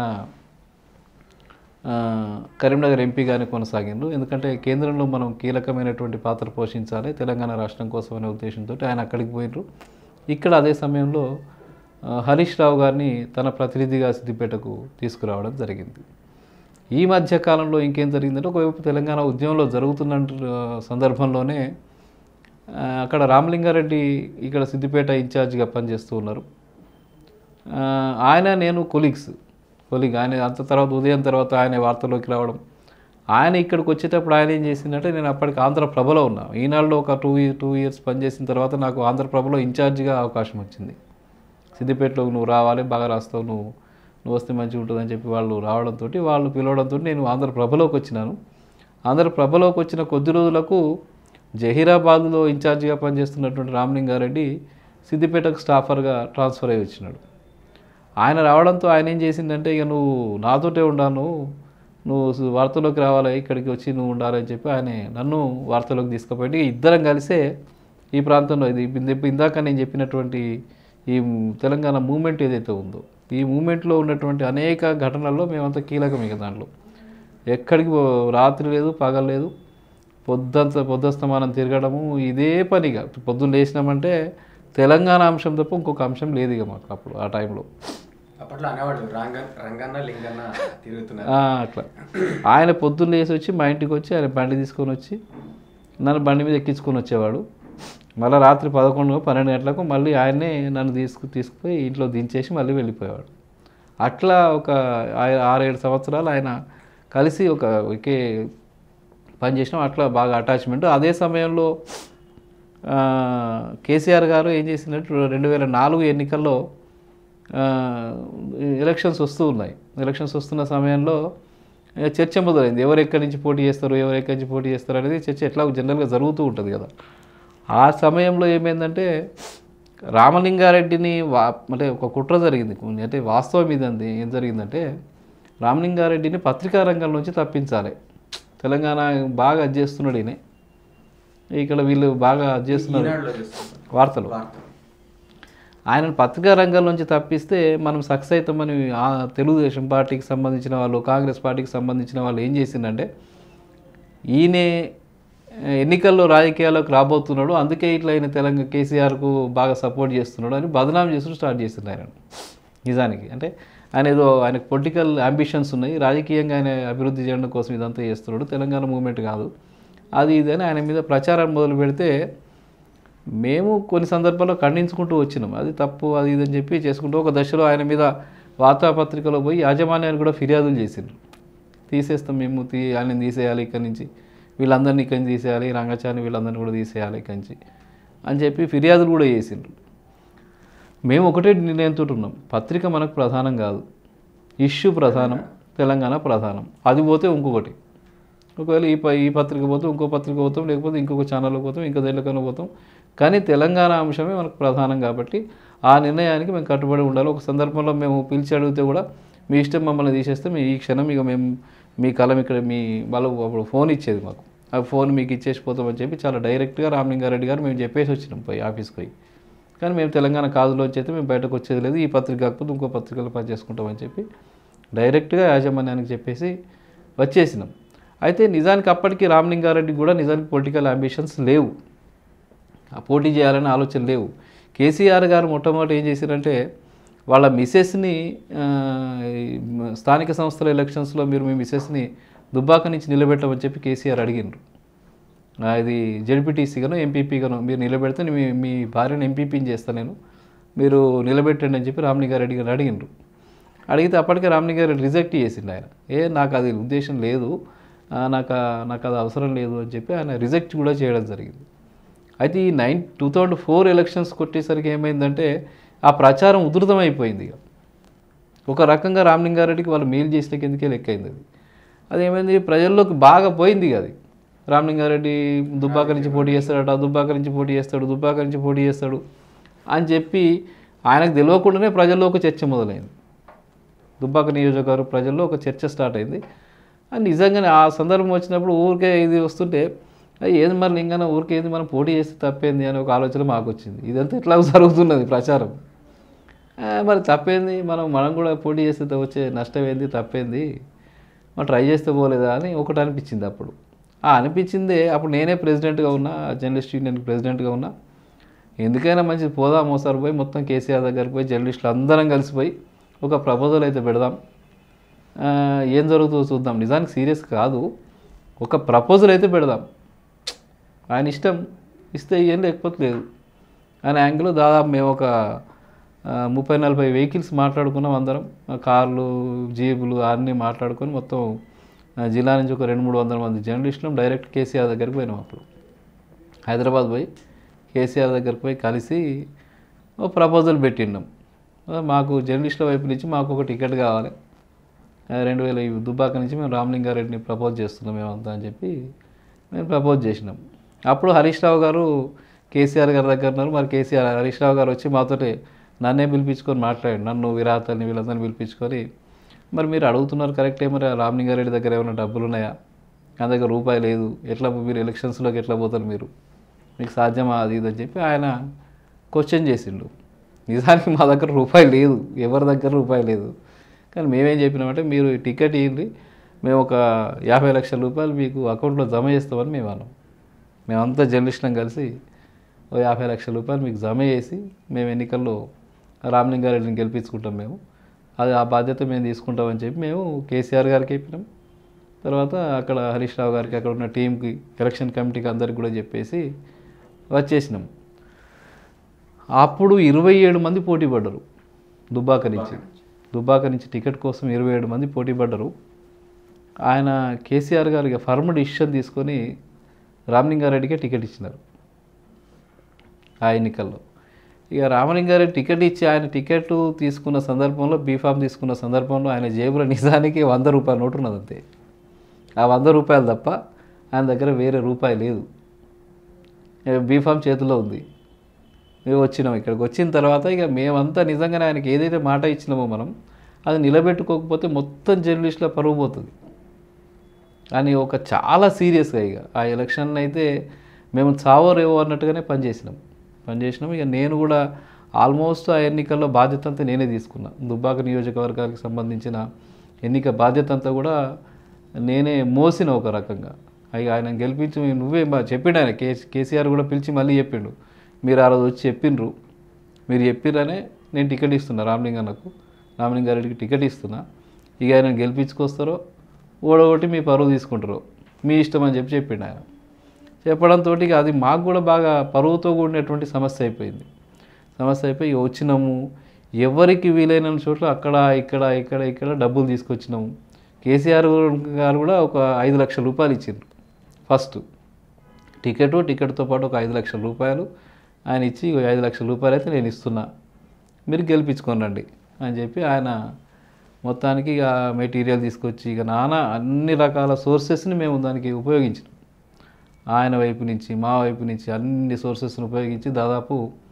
ఆ, కరీంనగర్ ఎంపీగానే కొనసాగిండ్రు ఎందుకంటే కేంద్రంలో మనం కీలకమైనటువంటి పాత్ర పోషించాలి తెలంగాణ రాష్ట్రం కోసం అనే ఉద్దేశంతో ఆయన అక్కడికి పోయినరు ఇక్కడ అదే సమయంలో ఆ, హరీష్ రావు గారిని తన ప్రతినిధిగా సిద్దిపేటకు తీసుకురావడం జరిగింది ఈ మధ్య కాలంలో ఇంకేం జరిగిందంటే ఒకవైపు తెలంగాణ ఉద్యమంలో జరుగుతున్న ఆ, సందర్భంలోనే ఆ, అక్కడ రామలింగారెడ్డి ఇక్కడ సిద్దిపేట ఇన్ఛార్జిగా పనిచేస్తూ ఉన్నారు ఆ, ఆయన నేను కొలీగ్స్ కొలీగ్ ఆయన అంత తర్వాత ఉదయం తర్వాత ఆయన వార్తల్లోకి రావడం ఆయన ఇక్కడికి వచ్చేటప్పుడు ఆయన ఏం చేసిందంటే నేను అప్పటికి ఆంధ్రప్రభలో ఉన్నా ఈనాడులో ఒక టూ టూ ఇయర్స్ పనిచేసిన తర్వాత నాకు ఆంధ్రప్రభలో ఇన్ఛార్జిగా అవకాశం వచ్చింది సిద్దిపేటలో నువ్వు రావాలి బాగా రాస్తావు నువ్వు నువ్వు వస్తే మంచిగా ఉంటుందని చెప్పి వాళ్ళు రావడంతో వాళ్ళు పిలవడంతో నేను ఆంధ్రప్రభలోకి వచ్చినాను ఆంధ్రప్రభలోకి వచ్చిన కొద్ది రోజులకు జహీరాబాద్లో ఇన్ఛార్జిగా పనిచేస్తున్నటువంటి రామలింగారెడ్డి సిద్దిపేటకు స్టాఫర్గా ట్రాన్స్ఫర్ అయ్యి వచ్చినాడు ఆయన రావడంతో ఆయన ఏం చేసిందంటే ఇక నువ్వు నాతోటే ఉండాను నువ్వు సు- వార్తలోకి రావాలి ఇక్కడికి వచ్చి నువ్వు ఉండాలని చెప్పి ఆయన నన్ను వార్తలోకి తీసుకుపోయి ఇద్దరం కలిసే ఈ ప్రాంతంలో ఇది ఇంద- ఇందాక నేను చెప్పినటువంటి ఈ తెలంగాణ మూమెంట్ ఏదైతే ఉందో ఈ మూమెంట్లో ఉన్నటువంటి అనేక ఘటనల్లో మేమంతా కీలకం ఇక దాంట్లో ఎక్కడికి పో- రాత్రి లేదు పగలు లేదు పొద్దంత పొద్దస్తమానం తిరగడము ఇదే పనిగా పొద్దున్న లేచినామంటే తెలంగాణ అంశం తప్ప ఇంకొక అంశం లేదు ఇక మాకు అప్పుడు ఆ టైంలో అప్పట్లో అనేవాళ్ళు రంగ రంగన్న లింగన్న తిరుగుతున్నారు ఆ, అట్లా ఆయన పొద్దున్న లేసి వచ్చి మా ఇంటికి వచ్చి ఆయన బండి తీసుకొని వచ్చి నన్ను బండి మీద ఎక్కించుకొని వచ్చేవాడు మళ్ళీ రాత్రి పదకొండు పన్నెండు గంటలకు మళ్ళీ ఆయన్నే నన్ను తీసుకు తీసుకుపోయి ఇంట్లో దించేసి మళ్ళీ వెళ్ళిపోయేవాడు అట్లా ఒక ఆ- ఆరేడు సంవత్సరాలు ఆయన కలిసి ఒక ఒకే పని చేసినాం అట్లా బాగా అటాచ్మెంట్ అదే సమయంలో ఆ, కేసీఆర్ గారు ఏం చేసినట్టు రెండు వేల నాలుగు ఎన్నికల్లో ఆ, ఎలక్షన్స్ వస్తూ ఉన్నాయి ఎలక్షన్స్ వస్తున్న సమయంలో ఏ, చర్చ మొదలైంది ఎవరు ఎక్కడి నుంచి పోటీ చేస్తారు ఎవరు ఎక్కడి నుంచి పోటీ చేస్తారు అనేది చర్చ ఎట్లా జనరల్గా జరుగుతూ ఉంటుంది కదా ఆ సమయంలో ఏమైందంటే రామలింగారెడ్డిని వా అంటే ఒక కుట్ర జరిగింది కొన్ని- అంటే వాస్తవం ఇదండి ఏం జరిగిందంటే రామలింగారెడ్డిని పత్రికా రంగం నుంచి తప్పించాలి తెలంగాణ బాగా అది చేస్తున్నాడు ఈయన ఇక్కడ వీళ్ళు బాగా అది చేస్తున్నారు ఈనాడులో చూస్తున్నాం. వార్తలు వార్తలు. ఆయనను పత్రికా రంగం నుంచి తప్పిస్తే మనం సక్సెస్ అవుతామని ఆ తెలుగుదేశం పార్టీకి సంబంధించిన వాళ్ళు కాంగ్రెస్ పార్టీకి సంబంధించిన వాళ్ళు ఏం చేసిందంటే ఈయనే ఆ, ఎన్నికల్లో రాజకీయాల్లోకి రాబోతున్నాడు అందుకే ఇట్లా ఆయన తెలంగాణ కేసీఆర్కు బాగా సపోర్ట్ చేస్తున్నాడు అని బదనాం చేస్తూ స్టార్ట్ చేసింది ఆయన నిజానికి అంటే ఆయన ఏదో ఆయనకు పొలిటికల్ అంబిషన్స్ ఉన్నాయి రాజకీయంగా ఆయన అభివృద్ధి చేయడం కోసం ఇదంతా చేస్తున్నాడు తెలంగాణ మూమెంట్ కాదు అది ఇది అని ఆయన మీద ప్రచారం మొదలు పెడితే మేము కొన్ని సందర్భాల్లో ఖండించుకుంటూ వచ్చినాం అది తప్పు అది ఇది అని చెప్పి చేసుకుంటూ ఒక దశలో ఆయన మీద వార్తాపత్రికలో పోయి యాజమాన్యాన్ని కూడా ఫిర్యాదులు చేసిండ్రు తీసేస్తాం మేము తీ ఆయన తీసేయాలి ఇక్కడి నుంచి వీళ్ళందరినీ ఇక్కడి నుంచి తీసేయాలి రంగచాని వీళ్ళందరినీ కూడా తీసేయాలి ఇక్కడి నుంచి అని చెప్పి ఫిర్యాదులు కూడా చేసిండ్రు మేము ఒకటే నిర్ణయంతో ఉన్నాం పత్రిక మనకు ప్రధానం కాదు ఇష్యూ ప్రధానం తెలంగాణ ప్రధానం అది పోతే ఇంకొకటి ఒకవేళ ఈ ప- ఈ పత్రిక పోతాం ఇంకో పత్రిక పోతాం లేకపోతే ఇంకొక ఛానల్కి పోతాం ఇంకో దేనికైనా పోతాం కానీ తెలంగాణ అంశమే మనకు ప్రధానం కాబట్టి ఆ నిర్ణయానికి మేము కట్టుబడి ఉండాలి ఒక సందర్భంలో మేము పిలిచి అడిగితే కూడా మీ ఇష్టం మమ్మల్ని తీసేస్తే మీ ఈ క్షణం ఇక మేము మీ కలం ఇక్కడ మీ వాళ్ళు అప్పుడు ఫోన్ ఇచ్చేది మాకు ఆ ఫోన్ మీకు ఇచ్చేసి పోతామని చెప్పి చాలా డైరెక్ట్గా రామలింగారెడ్డి గారు మేము చెప్పేసి వచ్చినాం పోయి ఆఫీస్కి పోయి కానీ మేము తెలంగాణ కాదులోంచి అయితే మేము బయటకు వచ్చేది లేదు ఈ పత్రిక కాకపోతే ఇంకో పత్రికలో పనిచేసుకుంటామని చెప్పి డైరెక్ట్గా యాజమాన్యానికి చెప్పేసి వచ్చేసినాం అయితే నిజానికి అప్పటికి రామలింగారెడ్డి కూడా నిజానికి పొలిటికల్ అంబిషన్స్ లేవు ఆ పోటీ చేయాలనే ఆలోచన లేవు కేసీఆర్ గారు మొట్టమొదటి ఏం చేశారంటే వాళ్ళ మిసెస్ని ఆ, ఈ స్థానిక సంస్థల ఎలక్షన్స్లో మీరు మీ మిసెస్ని దుబ్బాక నుంచి నిలబెట్టమని చెప్పి కేసీఆర్ అడిగినారు ఆ, ఇది జడ్పీటీసీగాను ఎంపీపీగాను మీరు నిలబెడితే మీ మీ భార్యను ఎంపీపీని చేస్తాను నేను మీరు నిలబెట్టండి అని చెప్పి రామలింగారెడ్డి గారు అడిగినారు అడిగితే అప్పటికే రామలింగారెడ్డి రిజెక్ట్ చేసిండు ఆయన ఏ నాకు అది ఉద్దేశం లేదు ఆ, నాకు ఆ- నాకు అది అవసరం లేదు అని చెప్పి ఆయన రిజెక్ట్ కూడా చేయడం జరిగింది అయితే ఈ nine two thousand four elections కొట్టేసరికి ఏమైందంటే ఆ ప్రచారం ఉధృతమైపోయింది ఇక ఒక రకంగా రామలింగారెడ్డికి వాళ్ళు మేలు చేసిన కిందకే లెక్క అయింది అది అది ఏమైంది ప్రజల్లోకి బాగా పోయింది ఇక అది రామలింగారెడ్డి దుబ్బాక నుంచి పోటీ చేస్తాడట దుబ్బాక నుంచి పోటీ చేస్తాడు దుబ్బాక నుంచి పోటీ చేస్తాడు అని చెప్పి ఆయనకు తెలియకుండానే ప్రజల్లో ఒక చర్చ మొదలైంది దుబ్బాక నియోజకవర్గ ప్రజల్లో ఒక చర్చ స్టార్ట్ అయింది అది నిజంగానే ఆ సందర్భం వచ్చినప్పుడు ఊరికే ఇది వస్తుంటే "అయ్య, ఏది మరి లింగన ఊరికే ఏది మనం పోటీ చేస్తే తప్పేంది అని ఒక ఆలోచన మాకు వచ్చింది ఇదంతా ఎట్లా జరుగుతున్నది ప్రచారం ఆ, మరి తప్పేంది మనం మనం కూడా పోటీ చేస్తే వచ్చే నష్టం ఏంది తప్పేంది మనం ట్రై చేస్తే పోలేదా అని ఒకటి అనిపించింది అప్పుడు ఆ అనిపించిందే అప్పుడు నేనే ప్రెసిడెంట్గా ఉన్నా జర్నలిస్ట్ యూనియన్కి ప్రెసిడెంట్గా ఉన్నా ఎందుకైనా మంచిది పోదాం ఒకసారి పోయి మొత్తం కేసీఆర్ దగ్గరికి పోయి జర్నలిస్టులు అందరం కలిసిపోయి ఒక ప్రపోజల్ అయితే పెడదాం ఆ, ఏం జరుగుతుందో చూద్దాం నిజానికి సీరియస్ కాదు ఒక ప్రపోజల్ అయితే పెడదాం ఆయన ఇష్టం ఇస్తే ఏం లేకపోతే లేదు ఆయన యాంగిల్లో దాదాపు మేము ఒక ఆ, ముప్పై నలభై వెహికల్స్ మాట్లాడుకున్నాం అందరం ఆ, కార్లు జీబులు అన్నీ మాట్లాడుకొని మొత్తం ఆ, జిల్లా నుంచి ఒక రెండు మూడు వందల మంది జర్నలిస్టులు డైరెక్ట్ కేసీఆర్ దగ్గరికి పోయినాం అప్పుడు హైదరాబాద్ పోయి కేసీఆర్ దగ్గరికి పోయి కలిసి ఓ ప్రపోజల్ పెట్టిండాం ఆ, మాకు జర్నలిస్టుల వైపు నుంచి మాకు ఒక టికెట్ కావాలి ఆ, రెండు వేల ఈ దుబ్బాక నుంచి మేము రామలింగారెడ్డిని ప్రపోజ్ చేస్తున్నాం మేమంతా అని చెప్పి మేము ప్రపోజ్ చేసినాం అప్పుడు హరీష్ రావు గారు కేసీఆర్ గారి దగ్గర ఉన్నారు మరి కేసీఆర్ హరీష్ రావు గారు వచ్చి మాతోటి నన్నే పిలిపించుకొని మాట్లాడాడు నన్ను విరాతని వీళ్ళందరినీ పిలిపించుకొని మరి మీరు అడుగుతున్నారు కరెక్టే మరి ఆ రామలింగారెడ్డి దగ్గర ఏమైనా డబ్బులు ఉన్నాయా నా దగ్గర రూపాయి లేదు ఎట్లా మీరు ఎలక్షన్స్లోకి ఎట్లా పోతారు మీరు మీకు సాధ్యమా అది ఇది అని చెప్పి ఆయన క్వశ్చన్ చేసిండు నిజానికి మా దగ్గర రూపాయి లేదు ఎవరి దగ్గర రూపాయి లేదు కానీ మేమేం చెప్పినామంటే మీరు ఈ టికెట్ ఇవ్వండి మేము ఒక యాభై లక్షల రూపాయలు మీకు అకౌంట్లో జమ చేస్తామని మేము అన్నాం మేమంతా జర్నలిస్టులం కలిసి ఓ యాభై లక్షల రూపాయలు మీకు జమ చేసి మేము ఎన్నికల్లో రామలింగారెడ్డిని గెలిపించుకుంటాం మేము అది ఆ బాధ్యత మేము తీసుకుంటామని చెప్పి మేము కేసీఆర్ గారికి చెప్పినాం తర్వాత అక్కడ హరీష్ రావు గారికి అక్కడ ఉన్న టీంకి ఎలక్షన్ కమిటీకి అందరికి కూడా చెప్పేసి వచ్చేసినాం అప్పుడు ఇరవై ఏడు మంది పోటీ పడ్డరు దుబ్బాక నుంచి దుబ్బాక నుంచి టికెట్ కోసం ఇరవై ఏడు మంది పోటీ పడ్డరు ఆయన కేసీఆర్ గారు ఇక ఫర్మ్ డిసిషన్ తీసుకొని రామలింగారెడ్డికే టికెట్ ఇచ్చినారు ఆ ఎన్నికల్లో ఇక రామలింగారెడ్డి టికెట్ ఇచ్చి ఆయన టికెట్ తీసుకున్న సందర్భంలో బీఫామ్ తీసుకున్న సందర్భంలో ఆయన జేబులో నిజానికి వంద రూపాయల నోటు ఉన్నది అంతే ఆ వంద రూపాయలు తప్ప ఆయన దగ్గర వేరే రూపాయి లేదు బీఫామ్ చేతిలో ఉంది మేము వచ్చినాం ఇక్కడికి వచ్చిన తర్వాత ఇక మేమంతా నిజంగానే ఆయనకి ఏదైతే మాట ఇచ్చినామో మనం అది నిలబెట్టుకోకపోతే మొత్తం జర్నలిస్టుల పరువు పోతుంది అని ఒక చాలా సీరియస్గా ఇక ఆ ఎలక్షన్ అయితే మేము చావో రేవో అన్నట్టుగానే పనిచేసినాం పనిచేసినాం ఇక నేను కూడా ఆల్మోస్ట్ ఆ ఎన్నికల్లో బాధ్యత అంతా నేనే తీసుకున్నా దుబ్బాక నియోజకవర్గానికి సంబంధించిన ఎన్నిక బాధ్యత అంతా కూడా నేనే మోసిన ఒక రకంగా అయ్యి ఆయన గెలిపించి నువ్వే మా చెప్పిండు ఆయన కే కేసీఆర్ కూడా పిలిచి మళ్ళీ చెప్పిండు మీరు ఆ రోజు వచ్చి చెప్పిండ్రు మీరు చెప్పిరనే నేను టికెట్ ఇస్తున్నా రామలింగన్నకు రామలింగారెడ్డికి టికెట్ ఇస్తున్నా ఇక ఆయన గెలిపించుకొస్తారో ఓడగొట్టి మీ పరువు తీసుకుంటారో మీ ఇష్టం అని చెప్పి చెప్పిండు ఆయన చెప్పడంతో ఇక అది మాకు కూడా బాగా పరువుతో కూడినటువంటి సమస్య అయిపోయింది సమస్య అయిపోయి ఇక వచ్చినాము ఎవరికి వీలైన చోట్ల అక్కడ ఇక్కడ ఇక్కడ ఇక్కడ డబ్బులు తీసుకొచ్చినాము కేసీఆర్ గారు కూడా ఒక ఐదు లక్షల రూపాయలు ఇచ్చిండ్రు ఫస్ట్ టికెట్ టికెట్తో పాటు ఒక ఐదు లక్షల రూపాయలు ఆయన ఇచ్చి "ఇగో ఐదు లక్షల రూపాయలు అయితే నేను ఇస్తున్నా మీరు గెలిపించుకోనండి అని చెప్పి ఆయన మొత్తానికి ఇక మెటీరియల్ తీసుకొచ్చి ఇక నానా అన్ని రకాల సోర్సెస్ని మేము దానికి ఉపయోగించినాం ఆయన వైపు నుంచి మా వైపు నుంచి అన్ని సోర్సెస్ని ఉపయోగించి దాదాపు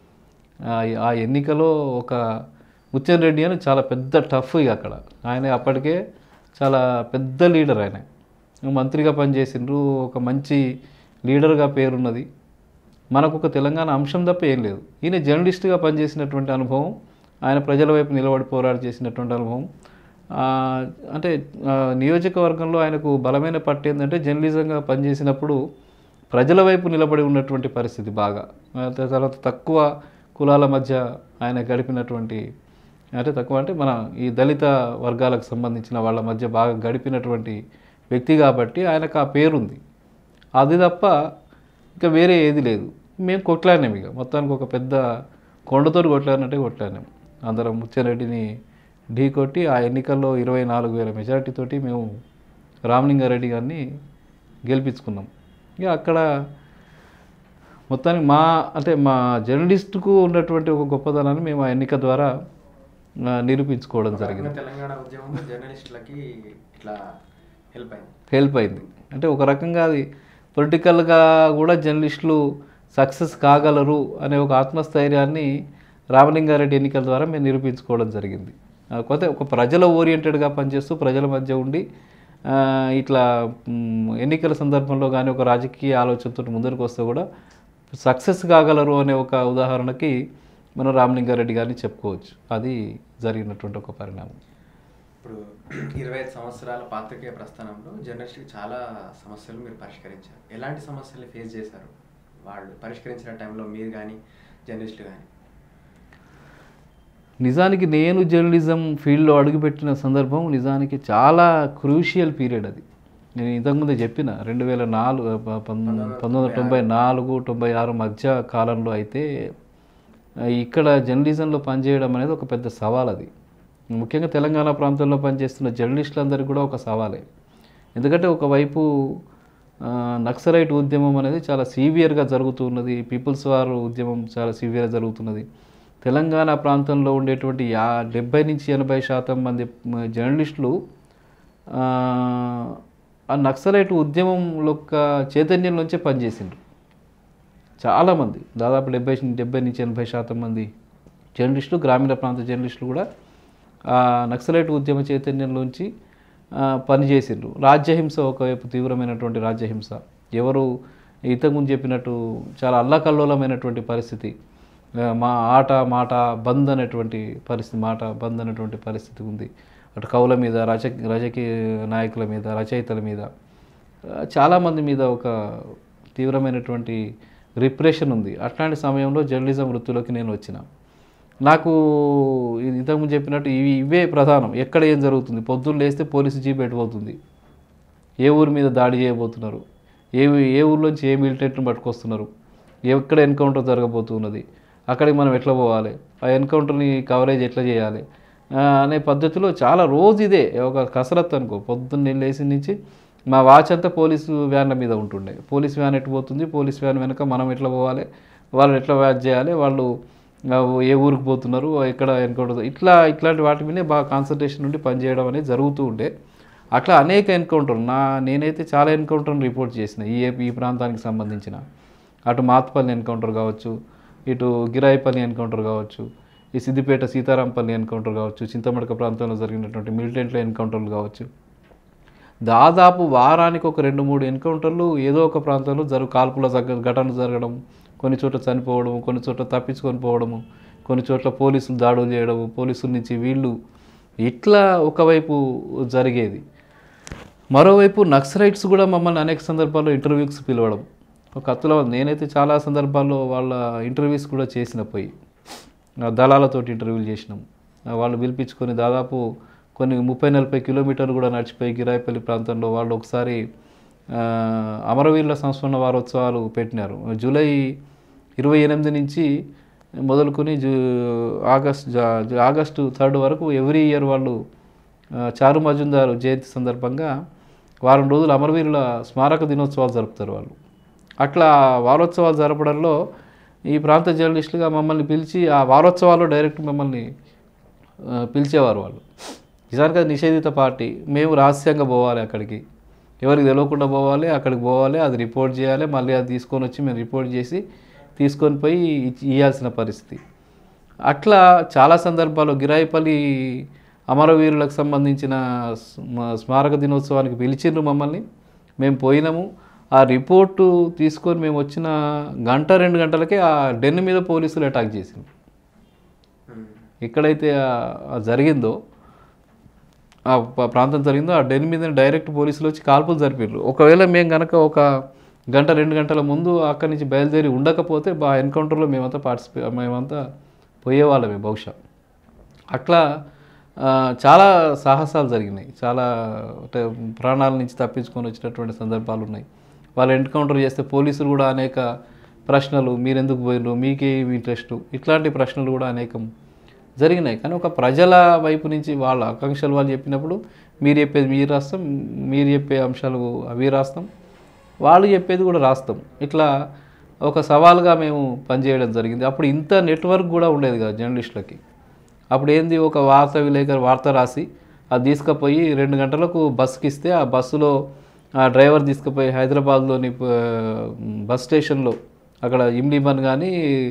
ఆ, ఆ ఎన్నికలో ఒక ముత్యం రెడ్డి అని చాలా పెద్ద టఫ్ ఇక అక్కడ ఆయన అప్పటికే చాలా పెద్ద లీడర్ ఆయన మంత్రిగా పనిచేసిండ్రు ఒక మంచి లీడర్గా పేరున్నది మనకు ఒక తెలంగాణ అంశం తప్ప ఏం లేదు ఈయన జర్నలిస్ట్గా పనిచేసినటువంటి అనుభవం ఆయన ప్రజల వైపు నిలబడి పోరాడి చేసినటువంటి అనుభవం ఆ, అంటే ఆ, నియోజకవర్గంలో ఆయనకు బలమైన పట్టు ఏంటంటే జర్నలిజంగా పనిచేసినప్పుడు ప్రజల వైపు నిలబడి ఉన్నటువంటి పరిస్థితి బాగా ఆ తర్వాత తక్కువ కులాల మధ్య ఆయన గడిపినటువంటి అంటే తక్కువ అంటే మన ఈ దళిత వర్గాలకు సంబంధించిన వాళ్ళ మధ్య బాగా గడిపినటువంటి వ్యక్తి కాబట్టి ఆయనకు ఆ పేరుంది అది తప్ప ఇంకా వేరే ఏది లేదు మేము కొట్లాడినాం ఇక మొత్తానికి ఒక పెద్ద కొండతో కొట్లాడినట్టే కొట్లాడినాం అందరం ముచ్చెరెడ్డిని ఢీ కొట్టి ఆ ఎన్నికల్లో ఇరవై నాలుగు వేల మెజార్టీతోటి మేము రామలింగారెడ్డి గారిని గెలిపించుకున్నాం ఇక అక్కడ మొత్తానికి మా అంటే మా జర్నలిస్టుకు ఉన్నటువంటి ఒక గొప్పదనాన్ని మేము ఆ ఎన్నిక ద్వారా ఆ, నిరూపించుకోవడం జరిగింది తెలంగాణ ఉద్యమం జర్నలిస్టులకి ఇట్లా హెల్ప్ అయింది హెల్ప్ అయింది అంటే ఒక రకంగా అది పొలిటికల్గా కూడా జర్నలిస్టులు సక్సెస్ కాగలరు అనే ఒక ఆత్మస్థైర్యాన్ని రామలింగారెడ్డి ఎన్నికల ద్వారా మేము నిరూపించుకోవడం జరిగింది ఆ, కొత్త ఒక ప్రజల ఓరియంటెడ్గా పనిచేస్తూ ప్రజల మధ్య ఉండి ఆ, ఇట్లా మ్, ఎన్నికల సందర్భంలో కానీ ఒక రాజకీయ ఆలోచనతో ముందరికి వస్తే కూడా సక్సెస్ కాగలరు అనే ఒక ఉదాహరణకి మనం రామలింగారెడ్డి గారిని చెప్పుకోవచ్చు అది జరిగినటువంటి ఒక పరిణామం ఇప్పుడు ఇరవై ఐదు సంవత్సరాల పాత్రికేయ ప్రస్థానంలో జర్నలిస్ట్కి చాలా సమస్యలు మీరు పరిష్కరించారు ఎలాంటి సమస్యలు ఫేస్ చేశారు వాళ్ళు పరిష్కరించిన టైంలో మీరు కానీ జర్నలిస్టులు కానీ నిజానికి నేను జర్నలిజం ఫీల్డ్లో అడుగుపెట్టిన సందర్భం నిజానికి చాలా క్రూషియల్ పీరియడ్ అది నేను ఇంతకుముందే చెప్పిన రెండు వేల నాలుగు ప- పం- పంతొమ్మిది వందల తొంభై నాలుగు తొంభై ఆరు మధ్య కాలంలో అయితే ఆ, ఇక్కడ జర్నలిజంలో పనిచేయడం అనేది ఒక పెద్ద సవాల్ అది ముఖ్యంగా తెలంగాణ ప్రాంతంలో పనిచేస్తున్న జర్నలిస్టులందరికీ కూడా ఒక సవాలే ఎందుకంటే ఒకవైపు ఆ, నక్సలైట్ ఉద్యమం అనేది చాలా సీవియర్గా జరుగుతున్నది పీపుల్స్ వార్ ఉద్యమం చాలా సీవియర్గా జరుగుతున్నది తెలంగాణ ప్రాంతంలో ఉండేటువంటి యా డెబ్బై నుంచి ఎనభై శాతం మంది మ, జర్నలిస్టులు ఆ, ఆ నక్సలైట్ ఉద్యమం యొక్క చైతన్యం నుంచే పనిచేసిండ్రు చాలామంది దాదాపు డెబ్బై డెబ్బై నుంచి ఎనభై శాతం మంది జర్నలిస్టులు గ్రామీణ ప్రాంత జర్నలిస్టులు కూడా ఆ నక్సలైట్ ఉద్యమ చైతన్యంలోంచి ఆ, పనిచేసిండ్రు రాజ్యహింస ఒకవైపు తీవ్రమైనటువంటి రాజ్యహింస ఎవరు ఇంతకుముందు చెప్పినట్టు చాలా అల్లకల్లోలమైనటువంటి పరిస్థితి ఆ, మా ఆట మాట బంద్ అనేటువంటి పరిస్థితి మాట బంద్ అనేటువంటి పరిస్థితి ఉంది అటు కవుల మీద రాజ రాజకీయ నాయకుల మీద రచయితల మీద ఆ, చాలామంది మీద ఒక తీవ్రమైనటువంటి రిప్రెషన్ ఉంది అట్లాంటి సమయంలో జర్నలిజం వృత్తిలోకి నేను వచ్చిన నాకు ఇది ఇంతకుముందు చెప్పినట్టు ఇవి ఇవే ప్రధానం ఎక్కడ ఏం జరుగుతుంది పొద్దున్న లేస్తే పోలీసు జీప్ ఎటుపోతుంది ఏ ఊరి మీద దాడి చేయబోతున్నారు ఏ ఏ ఊర్లోంచి ఏ మిలిటెంట్ని పట్టుకొస్తున్నారు ఎక్కడ ఎన్కౌంటర్ జరగబోతున్నది అక్కడికి మనం ఎట్లా పోవాలి ఆ ఎన్కౌంటర్ని కవరేజ్ ఎట్లా చేయాలి ఆ, అనే పద్ధతిలో చాలా రోజు ఇదే ఒక కసరత్ అనుకో పొద్దున్న లేచి నుంచి మా వాచ్ అంతా పోలీసు వ్యాన్ల మీద ఉంటుండే పోలీస్ వ్యాన్ ఎటు పోతుంది పోలీస్ వ్యాన్ వెనక మనం ఎట్లా పోవాలి వాళ్ళు ఎట్లా వ్యాచ్ చేయాలి వాళ్ళు ఆ, ఏ ఊరికి పోతున్నారు ఎక్కడ ఎన్కౌంటర్ ఇట్లా ఇట్లాంటి వాటి మీదే బాగా కాన్సన్ట్రేషన్ నుండి పనిచేయడం అనేది జరుగుతూ ఉండే అట్లా అనేక ఎన్కౌంటర్ నా నేనైతే చాలా ఎన్కౌంటర్ని రిపోర్ట్ చేసిన ఈ ఈ ప్రాంతానికి సంబంధించిన అటు మాత్పల్లి ఎన్కౌంటర్ కావచ్చు ఇటు గిరాయిపల్లి ఎన్కౌంటర్ కావచ్చు ఈ సిద్దిపేట సీతారాంపల్లి ఎన్కౌంటర్ కావచ్చు చింతమడక ప్రాంతంలో జరిగినటువంటి మిలిటెంట్ల ఎన్కౌంటర్లు కావచ్చు దాదాపు వారానికి ఒక రెండు మూడు ఎన్కౌంటర్లు ఏదో ఒక ప్రాంతంలో జరుగు కాల్పుల జగ- ఘటన జరగడం కొన్ని చోట్ల చనిపోవడము కొన్ని చోట్ల తప్పించుకొని పోవడము కొన్ని చోట్ల పోలీసులు దాడులు చేయడము పోలీసుల నుంచి వీళ్ళు ఇట్లా ఒకవైపు జరిగేది మరోవైపు నక్సలైట్స్ కూడా మమ్మల్ని అనేక సందర్భాల్లో ఇంటర్వ్యూస్ పిలవడం ఒక అత్తుల నేనైతే చాలా సందర్భాల్లో వాళ్ళ ఇంటర్వ్యూస్ కూడా చేసిన పోయి ఆ దళాలతోటి ఇంటర్వ్యూలు చేసినాం ఆ వాళ్ళు పిలిపించుకొని దాదాపు కొన్ని ముప్పై నలభై కిలోమీటర్లు కూడా నడిచిపోయి గిరాయిపల్లి ప్రాంతంలో వాళ్ళు ఒకసారి ఆ, అమరవీరుల సంస్మరణ వారోత్సవాలు పెట్టినారు జూలై ఇరవై ఎనిమిది నుంచి మొదలుకొని జూ ఆగస్ట్ జా- జూ- ఆగస్టు థర్డ్ వరకు ఎవ్రీ ఇయర్ వాళ్ళు ఆ, చారు మజుందారు జయంతి సందర్భంగా వారం రోజులు అమరవీరుల స్మారక దినోత్సవాలు జరుపుతారు వాళ్ళు అట్లా వారోత్సవాలు జరపడంలో ఈ ప్రాంత జర్నలిస్టులుగా మమ్మల్ని పిలిచి ఆ వారోత్సవాల్లో డైరెక్ట్ మమ్మల్ని ఆ, పిలిచేవారు వాళ్ళు నిజానికి అది నిషేధిత పార్టీ మేము రహస్యంగా పోవాలి అక్కడికి ఎవరికి తెలియకుండా పోవాలి అక్కడికి పోవాలి అది రిపోర్ట్ చేయాలి మళ్ళీ అది తీసుకొని వచ్చి మేము రిపోర్ట్ చేసి తీసుకొని పోయి ఇచ్చి- ఇయ్యాల్సిన పరిస్థితి అట్లా చాలా సందర్భాల్లో గిరాయిపల్లి అమరవీరులకు సంబంధించిన స్మ- స్మారక దినోత్సవానికి పిలిచిండ్రు మమ్మల్ని మేము పోయినాము ఆ రిపోర్టు తీసుకొని మేము వచ్చిన గంట రెండు గంటలకే ఆ డెన్ మీద పోలీసులు అటాక్ చేసింది ఎక్కడైతే ఆ- ఆ జరిగిందో ఆ ప- ప్రాంతం జరిగిందో ఆ డెన్ మీద డైరెక్ట్ పోలీసులు వచ్చి కాల్పులు జరిపారు ఒకవేళ మేము కనుక ఒక గంట రెండు గంటల ముందు అక్కడి నుంచి బయలుదేరి ఉండకపోతే బా ఎన్కౌంటర్లో మేమంతా పార్టిసిపే మేమంతా పోయేవాళ్ళమే బహుశా అట్లా ఆ, చాలా సాహసాలు జరిగినాయి చాలా అంటే ప్రాణాల నుంచి తప్పించుకొని వచ్చినటువంటి సందర్భాలు ఉన్నాయి వాళ్ళు ఎన్కౌంటర్ చేస్తే పోలీసులు కూడా అనేక ప్రశ్నలు మీరు ఎందుకు పోయినరు మీకే ఇంట్రెస్ట్ ఇట్లాంటి ప్రశ్నలు కూడా అనేకం జరిగినాయి కానీ ఒక ప్రజల వైపు నుంచి వాళ్ళ ఆకాంక్షలు వాళ్ళు చెప్పినప్పుడు మీరు చెప్పేది మీరు రాస్తాం మీరు చెప్పే అంశాలు అవి రాస్తాం వాళ్ళు చెప్పేది కూడా రాస్తాం ఇట్లా ఒక సవాల్గా మేము పనిచేయడం జరిగింది అప్పుడు ఇంత నెట్వర్క్ కూడా ఉండేది కదా జర్నలిస్టులకి అప్పుడు ఏంది ఒక వార్త విలేకరు వార్త రాసి అది తీసుకుపోయి రెండు గంటలకు బస్కి ఇస్తే ఆ బస్సులో ఆ డ్రైవర్ తీసుకుపోయి హైదరాబాద్లోని ప- బస్ స్టేషన్లో అక్కడ ఇమ్లీబన్ కానీ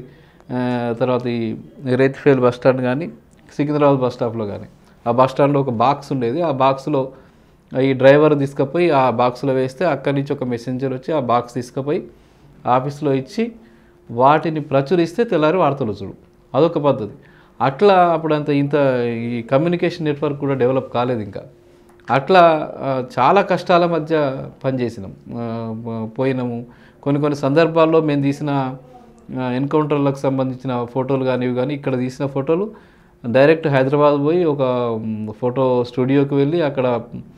ఆ, తర్వాత ఈ రేతిఫేల్ బస్ స్టాండ్ కానీ సికింద్రాబాద్ బస్ స్టాప్లో కానీ ఆ బస్ స్టాండ్లో ఒక బాక్స్ ఉండేది ఆ బాక్స్లో ఈ డ్రైవర్ తీసుకుపోయి ఆ బాక్స్లో వేస్తే అక్కడి నుంచి ఒక మెసెంజర్ వచ్చి ఆ బాక్స్ తీసుకుపోయి ఆఫీస్లో ఇచ్చి వాటిని ప్రచురిస్తే తెల్లారి వార్తలు చూడు అదొక పద్ధతి అట్లా అప్పుడు అంత ఇంత ఈ కమ్యూనికేషన్ నెట్వర్క్ కూడా డెవలప్ కాలేదు ఇంకా అట్లా ఆ, చాలా కష్టాల మధ్య పనిచేసినాం ఆ, ప- పోయినాము కొన్ని కొన్ని సందర్భాల్లో మేము తీసిన ఆ, ఎన్కౌంటర్లకు సంబంధించిన ఫోటోలు కానీ ఇవి కానీ ఇక్కడ తీసిన ఫోటోలు డైరెక్ట్ హైదరాబాద్ పోయి ఒక మ్, ఫోటో స్టూడియోకి వెళ్ళి అక్కడ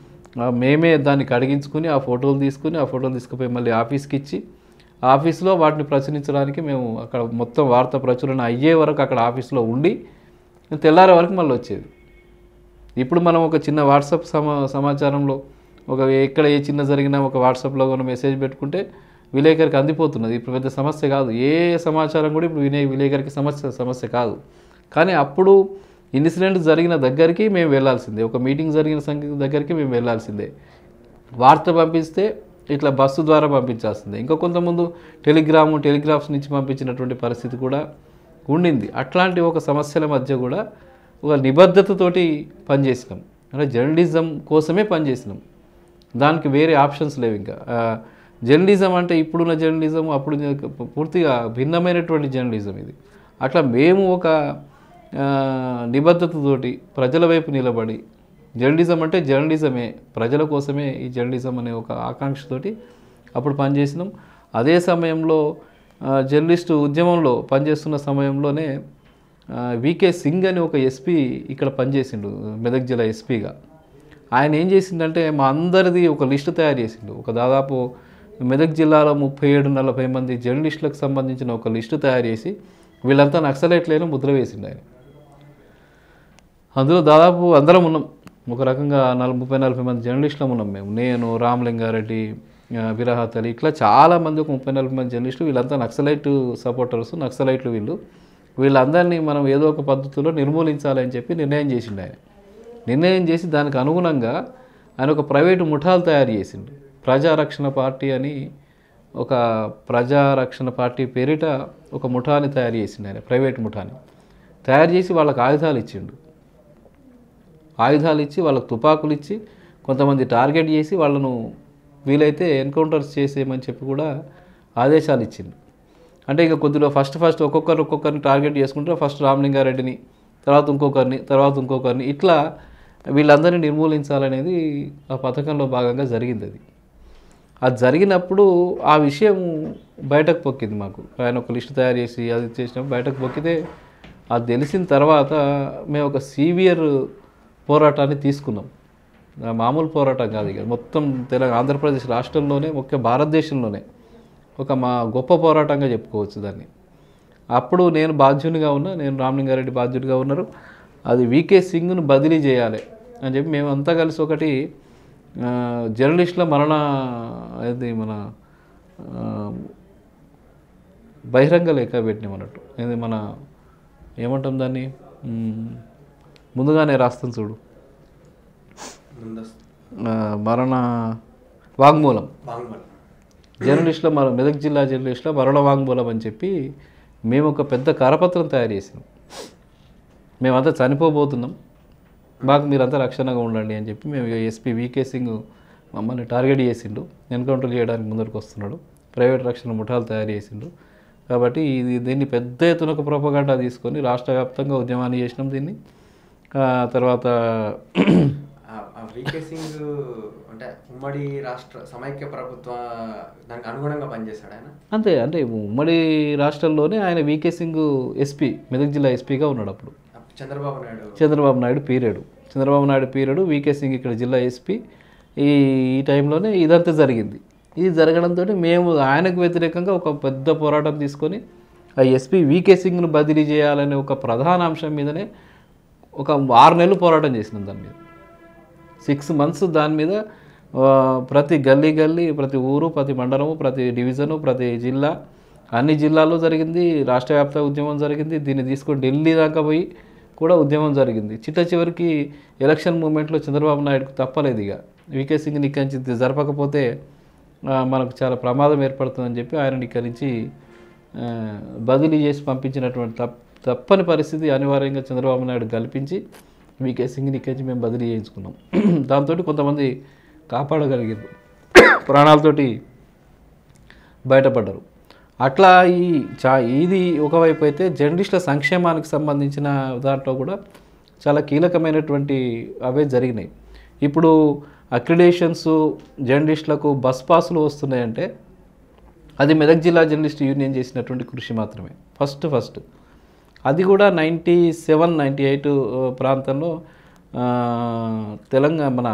ఆ, మేమే దాన్ని కడిగించుకుని ఆ ఫోటోలు తీసుకుని ఆ ఫోటోలు తీసుకుపోయి మళ్ళీ ఆఫీస్కి ఇచ్చి ఆఫీస్లో వాటిని ప్రచురించడానికి మేము అక్కడ మొత్తం వార్త ప్రచురణ అయ్యే వరకు అక్కడ ఆఫీస్లో ఉండి తెల్లారే వరకు మళ్ళీ వచ్చేది ఇప్పుడు మనం ఒక చిన్న వాట్సాప్ సమా సమాచారంలో ఒక ఎక్కడ ఏ చిన్న జరిగినా ఒక వాట్సాప్లో కొన్ని మెసేజ్ పెట్టుకుంటే విలేకరికి అందిపోతున్నది ఇప్పుడు పెద్ద సమస్య కాదు ఏ సమాచారం కూడా ఇప్పుడు వినే విలేకరికి సమస్య సమస్య కాదు కానీ అప్పుడు ఇన్సిడెంట్ జరిగిన దగ్గరికి మేము వెళ్ళాల్సిందే ఒక మీటింగ్ జరిగిన సంగ దగ్గరికి మేము వెళ్ళాల్సిందే వార్త పంపిస్తే ఇట్లా బస్సు ద్వారా పంపించాల్సిందే ఇంకా కొంతమంది టెలిగ్రాము టెలిగ్రాఫ్స్ నుంచి పంపించినటువంటి పరిస్థితి కూడా ఉండింది అట్లాంటి ఒక సమస్యల మధ్య కూడా ఒక నిబద్ధతతోటి పనిచేసినాం అంటే జర్నలిజం కోసమే పనిచేసినాం దానికి వేరే ఆప్షన్స్ లేవు ఇంకా ఆ, జర్నలిజం అంటే ఇప్పుడున్న జర్నలిజం అప్పుడు జ- పూర్తిగా భిన్నమైనటువంటి జర్నలిజం ఇది అట్లా మేము ఒక ఆ, నిబద్ధతతోటి ప్రజల వైపు నిలబడి జర్నలిజం అంటే జర్నలిజమే ప్రజల కోసమే ఈ జర్నలిజం అనే ఒక ఆకాంక్షతోటి అప్పుడు పనిచేసినాం అదే సమయంలో ఆ, జర్నలిస్టు ఉద్యమంలో పనిచేస్తున్న సమయంలోనే వికే సింగ్ అని ఒక ఎస్పీ ఇక్కడ పనిచేసిండు మెదక్ జిల్లా ఎస్పీగా ఆయన ఏం చేసిండంటే మా అందరిది ఒక లిస్టు తయారు చేసిండు ఒక దాదాపు మెదక్ జిల్లాలో ముప్పై ఏడు నలభై మంది జర్నలిస్టులకు సంబంధించిన ఒక లిస్టు తయారు చేసి వీళ్ళంతా నక్సలైట్లైన ముద్ర వేసిండు ఆయన అందులో దాదాపు అందరం ఉన్నాం ఒక రకంగా నలభై ముప్పై నలభై మంది జర్నలిస్టులు ఉన్నాం మేము నేను రామలింగారెడ్డి ఆ, విరాహత్ అలీ ఇట్లా చాలామంది ఒక ముప్పై నలభై మంది జర్నలిస్టులు వీళ్ళంతా నక్సలైట్ సపోర్టర్స్ నక్సలైట్లు వీళ్ళు వీళ్ళందరినీ మనం ఏదో ఒక పద్ధతిలో నిర్మూలించాలని చెప్పి నిర్ణయం చేసిండు ఆయన నిర్ణయం చేసి దానికి అనుగుణంగా ఆయన ఒక ప్రైవేటు ముఠాలు తయారు చేసిండు ప్రజారక్షణ పార్టీ అని ఒక ప్రజారక్షణ పార్టీ పేరిట ఒక ముఠాని తయారు చేసిండు ఆయన ప్రైవేట్ ముఠాని తయారు చేసి వాళ్ళకి ఆయుధాలు ఇచ్చిండు ఆయుధాలు ఇచ్చి వాళ్ళకి తుపాకులు ఇచ్చి కొంతమంది టార్గెట్ చేసి వాళ్ళను వీలైతే ఎన్కౌంటర్స్ చేసేయమని చెప్పి కూడా ఆదేశాలు ఇచ్చింది అంటే ఇక కొద్దిలో ఫస్ట్ ఫస్ట్ ఒక్కొక్కరు ఒక్కొక్కరిని టార్గెట్ చేసుకుంటే ఫస్ట్ రామలింగారెడ్డిని తర్వాత ఇంకొకరిని తర్వాత ఇంకొకరిని ఇట్లా వీళ్ళందరినీ నిర్మూలించాలనేది ఆ పథకంలో భాగంగా జరిగింది అది అది జరిగినప్పుడు ఆ విషయం బయటకు పొక్కింది మాకు ఆయన ఒక లిస్ట్ తయారు చేసి అది చేసినప్పుడు బయటకు పొక్కితే అది తెలిసిన తర్వాత మేము ఒక సీవియర్ పోరాటాన్ని తీసుకున్నాం ఆ మామూలు పోరాటం కాదు ఇక మొత్తం తెలంగాణ ఆంధ్రప్రదేశ్ రాష్ట్రంలోనే ముఖ్య భారతదేశంలోనే ఒక మా గొప్ప పోరాటంగా చెప్పుకోవచ్చు దాన్ని అప్పుడు నేను బాధ్యునిగా ఉన్నా నేను రామలింగారెడ్డి బాధ్యుడిగా ఉన్నారు అది వికే సింగ్ను బదిలీ చేయాలి అని చెప్పి మేము అంతా కలిసి ఒకటి ఆ, జర్నలిస్టుల మరణ అది మన ఆ, బహిరంగ లేఖ పెట్టినాం అన్నట్టు ఇది మన ఏమంటాం దాన్ని మ్, ముందుగానే రాస్తాం చూడు ఆ, మరణ వాంగ్మూలం జర్నలిస్టుల మర మెదక్ జిల్లా జర్నలిస్టుల మరణ వాంగ్మూలం అని చెప్పి మేము ఒక పెద్ద కరపత్రం తయారు చేసినాం మేమంతా చనిపోబోతున్నాం మాకు మీరంతా రక్షణగా ఉండండి అని చెప్పి మేము ఎస్పీ వికే సింగ్ మమ్మల్ని టార్గెట్ చేసిండు ఎన్కౌంటర్ చేయడానికి ముందరికి వస్తున్నాడు ప్రైవేట్ రక్షణ ముఠాలు తయారు చేసిండు కాబట్టి ఇది దీన్ని పెద్ద ఎత్తున ఒక ప్రొపగండా తీసుకొని రాష్ట్ర వ్యాప్తంగా ఉద్యమాన్ని చేసినాం దీన్ని ఆ తర్వాత వికే సింగ్ అంటే ఉమ్మడి రాష్ట్ర సమైక్య ప్రభుత్వ దానికి అనుగుణంగా పనిచేశాడు ఆయన అంతే అంటే ఉమ్మడి రాష్ట్రంలోనే ఆయన వికే సింగ్ ఎస్పీ మెదక్ జిల్లా ఎస్పీగా ఉన్నాడు అప్పుడు Chandrababu Naidu Chandrababu Naidu period Chandrababu Naidu period VK Singh ఇక్కడ జిల్లా ఎస్పీ ఈ ఈ టైంలోనే ఇదంతా జరిగింది ఇది జరగడంతో మేము ఆయనకు వ్యతిరేకంగా ఒక పెద్ద పోరాటం తీసుకొని ఆ ఎస్పీ వికే సింగ్ను బదిలీ చేయాలనే ఒక ప్రధాన అంశం మీదనే ఒక ఆరు నెలలు పోరాటం చేసినాం దాని మీద సిక్స్ మంత్స్ దాని మీద ఆ, ప్రతి గల్లీ గల్లీ ప్రతి ఊరు ప్రతి మండలము ప్రతి డివిజను ప్రతి జిల్లా అన్ని జిల్లాల్లో జరిగింది రాష్ట్ర వ్యాప్త ఉద్యమం జరిగింది దీన్ని తీసుకొని ఢిల్లీ దాకా పోయి కూడా ఉద్యమం జరిగింది చిట్ట చివరికి ఎలక్షన్ మూమెంట్లో చంద్రబాబు నాయుడుకు తప్పలేదు ఇక వికే సింగ్ని ఇక్కడి నుంచి జరపకపోతే ఆ, మనకు చాలా ప్రమాదం ఏర్పడుతుందని చెప్పి ఆయన ఇక్కడి నుంచి ఆ, బదిలీ చేసి పంపించినటువంటి తప్ తప్పని పరిస్థితి అనివార్యంగా చంద్రబాబు నాయుడు కల్పించి వికే సింగ్ని ఇక్కడి నుంచి మేము బదిలీ చేయించుకున్నాం దాంతో కొంతమంది కాపాడగలిగారు ప్రాణాలతోటి బయటపడ్డారు అట్లా ఈ చా ఇది ఒకవైపు అయితే జర్నలిస్టుల సంక్షేమానికి సంబంధించిన దాంట్లో కూడా చాలా కీలకమైనటువంటి అవే జరిగినాయి ఇప్పుడు అక్రిడేషన్స్ జర్నలిస్టులకు బస్ పాసులు వస్తున్నాయంటే అది మెదక్ జిల్లా జర్నలిస్ట్ యూనియన్ చేసినటువంటి కృషి మాత్రమే ఫస్ట్ ఫస్ట్ అది కూడా నైంటీ సెవెన్ నైంటీ ఎయిట్ ప్రాంతంలో ఆ, తెలంగాణ మన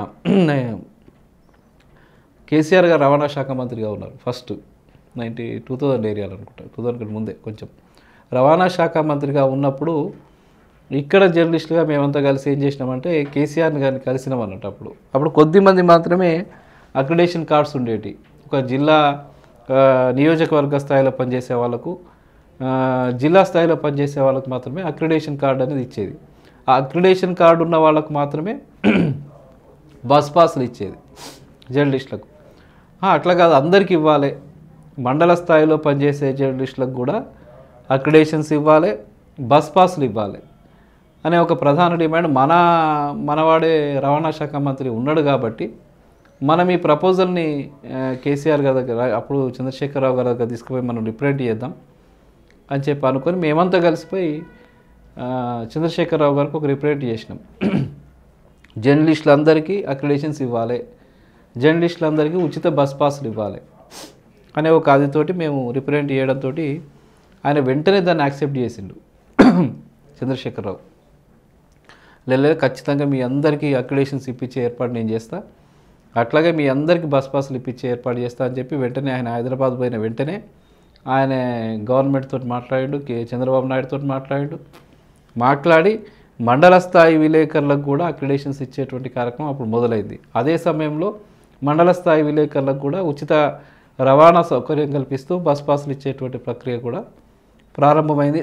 కేసీఆర్ గారు రవాణా శాఖ మంత్రిగా ఉన్నారు ఫస్ట్ నైంటీ టూ థౌజండ్ ఏరియాలో అనుకుంటా టూ థౌజండ్ ముందే కొంచెం రవాణా శాఖ మంత్రిగా ఉన్నప్పుడు ఇక్కడ జర్నలిస్టులుగా మేమంతా కలిసి ఏం చేసినామంటే కేసీఆర్ని గారిని కలిసినాం అన్నట్టు అప్పుడు అప్పుడు కొద్ది మంది మాత్రమే అక్రిడేషన్ కార్డ్స్ ఉండేటి ఒక జిల్లా ఆ, నియోజకవర్గ స్థాయిలో పనిచేసే వాళ్ళకు ఆ, జిల్లా స్థాయిలో పనిచేసే వాళ్ళకు మాత్రమే అక్రిడేషన్ కార్డు అనేది ఇచ్చేది ఆ అక్రిడేషన్ కార్డు ఉన్న వాళ్ళకు మాత్రమే బస్ పాసులు ఇచ్చేది జర్నలిస్టులకు ఆ, అట్లా కాదు అందరికి ఇవ్వాలి మండల స్థాయిలో పనిచేసే జర్నలిస్టులకు కూడా అక్రిడేషన్స్ ఇవ్వాలి బస్ పాసులు ఇవ్వాలి అనే ఒక ప్రధాన డిమాండ్ మన మనవాడే రవాణా శాఖ మంత్రి ఉన్నాడు కాబట్టి మనం ఈ ప్రపోజల్ని ఆ, కేసీఆర్ గారి దగ్గర అప్పుడు చంద్రశేఖరరావు గారి దగ్గర తీసుకుపోయి మనం రిప్రజెంట్ చేద్దాం అని చెప్పి అనుకొని మేమంతా కలిసిపోయి ఆ, చంద్రశేఖరరావు గారికి ఒక రిప్రజెంట్ చేసినాం జర్నలిస్టులందరికీ అక్రిడేషన్స్ ఇవ్వాలి జర్నలిస్టులందరికీ ఉచిత బస్ పాసులు ఇవ్వాలి అనే ఒక అదితోటి మేము రిప్రజెంట్ చేయడంతో ఆయన వెంటనే దాన్ని యాక్సెప్ట్ చేసిండు చంద్రశేఖరరావు లేదు ఖచ్చితంగా మీ అందరికీ అక్రిడేషన్స్ ఇప్పించే ఏర్పాటు నేను చేస్తా అట్లాగే మీ అందరికీ బస్ పాసులు ఇప్పించే ఏర్పాటు చేస్తా అని చెప్పి వెంటనే ఆయన హైదరాబాద్ పోయిన వెంటనే ఆయన గవర్నమెంట్ తోటి మాట్లాడిండు కే చంద్రబాబు నాయుడు తోటి మాట్లాడిండు మాట్లాడి మండల స్థాయి విలేకరులకు కూడా అక్రిడేషన్స్ ఇచ్చేటువంటి కార్యక్రమం అప్పుడు మొదలైంది అదే సమయంలో మండల స్థాయి విలేకరులకు కూడా ఉచిత రవాణా సౌకర్యం కల్పిస్తూ బస్ పాసులు ఇచ్చేటువంటి ప్రక్రియ కూడా ప్రారంభమైంది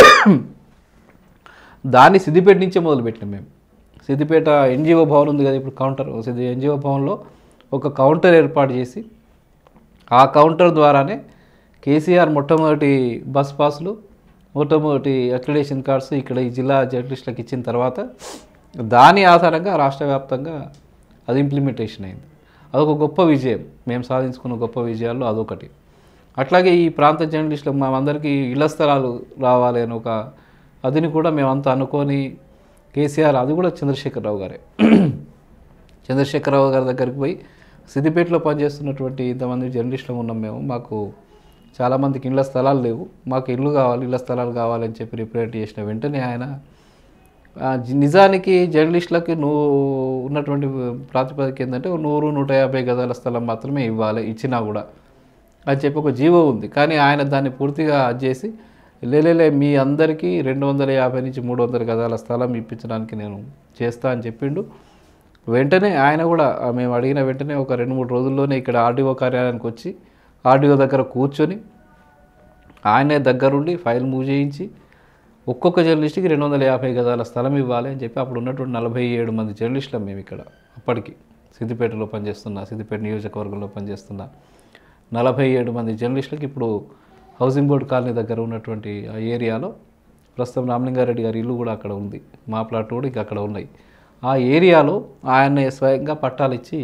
దాన్ని సిద్దిపేట నుంచే మొదలుపెట్టినాం మేము సిద్దిపేట ఎన్జిఓ భవన్ ఉంది కదా ఇప్పుడు కౌంటర్ సిద్ధి ఎన్జిఓ భవన్లో ఒక కౌంటర్ ఏర్పాటు చేసి ఆ కౌంటర్ ద్వారానే కేసీఆర్ మొట్టమొదటి బస్ పాసులు మొట్టమొదటి అక్రిడేషన్ కార్డ్స్ ఇక్కడ ఈ జిల్లా జర్నలిస్టులకు ఇచ్చిన తర్వాత దాని ఆధారంగా రాష్ట్ర వ్యాప్తంగా అది ఇంప్లిమెంటేషన్ అయింది అదొక గొప్ప విజయం మేము సాధించుకున్న గొప్ప విజయాల్లో అదొకటి అట్లాగే ఈ ప్రాంత జర్నలిస్టులకు మేమందరికీ ఇళ్ల స్థలాలు రావాలి అని ఒక అదిని కూడా మేమంతా అనుకొని కేసీఆర్ అది కూడా చంద్రశేఖరరావు గారే చంద్రశేఖరరావు గారి దగ్గరికి పోయి సిద్దిపేటలో పనిచేస్తున్నటువంటి ఇంతమంది జర్నలిస్టులు ఉన్నాం మేము మాకు చాలామందికి ఇళ్ళ స్థలాలు లేవు మాకు ఇల్లు కావాలి ఇళ్ళ స్థలాలు కావాలని చెప్పి రిప్రజెంట్ చేసిన వెంటనే ఆయన ఆ, జి- నిజానికి జర్నలిస్టులకి నువ్వు ఉన్నటువంటి ప్రాతిపదిక ఏంటంటే ఓ నూరు నూట యాభై గదాల స్థలం మాత్రమే ఇవ్వాలి ఇచ్చినా కూడా అని చెప్పి ఒక జీవో ఉంది కానీ ఆయన దాన్ని పూర్తిగా అది చేసి లేలేలే మీ అందరికీ రెండు వందల యాభై నుంచి మూడు వందల గదాల స్థలం ఇప్పించడానికి నేను చేస్తా అని చెప్పిండు వెంటనే ఆయన కూడా ఆ, మేము అడిగిన వెంటనే ఒక రెండు మూడు రోజుల్లోనే ఇక్కడ ఆర్డీఓ కార్యాలయానికి వచ్చి ఆర్డీఓ దగ్గర కూర్చొని ఆయనే దగ్గరుండి ఫైల్ మూవ్ చేయించి ఒక్కొక్క జర్నలిస్ట్కి రెండు వందల యాభై గదాల స్థలం ఇవ్వాలి అని చెప్పి అప్పుడు ఉన్నటువంటి నలభై ఏడు మంది జర్నలిస్టులం మేము ఇక్కడ అప్పటికి సిద్దిపేటలో పనిచేస్తున్న సిద్దిపేట నియోజకవర్గంలో పనిచేస్తున్న నలభై ఏడు మంది జర్నలిస్టులకు ఇప్పుడు హౌసింగ్ బోర్డు కాలనీ దగ్గర ఉన్నటువంటి ఆ ఏరియాలో ప్రస్తుతం రామలింగారెడ్డి గారి ఇల్లు కూడా అక్కడ ఉంది మా ప్లాట్ కూడా ఇంకా అక్కడ ఉన్నాయి ఆ ఏరియాలో ఆయన స్వయంగా పట్టాలు ఇచ్చి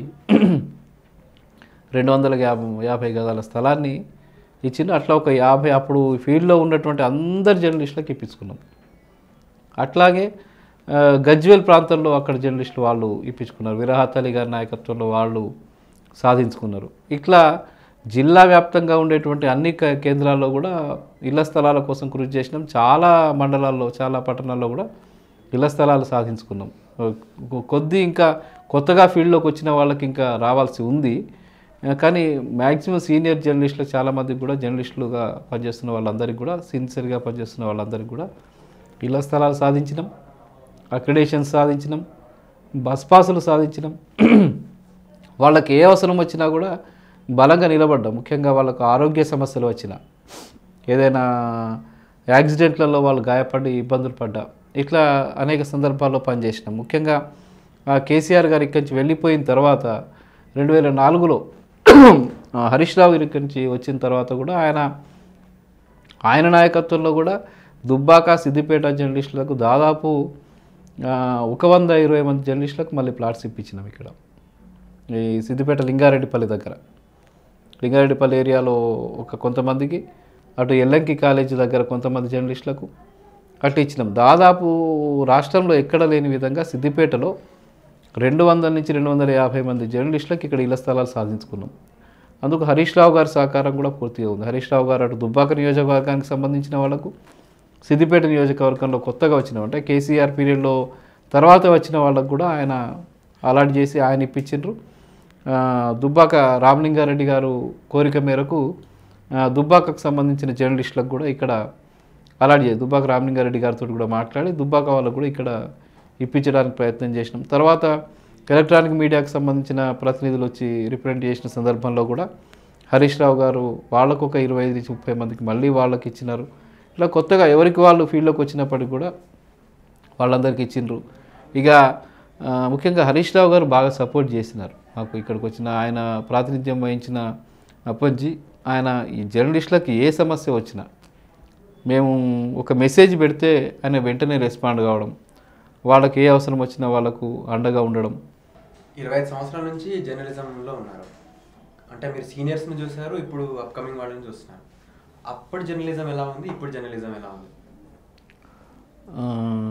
రెండు వందల యాభై యాభై గదాల స్థలాన్ని ఇచ్చిండు అట్లా ఒక యాభై అప్పుడు ఫీల్డ్లో ఉన్నటువంటి అందరు జర్నలిస్టులకు ఇప్పించుకున్నాం అట్లాగే ఆ, గజ్వేల్ ప్రాంతంలో అక్కడ జర్నలిస్టులు వాళ్ళు ఇప్పించుకున్నారు విరాహత్ అలీ గారి నాయకత్వంలో వాళ్ళు సాధించుకున్నారు ఇట్లా జిల్లా వ్యాప్తంగా ఉండేటువంటి అన్ని క- కేంద్రాల్లో కూడా ఇళ్ల స్థలాల కోసం కృషి చేసినాం చాలా మండలాల్లో చాలా పట్టణాల్లో కూడా ఇళ్ల స్థలాలు సాధించుకున్నాం కొ- కొద్ది ఇంకా కొత్తగా ఫీల్డ్లోకి వచ్చిన వాళ్ళకి ఇంకా రావాల్సి ఉంది ఆ, కానీ మ్యాక్సిమం సీనియర్ జర్నలిస్టులు చాలామందికి కూడా జర్నలిస్టులుగా పనిచేస్తున్న వాళ్ళందరికీ కూడా సిన్సియర్గా పనిచేస్తున్న వాళ్ళందరికీ కూడా ఇళ్ల స్థలాలు సాధించినాం అక్రిడేషన్స్ సాధించినాం బస్ పాసులు సాధించినాం వాళ్ళకి ఏ అవసరం వచ్చినా కూడా బలంగా నిలబడ్డాం ముఖ్యంగా వాళ్ళకు ఆరోగ్య సమస్యలు వచ్చినా ఏదైనా యాక్సిడెంట్లలో వాళ్ళు గాయపడి ఇబ్బందులు పడ్డా ఇట్లా అనేక సందర్భాల్లో పనిచేసినాం ముఖ్యంగా ఆ కేసీఆర్ గారు ఇక్కడి నుంచి వెళ్ళిపోయిన తర్వాత రెండు వేల నాలుగులో ఆ హరీష్ రావు గారి ఇక్కడి నుంచి వచ్చిన తర్వాత కూడా ఆయన ఆయన నాయకత్వంలో కూడా దుబ్బాక సిద్దిపేట జర్నలిస్టులకు దాదాపు ఆ, ఒక వంద ఇరవై మంది జర్నలిస్టులకు మళ్ళీ ప్లాట్స్ ఇప్పించినాం ఇక్కడ ఈ సిద్దిపేట లింగారెడ్డిపల్లి దగ్గర లింగారెడ్డిపల్లి ఏరియాలో ఒక కొంతమందికి అటు ఎల్లంకి కాలేజీ దగ్గర కొంతమంది జర్నలిస్టులకు అట్లా ఇచ్చినాం దాదాపు రాష్ట్రంలో ఎక్కడ లేని విధంగా సిద్దిపేటలో రెండు వందల నుంచి రెండు వందల యాభై మంది జర్నలిస్టులకు ఇక్కడ ఇళ్ల స్థలాలు సాధించుకున్నాం అందుకు హరీష్ రావు గారి సహకారం కూడా పూర్తిగా ఉంది హరీష్ రావు గారు అటు దుబ్బాక నియోజకవర్గానికి సంబంధించిన వాళ్ళకు సిద్దిపేట నియోజకవర్గంలో కొత్తగా వచ్చిన అంటే కేసీఆర్ పీరియడ్లో తర్వాత వచ్చిన వాళ్ళకు కూడా ఆయన అలాట్ చేసి ఆయన ఇప్పించిండ్రు ఆ, దుబ్బాక రామలింగారెడ్డి గారు కోరిక మేరకు ఆ, దుబ్బాకకు సంబంధించిన జర్నలిస్టులకు కూడా ఇక్కడ అలాట్ చేసి దుబ్బాక రామలింగారెడ్డి గారితో కూడా మాట్లాడి దుబ్బాక వాళ్ళకు కూడా ఇక్కడ ఇప్పించడానికి ప్రయత్నం చేసినాం తర్వాత ఎలక్ట్రానిక్ మీడియాకు సంబంధించిన ప్రతినిధులు వచ్చి రిప్రజెంట్ చేసిన సందర్భంలో కూడా హరీష్ రావు గారు వాళ్ళకు ఒక ఇరవై ఐదు నుంచి ముప్పై మందికి మళ్ళీ వాళ్ళకి ఇచ్చినారు ఇట్లా కొత్తగా ఎవరికి వాళ్ళు ఫీల్డ్లోకి వచ్చినప్పటికి కూడా వాళ్ళందరికీ ఇచ్చిండ్రు ఇక ఆ, ముఖ్యంగా హరీష్ రావు గారు బాగా సపోర్ట్ చేసినారు మాకు ఇక్కడికి వచ్చిన ఆయన ప్రాతినిధ్యం వహించిన అప్పజ్జి ఆయన ఈ జర్నలిస్టులకు ఏ సమస్య వచ్చినా మేము ఒక మెసేజ్ పెడితే ఆయన వెంటనే రెస్పాండ్ కావడం వాళ్ళకి ఏ అవసరం వచ్చినా వాళ్ళకు అండగా ఉండడం ఇరవై ఐదు సంవత్సరాల నుంచి జర్నలిజంలో ఉన్నారు అంటే మీరు సీనియర్స్ని చూసారు ఇప్పుడు అప్కమింగ్ వాళ్ళని చూస్తున్నారు అప్పుడు జర్నలిజం ఎలా ఉంది ఇప్పుడు జర్నలిజం ఎలా ఉంది ఆ,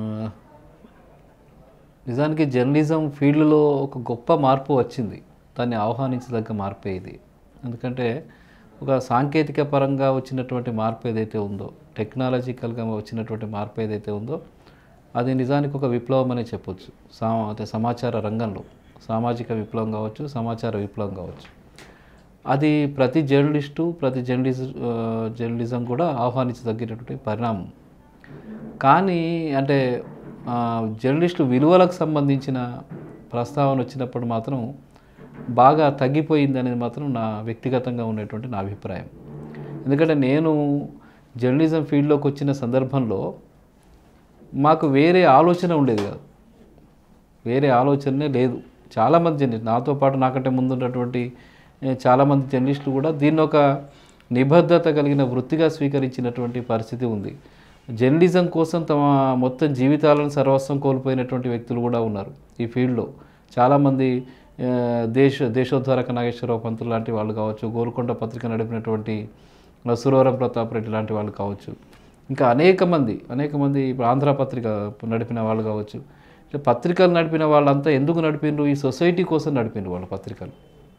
నిజానికి జర్నలిజం ఫీల్డ్లో ఒక గొప్ప మార్పు వచ్చింది దాన్ని ఆహ్వానించదగ్గ మార్పే ఇది ఎందుకంటే ఒక సాంకేతిక పరంగా వచ్చినటువంటి మార్పు ఏదైతే ఉందో టెక్నాలజికల్గా వచ్చినటువంటి మార్పు ఏదైతే ఉందో అది నిజానికి ఒక విప్లవం అనే చెప్పొచ్చు సా అంటే సమాచార రంగంలో సామాజిక విప్లవం కావచ్చు సమాచార విప్లవం కావచ్చు అది ప్రతి జర్నలిస్టు ప్రతి జర్నలిజ ఆ, జర్నలిజం కూడా ఆహ్వానించదగినటువంటి పరిణామం కానీ అంటే ఆ, జర్నలిస్టు విలువలకు సంబంధించిన ప్రస్తావన వచ్చినప్పుడు మాత్రం బాగా తగ్గిపోయింది అనేది మాత్రం నా వ్యక్తిగతంగా ఉన్నటువంటి నా అభిప్రాయం ఎందుకంటే నేను జర్నలిజం ఫీల్డ్లోకి వచ్చిన సందర్భంలో మాకు వేరే ఆలోచన ఉండేది కాదు వేరే ఆలోచనే లేదు చాలామంది జర్నలిస్ట్ నాతో పాటు నాకంటే ముందు ఉన్నటువంటి ఏ, చాలామంది జర్నలిస్టులు కూడా దీన్ని ఒక నిబద్ధత కలిగిన వృత్తిగా స్వీకరించినటువంటి పరిస్థితి ఉంది జర్నలిజం కోసం తమ మొత్తం జీవితాలను సర్వస్వం కోల్పోయినటువంటి వ్యక్తులు కూడా ఉన్నారు ఈ ఫీల్డ్లో చాలామంది ఆ, దేశ దేశోద్ధారక నాగేశ్వరరావు పంతులు లాంటి వాళ్ళు కావచ్చు గోల్కొండ పత్రిక నడిపినటువంటి సురవరం ప్రతాప్ రెడ్డి లాంటి వాళ్ళు కావచ్చు ఇంకా అనేక మంది అనేక మంది ఇప్పుడు ఆంధ్ర పత్రిక నడిపిన వాళ్ళు కావచ్చు ఇట్లా పత్రికలు నడిపిన వాళ్ళంతా ఎందుకు నడిపిండ్రు ఈ సొసైటీ కోసం నడిపిండ్రు వాళ్ళ పత్రికలు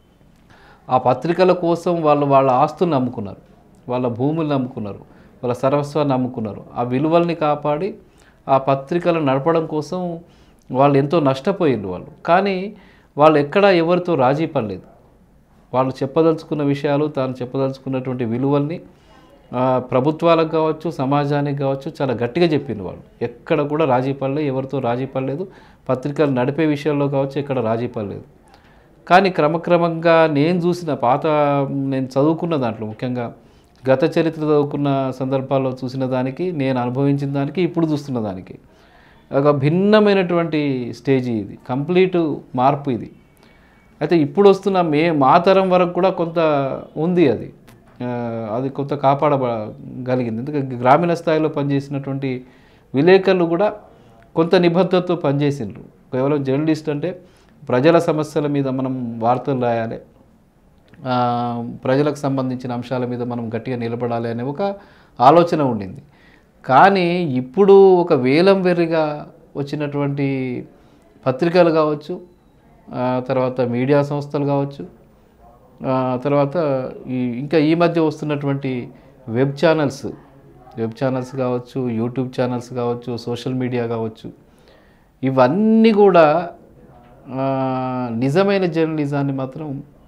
ఆ పత్రికల కోసం వాళ్ళు వాళ్ళ ఆస్తులను నమ్ముకున్నారు వాళ్ళ భూములను నమ్ముకున్నారు వాళ్ళ సర్వస్వాన్ని నమ్ముకున్నారు ఆ విలువల్ని కాపాడి ఆ పత్రికలు నడపడం కోసం వాళ్ళు ఎంతో నష్టపోయిండ్రు వాళ్ళు కానీ వాళ్ళు ఎక్కడా ఎవరితో రాజీ పడలేదు వాళ్ళు చెప్పదలుచుకున్న విషయాలు తాను చెప్పదలుచుకున్నటువంటి విలువల్ని ఆ, ప్రభుత్వాలకు కావచ్చు సమాజానికి కావచ్చు చాలా గట్టిగా చెప్పిండు వాళ్ళు ఎక్కడ కూడా రాజీ పడలేదు ఎవరితో రాజీ పడలేదు పత్రికలు నడిపే విషయాల్లో కావచ్చు ఎక్కడ రాజీ పడలేదు కానీ క్రమక్రమంగా నేను చూసిన పాత నేను చదువుకున్న దాంట్లో ముఖ్యంగా గత చరిత్ర చదువుకున్న సందర్భాల్లో చూసిన దానికి నేను అనుభవించిన దానికి ఇప్పుడు చూస్తున్న దానికి ఒక భిన్నమైనటువంటి స్టేజీ ఇది కంప్లీట్ మార్పు ఇది అయితే ఇప్పుడు వస్తున్న మే మా తరం వరకు కూడా కొంత ఉంది అది ఆ, అది కొంత కాపాడగలిగింది ఎందుకంటే గ్రామీణ స్థాయిలో పనిచేసినటువంటి విలేకరులు కూడా కొంత నిబద్ధతతో పనిచేసిండ్రు కేవలం జర్నలిస్ట్ అంటే ప్రజల సమస్యల మీద మనం వార్తలు రాయాలి ఆ, ప్రజలకు సంబంధించిన అంశాల మీద మనం గట్టిగా నిలబడాలి అనే ఒక ఆలోచన ఉండింది కానీ ఇప్పుడు ఒక వేలం వెర్రిగా వచ్చినటువంటి పత్రికలు కావచ్చు ఆ, తర్వాత మీడియా సంస్థలు కావచ్చు ఆ, తర్వాత ఈ ఇంకా ఈ మధ్య వస్తున్నటువంటి వెబ్ ఛానల్స్ వెబ్ ఛానల్స్ కావచ్చు యూట్యూబ్ ఛానల్స్ కావచ్చు సోషల్ మీడియా కావచ్చు ఇవన్నీ కూడా ఆ, నిజమైన జర్నలిజాన్ని మాత్రం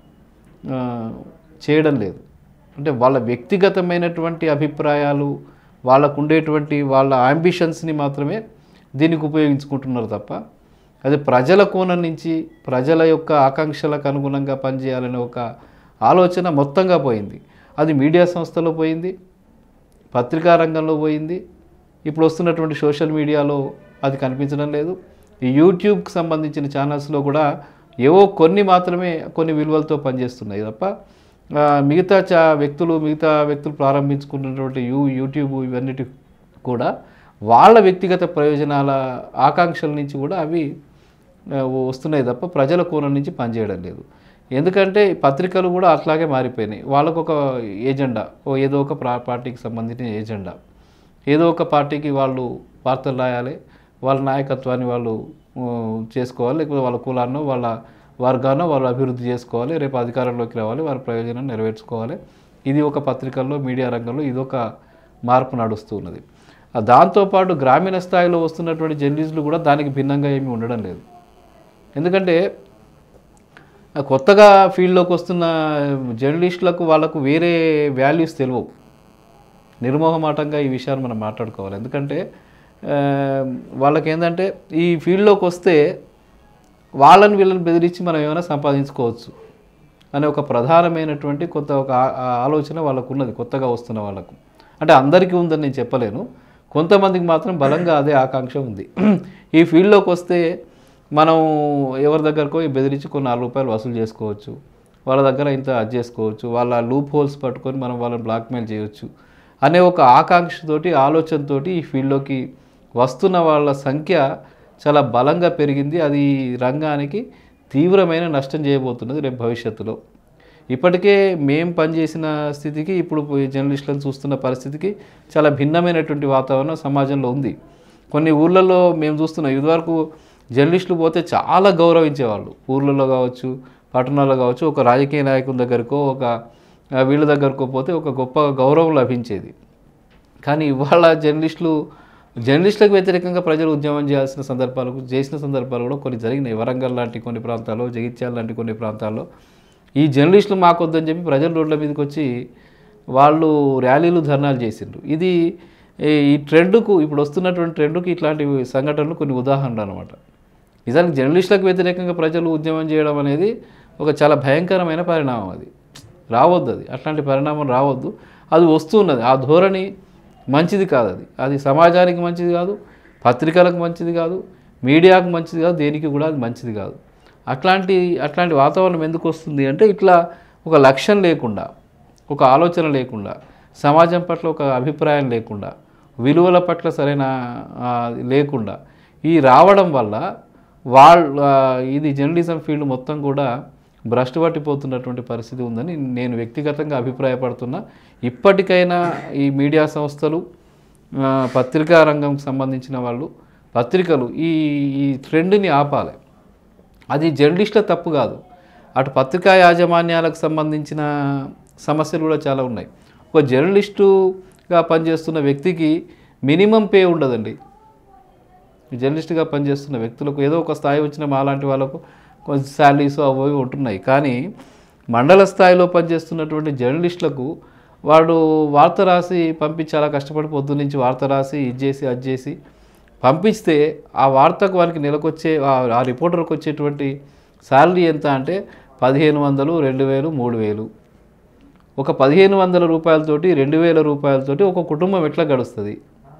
ఆ, చేయడం లేదు అంటే వాళ్ళ వ్యక్తిగతమైనటువంటి అభిప్రాయాలు వాళ్ళకు ఉండేటువంటి వాళ్ళ అంబిషన్స్ని మాత్రమే దీనికి ఉపయోగించుకుంటున్నారు తప్ప అది ప్రజల కోణం నుంచి ప్రజల యొక్క ఆకాంక్షలకు అనుగుణంగా పనిచేయాలనే ఒక ఆలోచన మొత్తంగా పోయింది అది మీడియా సంస్థలో పోయింది పత్రికా రంగంలో పోయింది ఇప్పుడు వస్తున్నటువంటి సోషల్ మీడియాలో అది కనిపించడం లేదు ఈ యూట్యూబ్కి సంబంధించిన ఛానల్స్లో కూడా ఏవో కొన్ని మాత్రమే కొన్ని విలువలతో పనిచేస్తున్నాయి తప్ప ఆ, మిగతా చా వ్యక్తులు మిగతా వ్యక్తులు ప్రారంభించుకున్నటువంటి యూ యూట్యూబ్ ఇవన్నిటి కూడా వాళ్ళ వ్యక్తిగత ప్రయోజనాల ఆకాంక్షల నుంచి కూడా అవి ఆ, వస్తున్నాయి తప్ప ప్రజల కోణం నుంచి పనిచేయడం లేదు ఎందుకంటే ఈ పత్రికలు కూడా అట్లాగే మారిపోయినాయి వాళ్ళకు ఒక ఏజెండా ఓ ఏదో ఒక ప్రా- పార్టీకి సంబంధించిన ఏజెండా ఏదో ఒక పార్టీకి వాళ్ళు వార్తలు రాయాలి వాళ్ళ నాయకత్వాన్ని వాళ్ళు ఆ, చేసుకోవాలి లేకపోతే వాళ్ళ కులాన్నో వాళ్ళ వర్గాన్నో వాళ్ళు అభివృద్ధి చేసుకోవాలి రేపు అధికారంలోకి రావాలి వారి ప్రయోజనం నెరవేర్చుకోవాలి ఇది ఒక పత్రికల్లో మీడియా రంగంలో ఇది ఒక మార్పు నడుస్తూ ఉన్నది ఆ దాంతోపాటు గ్రామీణ స్థాయిలో వస్తున్నటువంటి జర్నలిస్టులు కూడా దానికి భిన్నంగా ఏమీ ఉండడం లేదు ఎందుకంటే ఆ కొత్తగా ఫీల్డ్లోకి వస్తున్న జర్నలిస్టులకు వాళ్ళకు వేరే వాల్యూస్ తెలియవు నిర్మోహమాటంగా ఈ విషయాన్ని మనం మాట్లాడుకోవాలి ఎందుకంటే ఆ, వాళ్ళకి ఏంటంటే ఈ ఫీల్డ్లోకి వస్తే వాళ్ళని వీళ్ళని బెదిరించి మనం ఏమైనా సంపాదించుకోవచ్చు అనే ఒక ప్రధానమైనటువంటి కొత్త ఒక ఆ- ఆ ఆలోచన వాళ్ళకు ఉన్నది కొత్తగా వస్తున్న వాళ్ళకు అంటే అందరికీ ఉందని నేను చెప్పలేను కొంతమందికి మాత్రం బలంగా అదే ఆకాంక్ష ఉంది ఈ ఫీల్డ్లోకి వస్తే మనం ఎవరి దగ్గరకో బెదిరించి కొన్ని నాలుగు రూపాయలు వసూలు చేసుకోవచ్చు వాళ్ళ దగ్గర ఇంత అది చేసుకోవచ్చు వాళ్ళ లూప్ హోల్స్ పట్టుకొని మనం వాళ్ళని బ్లాక్మెయిల్ చేయొచ్చు అనే ఒక ఆకాంక్షతోటి ఆలోచనతోటి ఈ ఫీల్డ్లోకి వస్తున్న వాళ్ళ సంఖ్య చాలా బలంగా పెరిగింది అది ఈ రంగానికి తీవ్రమైన నష్టం చేయబోతున్నది రేపు భవిష్యత్తులో ఇప్పటికే మేం పనిచేసిన స్థితికి ఇప్పుడు ఈ జర్నలిస్టులను చూస్తున్న పరిస్థితికి చాలా భిన్నమైనటువంటి వాతావరణం సమాజంలో ఉంది కొన్ని ఊర్లలో మేము చూస్తున్నాం ఇదివరకు జర్నలిస్టులు పోతే చాలా గౌరవించేవాళ్ళు ఊర్లలో కావచ్చు పట్టణాల్లో కావచ్చు ఒక రాజకీయ నాయకుల దగ్గరకో ఒక ఆ, వీళ్ళ దగ్గరకో పోతే ఒక గొప్ప గౌరవం లభించేది కానీ ఇవాళ జర్నలిస్టులు జర్నలిస్టులకు వ్యతిరేకంగా ప్రజలు ఉద్యమం చేయాల్సిన సందర్భాలు చేసిన సందర్భాలు కూడా కొన్ని జరిగినాయి వరంగల్ లాంటి కొన్ని ప్రాంతాల్లో జగిత్యాల లాంటి కొన్ని ప్రాంతాల్లో ఈ జర్నలిస్టులు మాకొద్దని చెప్పి ప్రజలు రోడ్ల మీదకి వచ్చి వాళ్ళు ర్యాలీలు ధర్నాలు చేసిండ్రు ఇది ఈ- ఈ ట్రెండ్కు ఇప్పుడు వస్తున్నటువంటి ట్రెండ్కి ఇట్లాంటి సంఘటనలు కొన్ని ఉదాహరణలు అనమాట నిజానికి జర్నలిస్టులకు వ్యతిరేకంగా ప్రజలు ఉద్యమం చేయడం అనేది ఒక చాలా భయంకరమైన పరిణామం అది రావద్దు అది అట్లాంటి పరిణామం రావద్దు అది వస్తున్నది ఆ ధోరణి మంచిది కాదు అది అది సమాజానికి మంచిది కాదు పత్రికలకు మంచిది కాదు మీడియాకు మంచిది కాదు దేనికి కూడా అది మంచిది కాదు అట్లాంటి అట్లాంటి వాతావరణం ఎందుకు వస్తుంది అంటే ఇట్లా ఒక లక్ష్యం లేకుండా ఒక ఆలోచన లేకుండా సమాజం పట్ల ఒక అభిప్రాయం లేకుండా విలువల పట్ల సరైన ఆ, లేకుండా ఈ రావడం వల్ల వాళ్ళ ఇది జర్నలిజం ఫీల్డ్ మొత్తం కూడా భ్రష్టు పట్టిపోతున్నటువంటి పరిస్థితి ఉందని నేను వ్యక్తిగతంగా అభిప్రాయపడుతున్నా ఇప్పటికైనా ఈ మీడియా సంస్థలు ఆ, పత్రికా రంగంకి సంబంధించిన వాళ్ళు పత్రికలు ఈ ఈ ట్రెండ్ని ఆపాలి అది జర్నలిస్టుల తప్పు కాదు అటు పత్రికా యాజమాన్యాలకు సంబంధించిన సమస్యలు కూడా చాలా ఉన్నాయి ఒక జర్నలిస్టుగా పనిచేస్తున్న వ్యక్తికి మినిమం పే ఉండదండి జర్నలిస్ట్గా పనిచేస్తున్న వ్యక్తులకు ఏదో ఒక స్థాయి వచ్చిన మాలాంటి వాళ్ళకు కొంచెం శాలరీస్ అవి ఇవి ఉంటున్నాయి కానీ మండల స్థాయిలో పనిచేస్తున్నటువంటి జర్నలిస్టులకు వాడు వార్త రాసి పంపించి చాలా కష్టపడి పొద్దు నుంచి వార్త రాసి ఇది చేసి అది చేసి పంపిస్తే ఆ వార్తకు వారికి నెలకొచ్చే ఆ- ఆ రిపోర్టర్కి వచ్చేటువంటి శాలరీ ఎంత అంటే పదిహేను వందలు రెండు వేలు మూడు వేలు ఒక పదిహేను వందల రూపాయలతోటి రెండు వేల రూపాయలతోటి ఒక కుటుంబం ఎట్లా గడుస్తుంది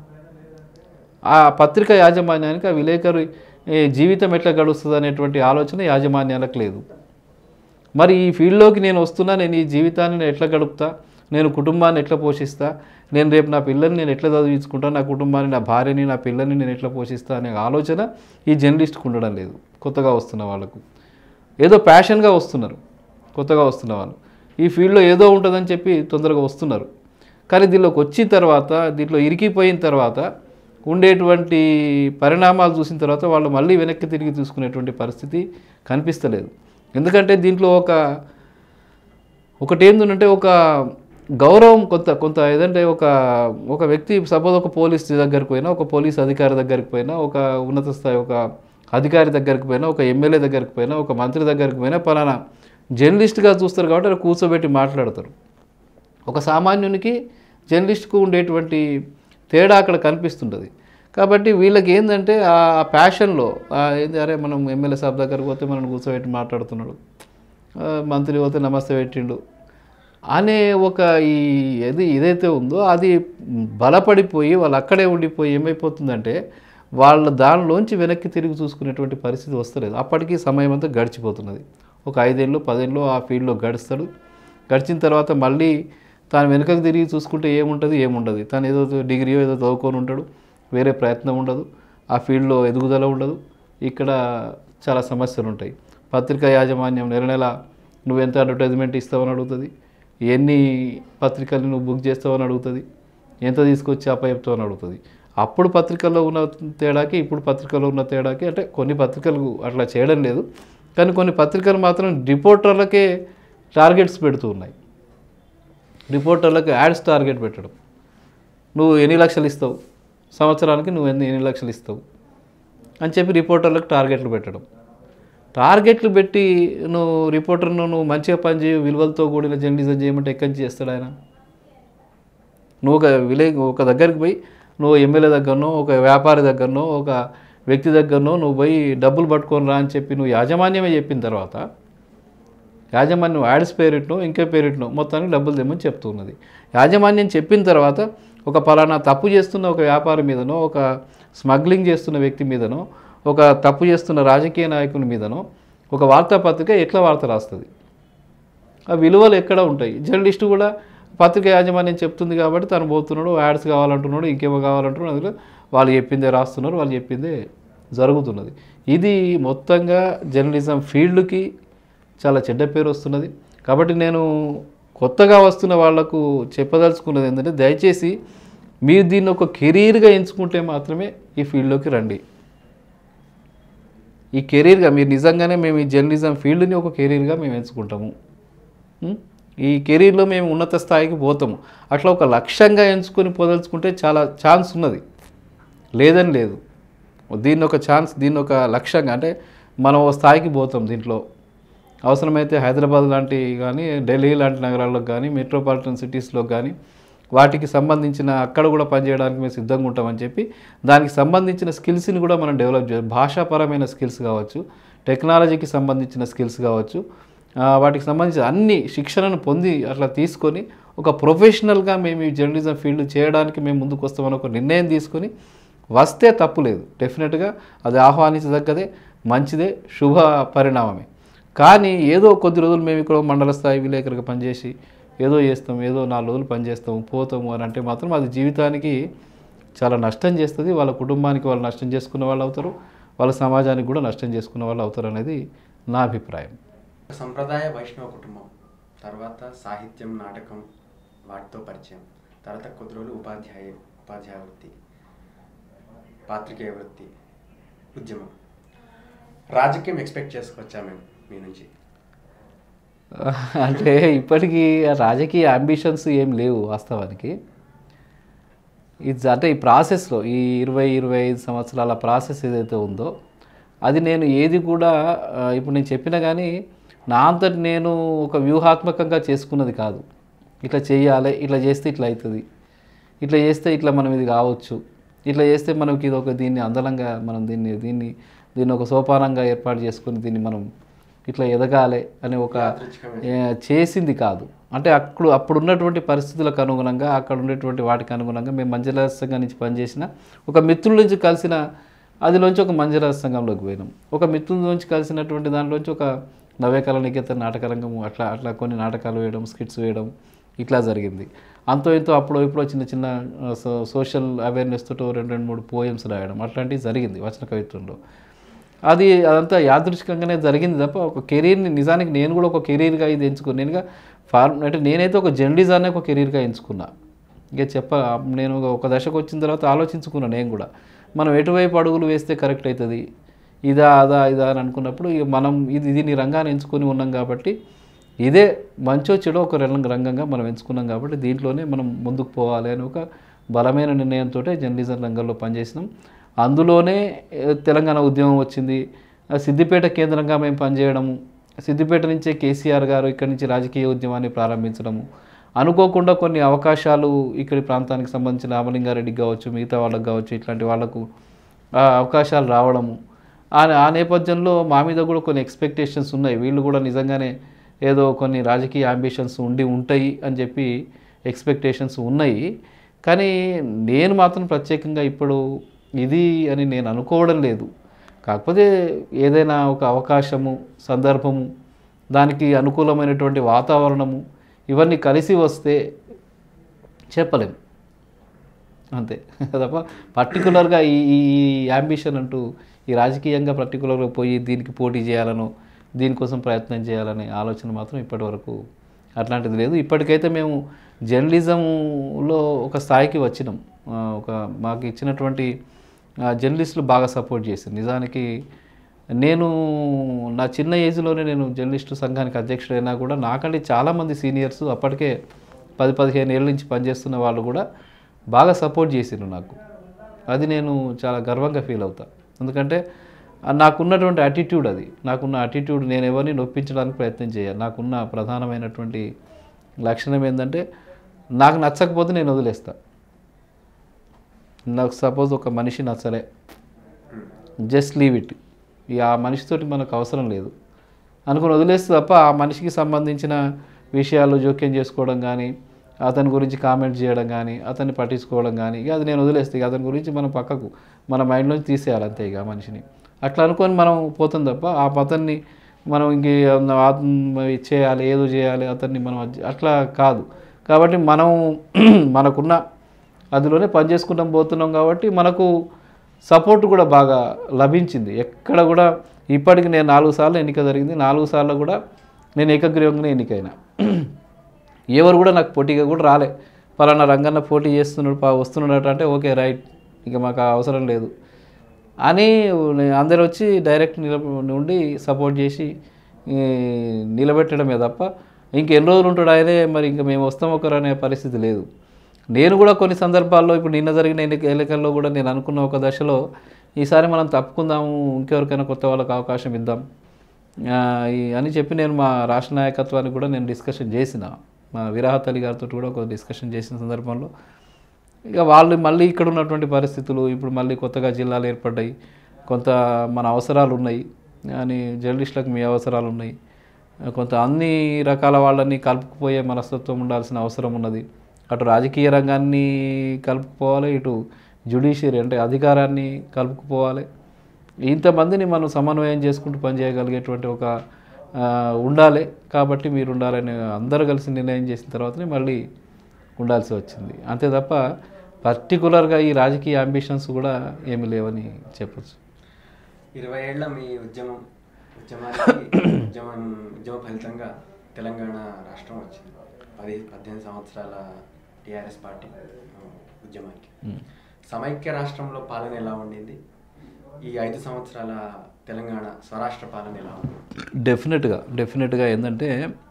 ఆ పత్రిక యాజమాన్యానికి ఆ విలేకరు ఏ, జీవితం ఎట్లా గడుస్తుంది అనేటువంటి ఆలోచన యాజమాన్యాలకు లేదు మరి ఈ ఫీల్డ్లోకి నేను వస్తున్నా నేను ఈ జీవితాన్ని నేను ఎట్లా గడుపుతా నేను కుటుంబాన్ని ఎట్లా పోషిస్తా నేను రేపు నా పిల్లల్ని నేను ఎట్లా చదివించుకుంటా నా కుటుంబాన్ని నా భార్యని నా పిల్లల్ని నేను ఎట్లా పోషిస్తా అనే ఆలోచన ఈ జర్నలిస్ట్కి ఉండడం లేదు కొత్తగా వస్తున్న వాళ్ళకు ఏదో ప్యాషన్గా వస్తున్నారు కొత్తగా వస్తున్న వాళ్ళు ఈ ఫీల్డ్లో ఏదో ఉంటుందని చెప్పి తొందరగా వస్తున్నారు కానీ దీనిలోకి వచ్చిన తర్వాత దీంట్లో ఇరికిపోయిన తర్వాత ఉండేటువంటి పరిణామాలు చూసిన తర్వాత వాళ్ళు మళ్ళీ వెనక్కి తిరిగి చూసుకునేటువంటి పరిస్థితి కనిపిస్తలేదు ఎందుకంటే దీంట్లో ఒక ఒకటి ఏంటంటే ఒక గౌరవం కొంత కొంత ఏదంటే ఒక ఒక వ్యక్తి సపోజ్ ఒక పోలీస్ దగ్గరికి పోయినా ఒక పోలీస్ అధికారి దగ్గరికి పోయినా ఒక ఉన్నత స్థాయి ఒక అధికారి దగ్గరికి పోయినా ఒక ఎమ్మెల్యే దగ్గరికి పోయినా ఒక మంత్రి దగ్గరికి పోయినా పలానా జర్నలిస్ట్గా చూస్తారు కాబట్టి అలా కూర్చోబెట్టి మాట్లాడతారు ఒక సామాన్యునికి జర్నలిస్ట్కు ఉండేటువంటి తేడా అక్కడ కనిపిస్తుంటుంది కాబట్టి వీళ్ళకి ఏంటంటే ఆ ప్యాషన్లో ఏంది అరే మనం ఎమ్మెల్యే సాబ్ దగ్గరికి పోతే మనం కూర్చోబెట్టి మాట్లాడుతున్నాడు ఆ, మంత్రి పోతే నమస్తే పెట్టిండు అనే ఒక ఈ ఇది ఏదైతే ఉందో అది బలపడిపోయి వాళ్ళు అక్కడే ఉండిపోయి ఏమైపోతుందంటే వాళ్ళ దానిలోంచి వెనక్కి తిరిగి చూసుకునేటువంటి పరిస్థితి వస్తలేదు అప్పటికి సమయం అంతా గడిచిపోతున్నది ఒక ఐదేళ్ళు పదేళ్ళు ఆ ఫీల్డ్లో గడుస్తాడు గడిచిన తర్వాత మళ్ళీ తాను వెనుకకు తిరిగి చూసుకుంటే ఏముంటుంది ఏముండదు తను ఏదో డిగ్రీ ఏదో చదువుకొని ఉంటాడు వేరే ప్రయత్నం ఉండదు ఆ ఫీల్డ్లో ఎదుగుదల ఉండదు ఇక్కడ చాలా సమస్యలు ఉంటాయి పత్రికా యాజమాన్యం నెల నెల నువ్వు ఎంత అడ్వర్టైజ్మెంట్ ఇస్తావని అడుగుతుంది ఎన్ని పత్రికలు నువ్వు బుక్ చేస్తావని అడుగుతుంది ఎంత తీసుకొచ్చి అప్పచెప్తావని అడుగుతుంది అప్పుడు పత్రికల్లో ఉన్న తేడాకి ఇప్పుడు పత్రికల్లో ఉన్న తేడాకి అంటే కొన్ని పత్రికలు అట్లా చేయడం లేదు కానీ కొన్ని పత్రికలు మాత్రం రిపోర్టర్లకే టార్గెట్స్ పెడుతూ ఉన్నాయి రిపోర్టర్లకు యాడ్స్ టార్గెట్ పెట్టడం నువ్వు ఎన్ని లక్షలు ఇస్తావు సంవత్సరానికి నువ్వు ఎన్ని ఎన్ని లక్షలు ఇస్తావు అని చెప్పి రిపోర్టర్లకు టార్గెట్లు పెట్టడం టార్గెట్లు పెట్టి నువ్వు రిపోర్టర్ను నువ్వు మంచిగా పనిచేయ విలువలతో కూడిన జర్నలిజం చేయమంటే ఎక్కడి నుంచి చేస్తాడు ఆయన నువ్వు ఒక విలేజ్ ఒక దగ్గరికి పోయి నువ్వు ఎమ్మెల్యే దగ్గరనో ఒక వ్యాపారి దగ్గరనో ఒక వ్యక్తి దగ్గరనో నువ్వు పోయి డబ్బులు పట్టుకొని రా అని చెప్పి నువ్వు యాజమాన్యమే చెప్పిన తర్వాత యాజమాన్యం యాడ్స్ పేరిట్నో ఇంకే పేరిట్నో మొత్తానికి డబ్బులు తెమ్మని చెప్తున్నది యాజమాన్యం చెప్పిన తర్వాత ఒక పలానా తప్పు చేస్తున్న ఒక వ్యాపారి మీదనో ఒక స్మగ్లింగ్ చేస్తున్న వ్యక్తి మీదనో ఒక తప్పు చేస్తున్న రాజకీయ నాయకుని మీదనో ఒక వార్తాపత్రిక ఎట్లా వార్త రాస్తుంది ఆ విలువలు ఎక్కడ ఉంటాయి జర్నలిస్టు కూడా పత్రిక యాజమాన్యం చెప్తుంది కాబట్టి తను పోతున్నాడు యాడ్స్ కావాలంటున్నాడు ఇంకేమో కావాలంటున్నాడు అందులో వాళ్ళు చెప్పిందే రాస్తున్నారు వాళ్ళు చెప్పిందే జరుగుతున్నది ఇది మొత్తంగా జర్నలిజం ఫీల్డ్కి చాలా చెడ్డ పేరు వస్తున్నది కాబట్టి నేను కొత్తగా వస్తున్న వాళ్లకు చెప్పదలుచుకున్నది ఏంటంటే దయచేసి మీరు దీన్ని ఒక కెరీర్గా ఎంచుకుంటే మాత్రమే ఈ ఫీల్డ్లోకి రండి ఈ కెరీర్గా మీరు నిజంగానే మేము ఈ జర్నలిజం ఫీల్డ్ని ఒక కెరీర్గా మేము ఎంచుకుంటాము ఉం? ఈ కెరీర్లో మేము ఉన్నత స్థాయికి పోతాము అట్లా ఒక లక్ష్యంగా ఎంచుకొని పోదలుచుకుంటే చాలా ఛాన్స్ ఉన్నది లేదని లేదు దీన్ని ఒక ఛాన్స్ దీన్ని ఒక లక్ష్యంగా అంటే మనం ఓ స్థాయికి పోతాం దీంట్లో అవసరమైతే హైదరాబాద్ లాంటి కానీ ఢిల్లీ లాంటి నగరాల్లో కానీ మెట్రోపాలిటన్ సిటీస్లో కానీ వాటికి సంబంధించిన అక్కడ కూడా పనిచేయడానికి మేము సిద్ధంగా ఉంటామని చెప్పి దానికి సంబంధించిన స్కిల్స్ని కూడా మనం డెవలప్ చేయాలి భాషాపరమైన స్కిల్స్ కావచ్చు టెక్నాలజీకి సంబంధించిన స్కిల్స్ కావచ్చు ఆ, వాటికి సంబంధించిన అన్ని శిక్షణను పొంది అట్లా తీసుకొని ఒక ప్రొఫెషనల్గా మేము ఈ జర్నలిజం ఫీల్డ్ చేయడానికి మేము ముందుకు వస్తామని ఒక నిర్ణయం తీసుకొని వస్తే తప్పు లేదు డెఫినెట్గా అది ఆహ్వానించదగ్గదే మంచిదే శుభ పరిణామమే కానీ ఏదో కొద్ది రోజులు మేము ఇక్కడ మండల స్థాయి విలేకరుగా పనిచేసి ఏదో చేస్తాం ఏదో నాలుగు రోజులు పనిచేస్తాము పోతాము అని అంటే మాత్రం అది జీవితానికి చాలా నష్టం చేస్తుంది వాళ్ళ కుటుంబానికి వాళ్ళు నష్టం చేసుకున్న వాళ్ళు అవుతారు వాళ్ళ సమాజానికి కూడా నష్టం చేసుకున్న వాళ్ళు అవుతారు అనేది నా అభిప్రాయం సంప్రదాయ వైష్ణవ కుటుంబం తర్వాత సాహిత్యం నాటకం వాటితో పరిచయం తర్వాత కొద్ది రోజులు ఉపాధ్యాయ ఉపాధ్యాయ వృత్తి పాత్రికేయ వృత్తి ఉద్యమం రాజకీయం ఎక్స్పెక్ట్ చేసుకోవచ్చా మేము మీ నుంచి అంటే ఇప్పటికీ ఆ రాజకీయ అంబిషన్స్ ఏం లేవు వాస్తవానికి ఇది అంటే ఈ ప్రాసెస్లో ఈ ఇరవై ఇరవై ఐదు సంవత్సరాల ప్రాసెస్ ఏదైతే ఉందో అది నేను ఏది కూడా ఆ, ఇప్పుడు నేను చెప్పినా కానీ నా అంతటి నేను ఒక వ్యూహాత్మకంగా చేసుకున్నది కాదు ఇట్లా చేయాలి ఇట్లా చేస్తే ఇట్లా అవుతుంది ఇట్లా చేస్తే ఇట్లా మనం ఇది కావచ్చు ఇట్లా చేస్తే మనకి ఇది ఒక దీన్ని అందలంగా మనం దీన్ని దీన్ని దీన్ని ఒక సోపానంగా ఏర్పాటు చేసుకొని దీన్ని మనం ఇట్లా ఎదగాలి అనే ఒక ఏ, చేసింది కాదు అంటే అప్పుడు అప్పుడు ఉన్నటువంటి పరిస్థితులకు అనుగుణంగా అక్కడ ఉండేటువంటి వాటికి అనుగుణంగా మేము మంజల సంఘం నుంచి పనిచేసిన ఒక మిత్రుల నుంచి కలిసిన అదిలోంచి ఒక మంజల సంఘంలోకి పోయినాం ఒక మిత్రుల నుంచి కలిసినటువంటి దాంట్లోంచి ఒక నవ్యకళ నికేతన్ నాటకరంగము అట్లా అట్లా కొన్ని నాటకాలు వేయడం స్కిట్స్ వేయడం ఇట్లా జరిగింది అంతో ఇంతో అప్పుడు ఇప్పుడు చిన్న చిన్న ఆ, సో- సోషల్ అవేర్నెస్ తోటి ఓ రెండు రెండు మూడు పోయమ్స్ రాయడం అట్లాంటివి జరిగింది వచన కవిత్వంలో అది అదంతా యాదృచ్ఛికంగానే జరిగింది తప్ప ఒక కెరీర్ని నిజానికి నేను కూడా ఒక కెరీర్గా ఇది ఎంచుకున్నాను నేనుగా ఫార్మ్ అంటే నేనైతే ఒక జర్నలిజాన్ని ఒక కెరీర్గా ఎంచుకున్నా ఇక చెప్ప నేను ఒక దశకు వచ్చిన తర్వాత ఆలోచించుకున్నాను నేను కూడా మనం ఎటువైపు అడుగులు వేస్తే కరెక్ట్ అవుతుంది ఇదా అదా ఇదా అని అనుకున్నప్పుడు ఇక మనం ఇది దీన్ని రంగాన్ని ఎంచుకొని ఉన్నాం కాబట్టి ఇదే మంచో చెడో ఒక రంగ రంగంగా మనం ఎంచుకున్నాం కాబట్టి దీంట్లోనే మనం ముందుకు పోవాలి అని ఒక బలమైన నిర్ణయంతో జర్నలిజం రంగంలో పనిచేసినాం అందులోనే ఏ, తెలంగాణ ఉద్యమం వచ్చింది ఆ సిద్దిపేట కేంద్రంగా మేము పనిచేయడము సిద్దిపేట నుంచే కేసీఆర్ గారు ఇక్కడి నుంచి రాజకీయ ఉద్యమాన్ని ప్రారంభించడము అనుకోకుండా కొన్ని అవకాశాలు ఇక్కడి ప్రాంతానికి సంబంధించిన రామలింగారెడ్డికి కావచ్చు మిగతా వాళ్ళకి కావచ్చు ఇట్లాంటి వాళ్ళకు ఆ అవకాశాలు రావడము ఆ ఆ నేపథ్యంలో మా మీద కూడా కొన్ని ఎక్స్పెక్టేషన్స్ ఉన్నాయి వీళ్ళు కూడా నిజంగానే ఏదో కొన్ని రాజకీయ అంబిషన్స్ ఉండి ఉంటాయి అని చెప్పి ఎక్స్పెక్టేషన్స్ ఉన్నాయి కానీ నేను మాత్రం ప్రత్యేకంగా ఇప్పుడు ఇది అని నేను అనుకోవడం లేదు కాకపోతే ఏదైనా ఒక అవకాశము సందర్భము దానికి అనుకూలమైనటువంటి వాతావరణము ఇవన్నీ కలిసి వస్తే చెప్పలేం అంతే తప్ప పర్టికులర్గా ఈ ఈ యాంబిషన్ అంటూ ఈ రాజకీయంగా పర్టికులర్గా పోయి దీనికి పోటీ చేయాలనో దీనికోసం ప్రయత్నం చేయాలనే ఆలోచన మాత్రం ఇప్పటివరకు అట్లాంటిది లేదు ఇప్పటికైతే మేము జర్నలిజంలో ఒక స్థాయికి వచ్చినాం ఆ, ఒక మాకు ఇచ్చినటువంటి ఆ, జర్నలిస్టులు బాగా సపోర్ట్ చేశారు నిజానికి నేను నా చిన్న ఏజ్లోనే నేను జర్నలిస్టు సంఘానికి అధ్యక్షుడైనా కూడా నాకంటే చాలామంది సీనియర్స్ అప్పటికే పది పదిహేను ఏళ్ళ నుంచి పనిచేస్తున్న వాళ్ళు కూడా బాగా సపోర్ట్ చేసిండ్రు నాకు అది నేను చాలా గర్వంగా ఫీల్ అవుతా ఎందుకంటే ఆ నాకున్నటువంటి అటిట్యూడ్ అది నాకున్న అటిట్యూడ్ నేను ఎవరిని నొప్పించడానికి ప్రయత్నం చేయాలి నాకున్న ప్రధానమైనటువంటి లక్షణం ఏంటంటే నాకు నచ్చకపోతే నేను వదిలేస్తా నాకు సపోజ్ ఒక మనిషి నచ్చలే జస్ట్ లీవ్ ఇట్ ఇక ఆ మనిషితోటి మనకు అవసరం లేదు అనుకుని వదిలేస్తే తప్ప ఆ మనిషికి సంబంధించిన విషయాలు జోక్యం చేసుకోవడం కానీ అతని గురించి కామెంట్ చేయడం కానీ అతన్ని పట్టించుకోవడం కానీ ఇక అది నేను వదిలేస్తే ఇక అతని గురించి మనం పక్కకు మన మైండ్లోంచి తీసేయాలి అంతే ఇక ఆ మనిషిని అట్లా అనుకొని మనం పోతాం తప్ప ఆ అతన్ని మనం ఇంక చేయాలి ఏదో చేయాలి అతన్ని మనం అది- అట్లా కాదు కాబట్టి మనం మనకున్న అందులోనే పని చేసుకుంటాం పోతున్నాం కాబట్టి మనకు సపోర్ట్ కూడా బాగా లభించింది ఎక్కడ కూడా ఇప్పటికి నేను నాలుగు సార్లు ఎన్నిక జరిగింది నాలుగు సార్లు కూడా నేను ఏకగ్రీవంగానే ఎన్నికైనా ఎవరు కూడా నాకు పోటీగా కూడా రాలే పలానా రంగన్న పోటీ చేస్తున్నాడు పా వస్తున్నాడు అంటే ఓకే రైట్ ఇక మాకు ఆ అవసరం లేదు అని అందరు వచ్చి డైరెక్ట్ నిలబ ఉండి సపోర్ట్ చేసి ఈ, నిలబెట్టడమే తప్ప ఇంకెన్ని రోజులు ఉంటాడు ఆయనే మరి ఇంకా మేము వస్తాం ఒకరు అనే పరిస్థితి లేదు నేను కూడా కొన్ని సందర్భాల్లో ఇప్పుడు నిన్న జరిగిన ఎన్నిక ఎన్నికల్లో కూడా నేను అనుకున్న ఒక దశలో ఈసారి మనం తప్పుకుందాము ఇంకెవరికైనా కొత్త వాళ్ళకి అవకాశం ఇద్దాం ఆ, ఈ- అని చెప్పి నేను మా రాష్ట్ర నాయకత్వానికి కూడా నేను డిస్కషన్ చేసిన మా విరాహత్ అలీ గారితో కూడా ఒక డిస్కషన్ చేసిన సందర్భంలో ఇక వాళ్ళు మళ్ళీ ఇక్కడ ఉన్నటువంటి పరిస్థితులు ఇప్పుడు మళ్ళీ కొత్తగా జిల్లాలు ఏర్పడ్డాయి కొంత మన అవసరాలు ఉన్నాయి అని జర్నలిస్టులకు మీ అవసరాలు ఉన్నాయి కొంత అన్ని రకాల వాళ్ళని కలుపుకుపోయే మనస్తత్వం ఉండాల్సిన అవసరం ఉన్నది అటు రాజకీయ రంగాన్ని కలుపుకోవాలి ఇటు జ్యుడిషియరీ అంటే అధికారాన్ని కలుపుకుపోవాలి ఇంతమందిని మనం సమన్వయం చేసుకుంటూ పనిచేయగలిగేటువంటి ఒక ఆ, ఉండాలి కాబట్టి మీరు ఉండాలని అందరూ కలిసి నిర్ణయం చేసిన తర్వాతనే మళ్ళీ ఉండాల్సి వచ్చింది అంతే తప్ప పర్టికులర్గా ఈ రాజకీయ అంబిషన్స్ కూడా ఏమీ లేవని చెప్పచ్చు ఇరవై ఏళ్ల మీ ఉద్యమం ఉద్యమానికి ఉద్యమం ఉద్యమ ఫలితంగా తెలంగాణ రాష్ట్రం వచ్చింది పది పద్దెనిమిది సంవత్సరాల టీఆర్ఎస్ పార్టీ ఆ, ఉద్యమానికి సమైక్య రాష్ట్రంలో పాలన ఎలా ఉండింది ఈ ఐదు సంవత్సరాల తెలంగాణ స్వరాష్ట్ర పాలన ఎలా ఉంది డెఫినెట్గా డెఫినెట్గా ఏంటంటే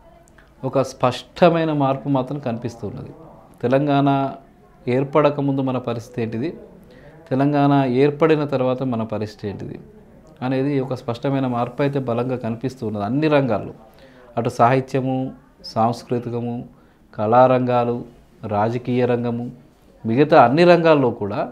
ఒక స్పష్టమైన మార్పు మాత్రం కనిపిస్తున్నది తెలంగాణ ఏర్పడక ముందు మన పరిస్థితి ఏంటిది తెలంగాణ ఏర్పడిన తర్వాత మన పరిస్థితి ఏంటిది అనేది ఒక స్పష్టమైన మార్పు అయితే బలంగా కనిపిస్తూ ఉన్నది అన్ని రంగాల్లో అటు సాహిత్యము సాంస్కృతికము కళారంగాలు రాజకీయ రంగము మిగతా అన్ని రంగాల్లో కూడా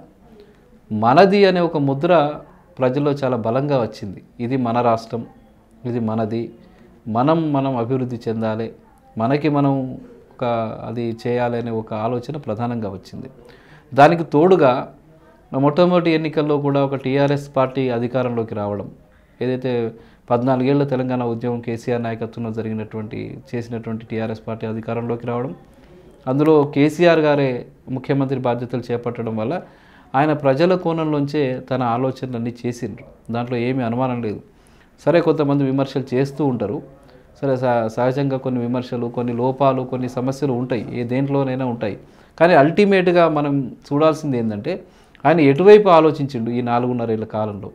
మనది అనే ఒక ముద్ర ప్రజల్లో చాలా బలంగా వచ్చింది ఇది మన రాష్ట్రం ఇది మనది మనం మనం అభివృద్ధి చెందాలి మనకి మనం ఒక అది చేయాలి అనే ఒక ఆలోచన ప్రధానంగా వచ్చింది దానికి తోడుగా మొట్టమొదటి ఎన్నికల్లో కూడా ఒక టీఆర్ఎస్ పార్టీ అధికారంలోకి రావడం ఏదైతే పద్నాలుగేళ్ల తెలంగాణ ఉద్యమం కేసీఆర్ నాయకత్వంలో జరిగినటువంటి చేసినటువంటి టీఆర్ఎస్ పార్టీ అధికారంలోకి రావడం అందులో కేసీఆర్ గారే ముఖ్యమంత్రి బాధ్యతలు చేపట్టడం వల్ల ఆయన ప్రజల కోణంలోంచే తన ఆలోచనలన్నీ చేసిండ్రు దాంట్లో ఏమీ అనుమానం లేదు సరే కొంతమంది విమర్శలు చేస్తూ ఉంటారు సరే సహ- సహజంగా కొన్ని విమర్శలు కొన్ని లోపాలు కొన్ని సమస్యలు ఉంటాయి ఏ దేంట్లోనైనా ఉంటాయి కానీ అల్టిమేట్గా మనం చూడాల్సింది ఏంటంటే ఆయన ఎటువైపు ఆలోచించిండు ఈ నాలుగున్నరేళ్ల కాలంలో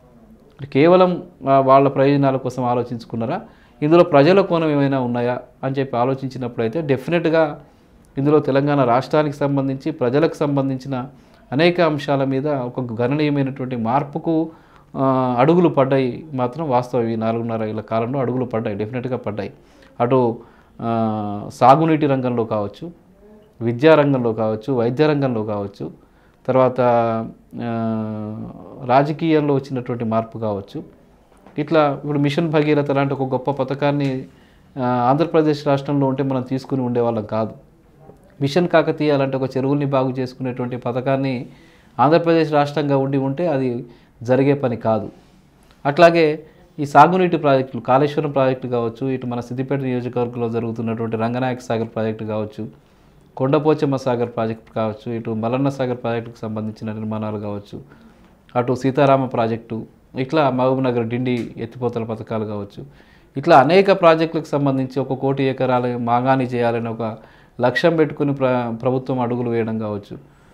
కేవలం ఆ, వాళ్ళ ప్రయోజనాల కోసం ఆలోచించుకున్నారా ఇందులో ప్రజల కోణం ఏమైనా ఉన్నాయా అని చెప్పి ఆలోచించినప్పుడు అయితే డెఫినెట్గా ఇందులో తెలంగాణ రాష్ట్రానికి సంబంధించి ప్రజలకు సంబంధించిన అనేక అంశాల మీద ఒక గణనీయమైనటువంటి మార్పుకు ఆ, అడుగులు పడ్డాయి మాత్రం వాస్తవం ఈ నాలుగున్నర ఏళ్ళ కాలంలో అడుగులు పడ్డాయి డెఫినెట్గా పడ్డాయి అటు ఆ, సాగునీటి రంగంలో కావచ్చు విద్యారంగంలో కావచ్చు వైద్య రంగంలో కావచ్చు తర్వాత ఆ, రాజకీయాల్లో వచ్చినటువంటి మార్పు కావచ్చు ఇట్లా ఇప్పుడు మిషన్ భగీరథ లాంటి ఒక గొప్ప పథకాన్ని ఆ, ఆంధ్రప్రదేశ్ రాష్ట్రంలో ఉంటే మనం తీసుకుని ఉండేవాళ్ళం కాదు మిషన్ కాకతీయ లాంటి ఒక చెరువుల్ని బాగు చేసుకునేటువంటి పథకాన్ని ఆంధ్రప్రదేశ్ రాష్ట్రంగా ఉండి ఉంటే అది జరిగే పని కాదు అట్లాగే ఈ సాగునీటి ప్రాజెక్టులు కాళేశ్వరం ప్రాజెక్టు కావచ్చు ఇటు మన సిద్దిపేట నియోజకవర్గంలో జరుగుతున్నటువంటి రంగనాయక సాగర్ ప్రాజెక్టు కావచ్చు కొండపోచమ్మ సాగర్ ప్రాజెక్టు కావచ్చు ఇటు మలన్న సాగర్ ప్రాజెక్టుకు సంబంధించిన నిర్మాణాలు కావచ్చు అటు సీతారామ ప్రాజెక్టు ఇట్లా మహబూబ్ నగర్ డిండి ఎత్తిపోతల పథకాలు కావచ్చు ఇట్లా అనేక ప్రాజెక్టులకు సంబంధించి ఒక కోటి ఎకరాల మాగాని చేయాలని ఒక లక్ష్యం పెట్టుకుని ప్ర ప్రభుత్వం అడుగులు వేయడం కావచ్చు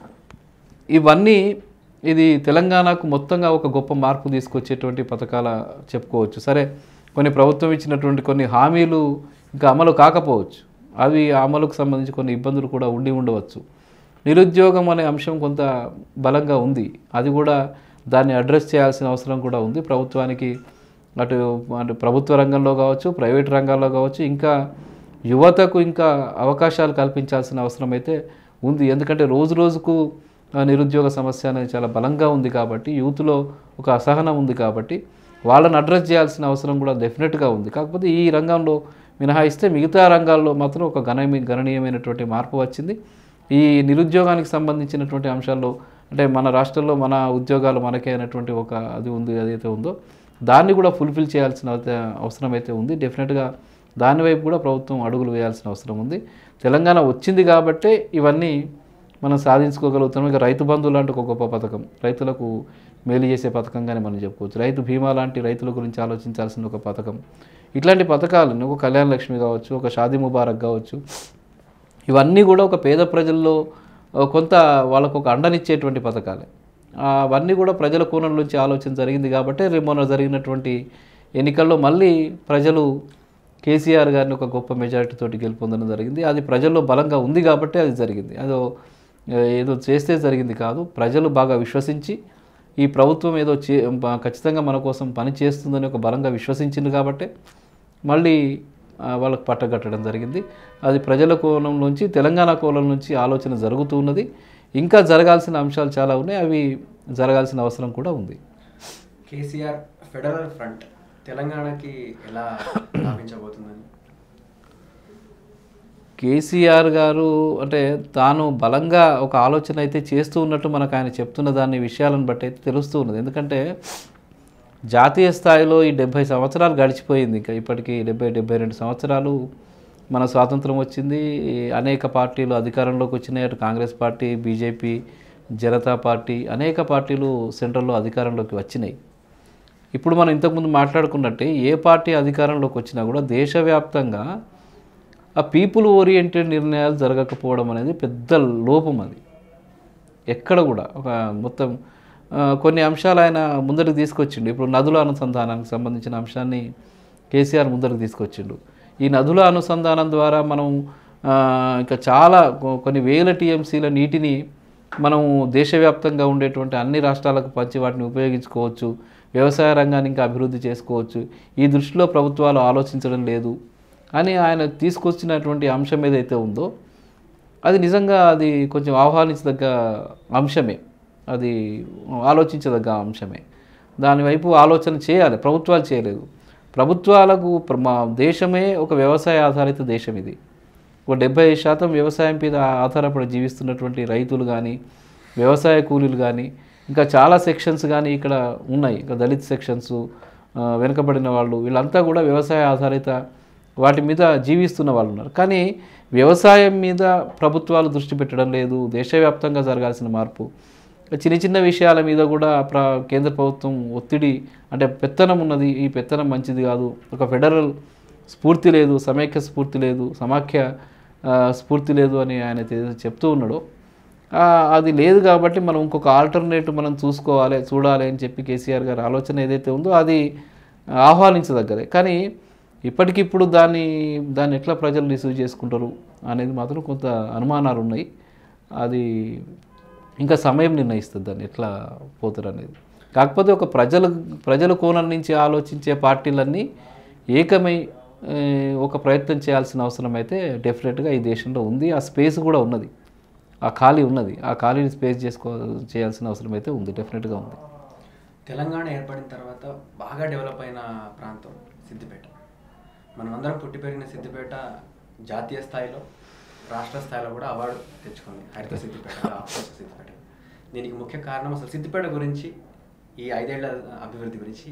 ఇవన్నీ ఇది తెలంగాణకు మొత్తంగా ఒక గొప్ప మార్పు తీసుకొచ్చేటువంటి పథకాల చెప్పుకోవచ్చు సరే కొన్ని ప్రభుత్వం ఇచ్చినటువంటి కొన్ని హామీలు ఇంకా అమలు కాకపోవచ్చు అవి ఆ అమలుకు సంబంధించి కొన్ని ఇబ్బందులు కూడా ఉండి ఉండవచ్చు నిరుద్యోగం అనే అంశం కొంత బలంగా ఉంది అది కూడా దాన్ని అడ్రస్ చేయాల్సిన అవసరం కూడా ఉంది ప్రభుత్వానికి అటు అంటే ప్రభుత్వ రంగంలో కావచ్చు ప్రైవేట్ రంగాల్లో కావచ్చు ఇంకా యువతకు ఇంకా అవకాశాలు కల్పించాల్సిన అవసరం అయితే ఉంది ఎందుకంటే రోజు రోజుకు ఆ, నిరుద్యోగ సమస్య అనేది చాలా బలంగా ఉంది కాబట్టి యూత్లో ఒక అసహనం ఉంది కాబట్టి వాళ్ళని అడ్రస్ చేయాల్సిన అవసరం కూడా డెఫినెట్గా ఉంది కాకపోతే ఈ రంగంలో మినహాయిస్తే మిగతా రంగాల్లో మాత్రం ఒక గణనీయ గణనీయమైనటువంటి మార్పు వచ్చింది ఈ నిరుద్యోగానికి సంబంధించినటువంటి అంశాల్లో అంటే మన రాష్ట్రంలో మన ఉద్యోగాలు మనకే అనేటువంటి ఒక అది ఉంది అదైతే ఉందో దాన్ని కూడా ఫుల్ఫిల్ చేయాల్సిన అవత- అవసరం అయితే ఉంది డెఫినెట్గా దాని వైపు కూడా ప్రభుత్వం అడుగులు వేయాల్సిన అవసరం ఉంది తెలంగాణ వచ్చింది కాబట్టే ఇవన్నీ మనం సాధించుకోగలుగుతాం ఇక రైతు బంధు లాంటి ఒక గొప్ప పథకం రైతులకు మేలు చేసే పథకంగానే మనం చెప్పుకోవచ్చు రైతు బీమా లాంటి రైతుల గురించి ఆలోచించాల్సిన ఒక పథకం ఇట్లాంటి పథకాలను ఒక కళ్యాణ లక్ష్మి కావచ్చు ఒక షాదీ ముబారక్ కావచ్చు ఇవన్నీ కూడా ఒక పేద ప్రజల్లో ఆ, కొంత వాళ్ళకు ఒక అండనిచ్చేటువంటి పథకాలే ఆ, అవన్నీ కూడా ప్రజల కోణం నుంచి ఆలోచన జరిగింది కాబట్టి రేపు మొన్న జరిగినటువంటి ఎన్నికల్లో మళ్ళీ ప్రజలు కేసీఆర్ గారిని ఒక గొప్ప మెజారిటీ తోటి గెలుపొందడం జరిగింది అది ప్రజల్లో బలంగా ఉంది కాబట్టి అది జరిగింది అదో ఏదో చేస్తే జరిగింది కాదు ప్రజలు బాగా విశ్వసించి ఈ ప్రభుత్వం ఏదో చే బ- ఖచ్చితంగా మన కోసం పని చేస్తుందని ఒక బలంగా విశ్వసించింది కాబట్టే మళ్ళీ ఆ, వాళ్ళకు పట్టగట్టడం జరిగింది అది ప్రజల కోణం నుంచి తెలంగాణ కోణం నుంచి ఆలోచన జరుగుతూ ఉన్నది ఇంకా జరగాల్సిన అంశాలు చాలా ఉన్నాయి అవి జరగాల్సిన అవసరం కూడా ఉంది కేసీఆర్ ఫెడరల్ ఫ్రంట్ తెలంగాణకి ఎలా లాభించబోతుందని కేసీఆర్ గారు అంటే తాను బలంగా ఒక ఆలోచన అయితే చేస్తూ ఉన్నట్టు మనకు ఆయన చెప్తున్న దాని విషయాలను బట్టి అయితే తెలుస్తూ ఉన్నది ఎందుకంటే జాతీయ స్థాయిలో ఈ డెబ్భై సంవత్సరాలు గడిచిపోయింది ఇంకా ఇప్పటికీ డెబ్బై డెబ్బై రెండు సంవత్సరాలు మన స్వాతంత్రం వచ్చింది అనేక పార్టీలు అధికారంలోకి వచ్చినాయి అటు Congress party BJP Janata party అనేక పార్టీలు సెంట్రల్లో అధికారంలోకి వచ్చినాయి ఇప్పుడు మనం ఇంతకుముందు మాట్లాడుకున్నట్టే ఏ పార్టీ అధికారంలోకి వచ్చినా కూడా దేశవ్యాప్తంగా ఆ పీపుల్ ఓరియంటెడ్ నిర్ణయాలు జరగకపోవడం అనేది పెద్ద లోపం అది ఎక్కడ కూడా ఒక మొత్తం ఆ, కొన్ని అంశాలు ఆయన ముందరికి తీసుకొచ్చిండు ఇప్పుడు నదుల అనుసంధానానికి సంబంధించిన అంశాన్ని కేసీఆర్ ముందరికి తీసుకొచ్చిండు ఈ నదుల అనుసంధానం ద్వారా మనం ఆ, ఇంకా చాలా కొ- కొన్ని వేల టీఎంసీల నీటిని మనం దేశవ్యాప్తంగా ఉండేటువంటి అన్ని రాష్ట్రాలకు పంచి వాటిని ఉపయోగించుకోవచ్చు వ్యవసాయ రంగాన్ని ఇంకా అభివృద్ధి చేసుకోవచ్చు ఈ దృష్టిలో ప్రభుత్వాలు ఆలోచించడం లేదు అని ఆయన తీసుకొచ్చినటువంటి అంశం ఏదైతే ఉందో అది నిజంగా అది కొంచెం ఆహ్వానించదగ్గ అంశమే అది ఆలోచించదగ్గ అంశమే దానివైపు ఆలోచన చేయాలి ప్రభుత్వాలు చేయలేదు ప్రభుత్వాలకు ప్ర- మా దేశమే ఒక వ్యవసాయ ఆధారిత దేశం ఇది ఒక డెబ్బై శాతం వ్యవసాయం మీద ఆధారపడి జీవిస్తున్నటువంటి రైతులు కానీ వ్యవసాయ కూలీలు కానీ ఇంకా చాలా సెక్షన్స్ కానీ ఇక్కడ ఉన్నాయి ఇంకా దళిత్ సెక్షన్స్ వెనుకబడిన వాళ్ళు వీళ్ళంతా కూడా వ్యవసాయ ఆధారిత వాటి మీద జీవిస్తున్న వాళ్ళు ఉన్నారు కానీ వ్యవసాయం మీద ప్రభుత్వాలు దృష్టి పెట్టడం లేదు దేశవ్యాప్తంగా జరగాల్సిన మార్పు చిన్న చిన్న విషయాల మీద కూడా ప్ర కేంద్ర ప్రభుత్వం ఒత్తిడి అంటే పెత్తనం ఉన్నది ఈ పెత్తనం మంచిది కాదు ఒక ఫెడరల్ స్ఫూర్తి లేదు సమైక్య స్ఫూర్తి లేదు సమాఖ్య ఆ, స్ఫూర్తి లేదు అని ఆయన ఏదైతే చెప్తూ ఉన్నాడో ఆ, అది లేదు కాబట్టి మనం ఇంకొక ఆల్టర్నేటివ్ మనం చూసుకోవాలి చూడాలి అని చెప్పి కేసీఆర్ గారి ఆలోచన ఏదైతే ఉందో అది ఆహ్వానించదగ్గదే కానీ ఇప్పటికిప్పుడు దాన్ని దాన్ని ఎట్లా ప్రజలు రిసీవ్ చేసుకుంటారు అనేది మాత్రం కొంత అనుమానాలు ఉన్నాయి అది ఇంకా సమయం నిర్ణయిస్తుంది దాన్ని ఎట్లా పోతారు అనేది కాకపోతే ఒక ప్రజల ప్రజల కోణం నుంచి ఆలోచించే పార్టీలన్నీ ఏకమై ఏ, ఒక ప్రయత్నం చేయాల్సిన అవసరం అయితే డెఫినెట్గా ఈ దేశంలో ఉంది ఆ స్పేస్ కూడా ఉన్నది ఆ ఖాళీ ఉన్నది ఆ ఖాళీని స్పేస్ చేసుకో చేయాల్సిన అవసరం అయితే ఉంది డెఫినెట్గా ఉంది తెలంగాణ ఏర్పడిన తర్వాత బాగా డెవలప్ అయిన ప్రాంతం సిద్దిపేట మనమందరం పుట్టి పెరిగిన సిద్దిపేట జాతీయ స్థాయిలో రాష్ట్ర స్థాయిలో కూడా అవార్డు తెచ్చుకుంది హరిత సిద్దిపేట ఆఫ్కోర్స్ సిద్దిపేట దీనికి ముఖ్య కారణం అసలు సిద్దిపేట గురించి ఈ ఐదేళ్ల అభివృద్ధి గురించి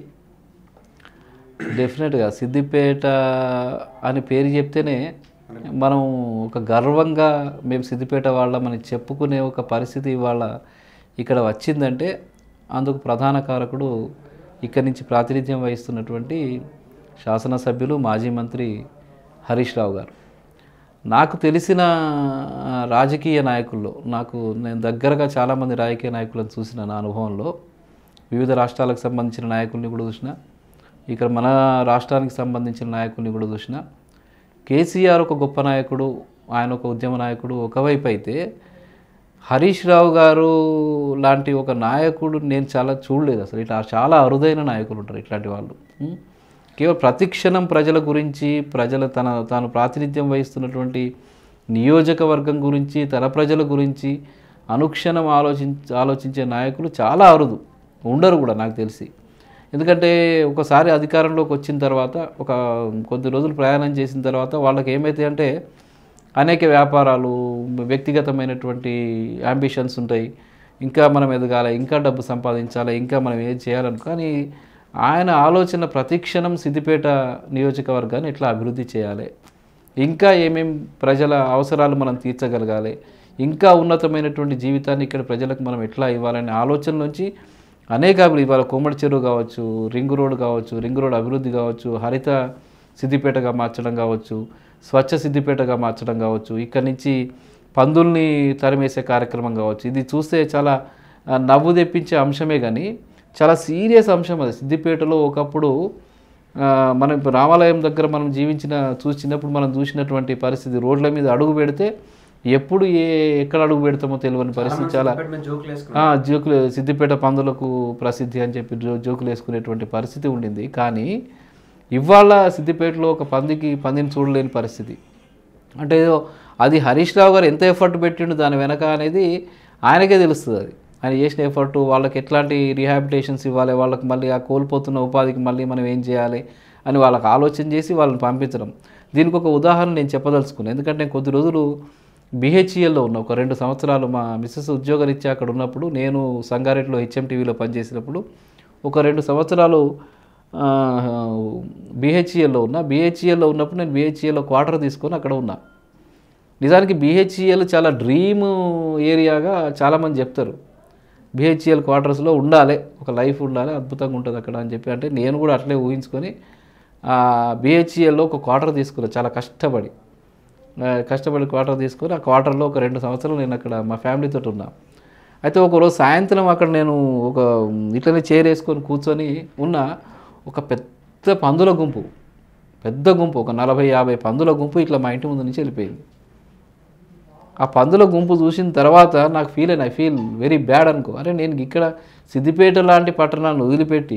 డెఫినెట్గా సిద్దిపేట అని పేరు చెప్తేనే మనం ఒక గర్వంగా మేము సిద్దిపేట వాళ్ళమని చెప్పుకునే ఒక పరిస్థితి ఇవాళ ఇక్కడ వచ్చిందంటే అందుకు ప్రధాన కారకుడు ఇక్కడి నుంచి ప్రాతినిధ్యం వహిస్తున్నటువంటి శాసనసభ్యులు మాజీ మంత్రి హరీష్ రావు గారు నాకు తెలిసిన ఆ, రాజకీయ నాయకుల్లో నాకు నేను దగ్గరగా చాలామంది రాజకీయ నాయకులను చూసిన నా అనుభవంలో వివిధ రాష్ట్రాలకు సంబంధించిన నాయకుల్ని కూడా చూసిన ఇక్కడ మన రాష్ట్రానికి సంబంధించిన నాయకుల్ని కూడా చూసిన కేసీఆర్ ఒక గొప్ప నాయకుడు ఆయన ఒక ఉద్యమ నాయకుడు ఒకవైపు అయితే హరీష్ రావు గారు లాంటి ఒక నాయకుడు నేను చాలా చూడలేదు అసలు ఇట్లా చాలా అరుదైన నాయకులు ఉంటారు ఇట్లాంటి వాళ్ళు ఉం? కేవలం ప్రతిక్షణం ప్రజల గురించి ప్రజల తన తాను ప్రాతినిధ్యం వహిస్తున్నటువంటి నియోజకవర్గం గురించి తన ప్రజల గురించి అనుక్షణం ఆలోచించ ఆలోచించే నాయకులు చాలా అరుదు ఉండరు కూడా నాకు తెలిసి ఎందుకంటే ఒకసారి అధికారంలోకి వచ్చిన తర్వాత ఒక కొద్ది రోజులు ప్రయాణం చేసిన తర్వాత వాళ్ళకి ఏమైతే అంటే అనేక వ్యాపారాలు వ్యక్తిగతమైనటువంటి అంబిషన్స్ ఉంటాయి ఇంకా మనం ఎదగాలి ఇంకా డబ్బు సంపాదించాలి ఇంకా మనం ఏం చేయాలను కానీ ఆయన ఆలోచన ప్రతిక్షణం సిద్దిపేట నియోజకవర్గాన్ని ఎట్లా అభివృద్ధి చేయాలి ఇంకా ఏమేం ప్రజల అవసరాలు మనం తీర్చగలగాలి ఇంకా ఉన్నతమైనటువంటి జీవితాన్ని ఇక్కడ ప్రజలకు మనం ఎట్లా ఇవ్వాలనే ఆలోచన నుంచి అనేక అభివృద్ధి ఇవాళ కోమటి చెరువు కావచ్చు రింగ్ రోడ్ కావచ్చు రింగ్ రోడ్ అభివృద్ధి కావచ్చు హరిత సిద్దిపేటగా మార్చడం కావచ్చు స్వచ్ఛ సిద్దిపేటగా మార్చడం కావచ్చు ఇక్కడి నుంచి పందుల్ని తరిమేసే కార్యక్రమం కావచ్చు ఇది చూస్తే చాలా ఆ, నవ్వు తెప్పించే అంశమే కానీ చాలా సీరియస్ అంశం అది సిద్దిపేటలో ఒకప్పుడు ఆ, మనం ఇప్పుడు రామాలయం దగ్గర మనం జీవించిన చూసి చిన్నప్పుడు మనం చూసినటువంటి పరిస్థితి రోడ్ల మీద అడుగు పెడితే ఎప్పుడు ఏ ఎక్కడ అడుగు పెడతామో తెలియని పరిస్థితి చాలా ఆ, జోకులు సిద్దిపేట పందులకు ప్రసిద్ధి అని చెప్పి జో జోకులు వేసుకునేటువంటి పరిస్థితి ఉండింది కానీ ఇవాళ సిద్దిపేటలో ఒక పందికి పందిని చూడలేని పరిస్థితి అంటే ఏదో అది హరీష్ రావు గారు ఎంత ఎఫర్ట్ పెట్టిండు దాని వెనక అనేది ఆయనకే తెలుస్తుంది అది ఆయన చేసిన ఎఫర్ట్ వాళ్ళకి ఎట్లాంటి రీహాబిలిటేషన్స్ ఇవ్వాలి వాళ్ళకి మళ్ళీ ఆ కోల్పోతున్న ఉపాధికి మళ్ళీ మనం ఏం చేయాలి అని వాళ్ళకి ఆలోచన చేసి వాళ్ళని పంపించడం దీనికి ఒక ఉదాహరణ నేను చెప్పదలుచుకున్నాను ఎందుకంటే నేను కొద్ది రోజులు బిహెచ్ఈఎల్లో ఉన్న ఒక రెండు సంవత్సరాలు మా మిస్సెస్ ఉద్యోగరీత్యా అక్కడ ఉన్నప్పుడు నేను సంగారెడ్డిలో హెచ్ఎం టీవీలో పనిచేసినప్పుడు ఒక రెండు సంవత్సరాలు బిహెచ్ఈఎల్లో ఉన్నా బిహెచ్ఈఎల్లో ఉన్నప్పుడు నేను బిహెచ్ఈఎల్లో క్వార్టర్ తీసుకొని అక్కడ ఉన్నా నిజానికి బిహెచ్ఈఎల్ చాలా డ్రీమ్ ఏరియాగా చాలామంది చెప్తారు బిహెచ్ఈఎల్ క్వార్టర్స్లో ఉండాలి ఒక లైఫ్ ఉండాలి అద్భుతంగా ఉంటుంది అక్కడ అని చెప్పి అంటే నేను కూడా అట్లే ఊహించుకొని బిహెచ్ఈఎల్లో ఒక క్వార్టర్ తీసుకున్నాను చాలా కష్టపడి ఆ, కష్టపడి క్వార్టర్ తీసుకొని ఆ క్వార్టర్లో ఒక రెండు సంవత్సరాలు నేను అక్కడ మా ఫ్యామిలీతో ఉన్నా అయితే ఒకరోజు సాయంత్రం అక్కడ నేను ఒక ఇట్లనే చైర్ వేసుకొని కూర్చొని ఉన్న ఒక పెద్ద పందుల గుంపు పెద్ద గుంపు ఒక నలభై యాభై పందుల గుంపు ఇట్లా మా ఇంటి ముందు నుంచి వెళ్ళిపోయింది ఆ పందుల గుంపు చూసిన తర్వాత నాకు ఫీల్ అయిన ఐ ఫీల్ వెరీ బ్యాడ్ అనుకో అరే నేను ఇక్కడ సిద్దిపేట లాంటి పట్టణాన్ని వదిలిపెట్టి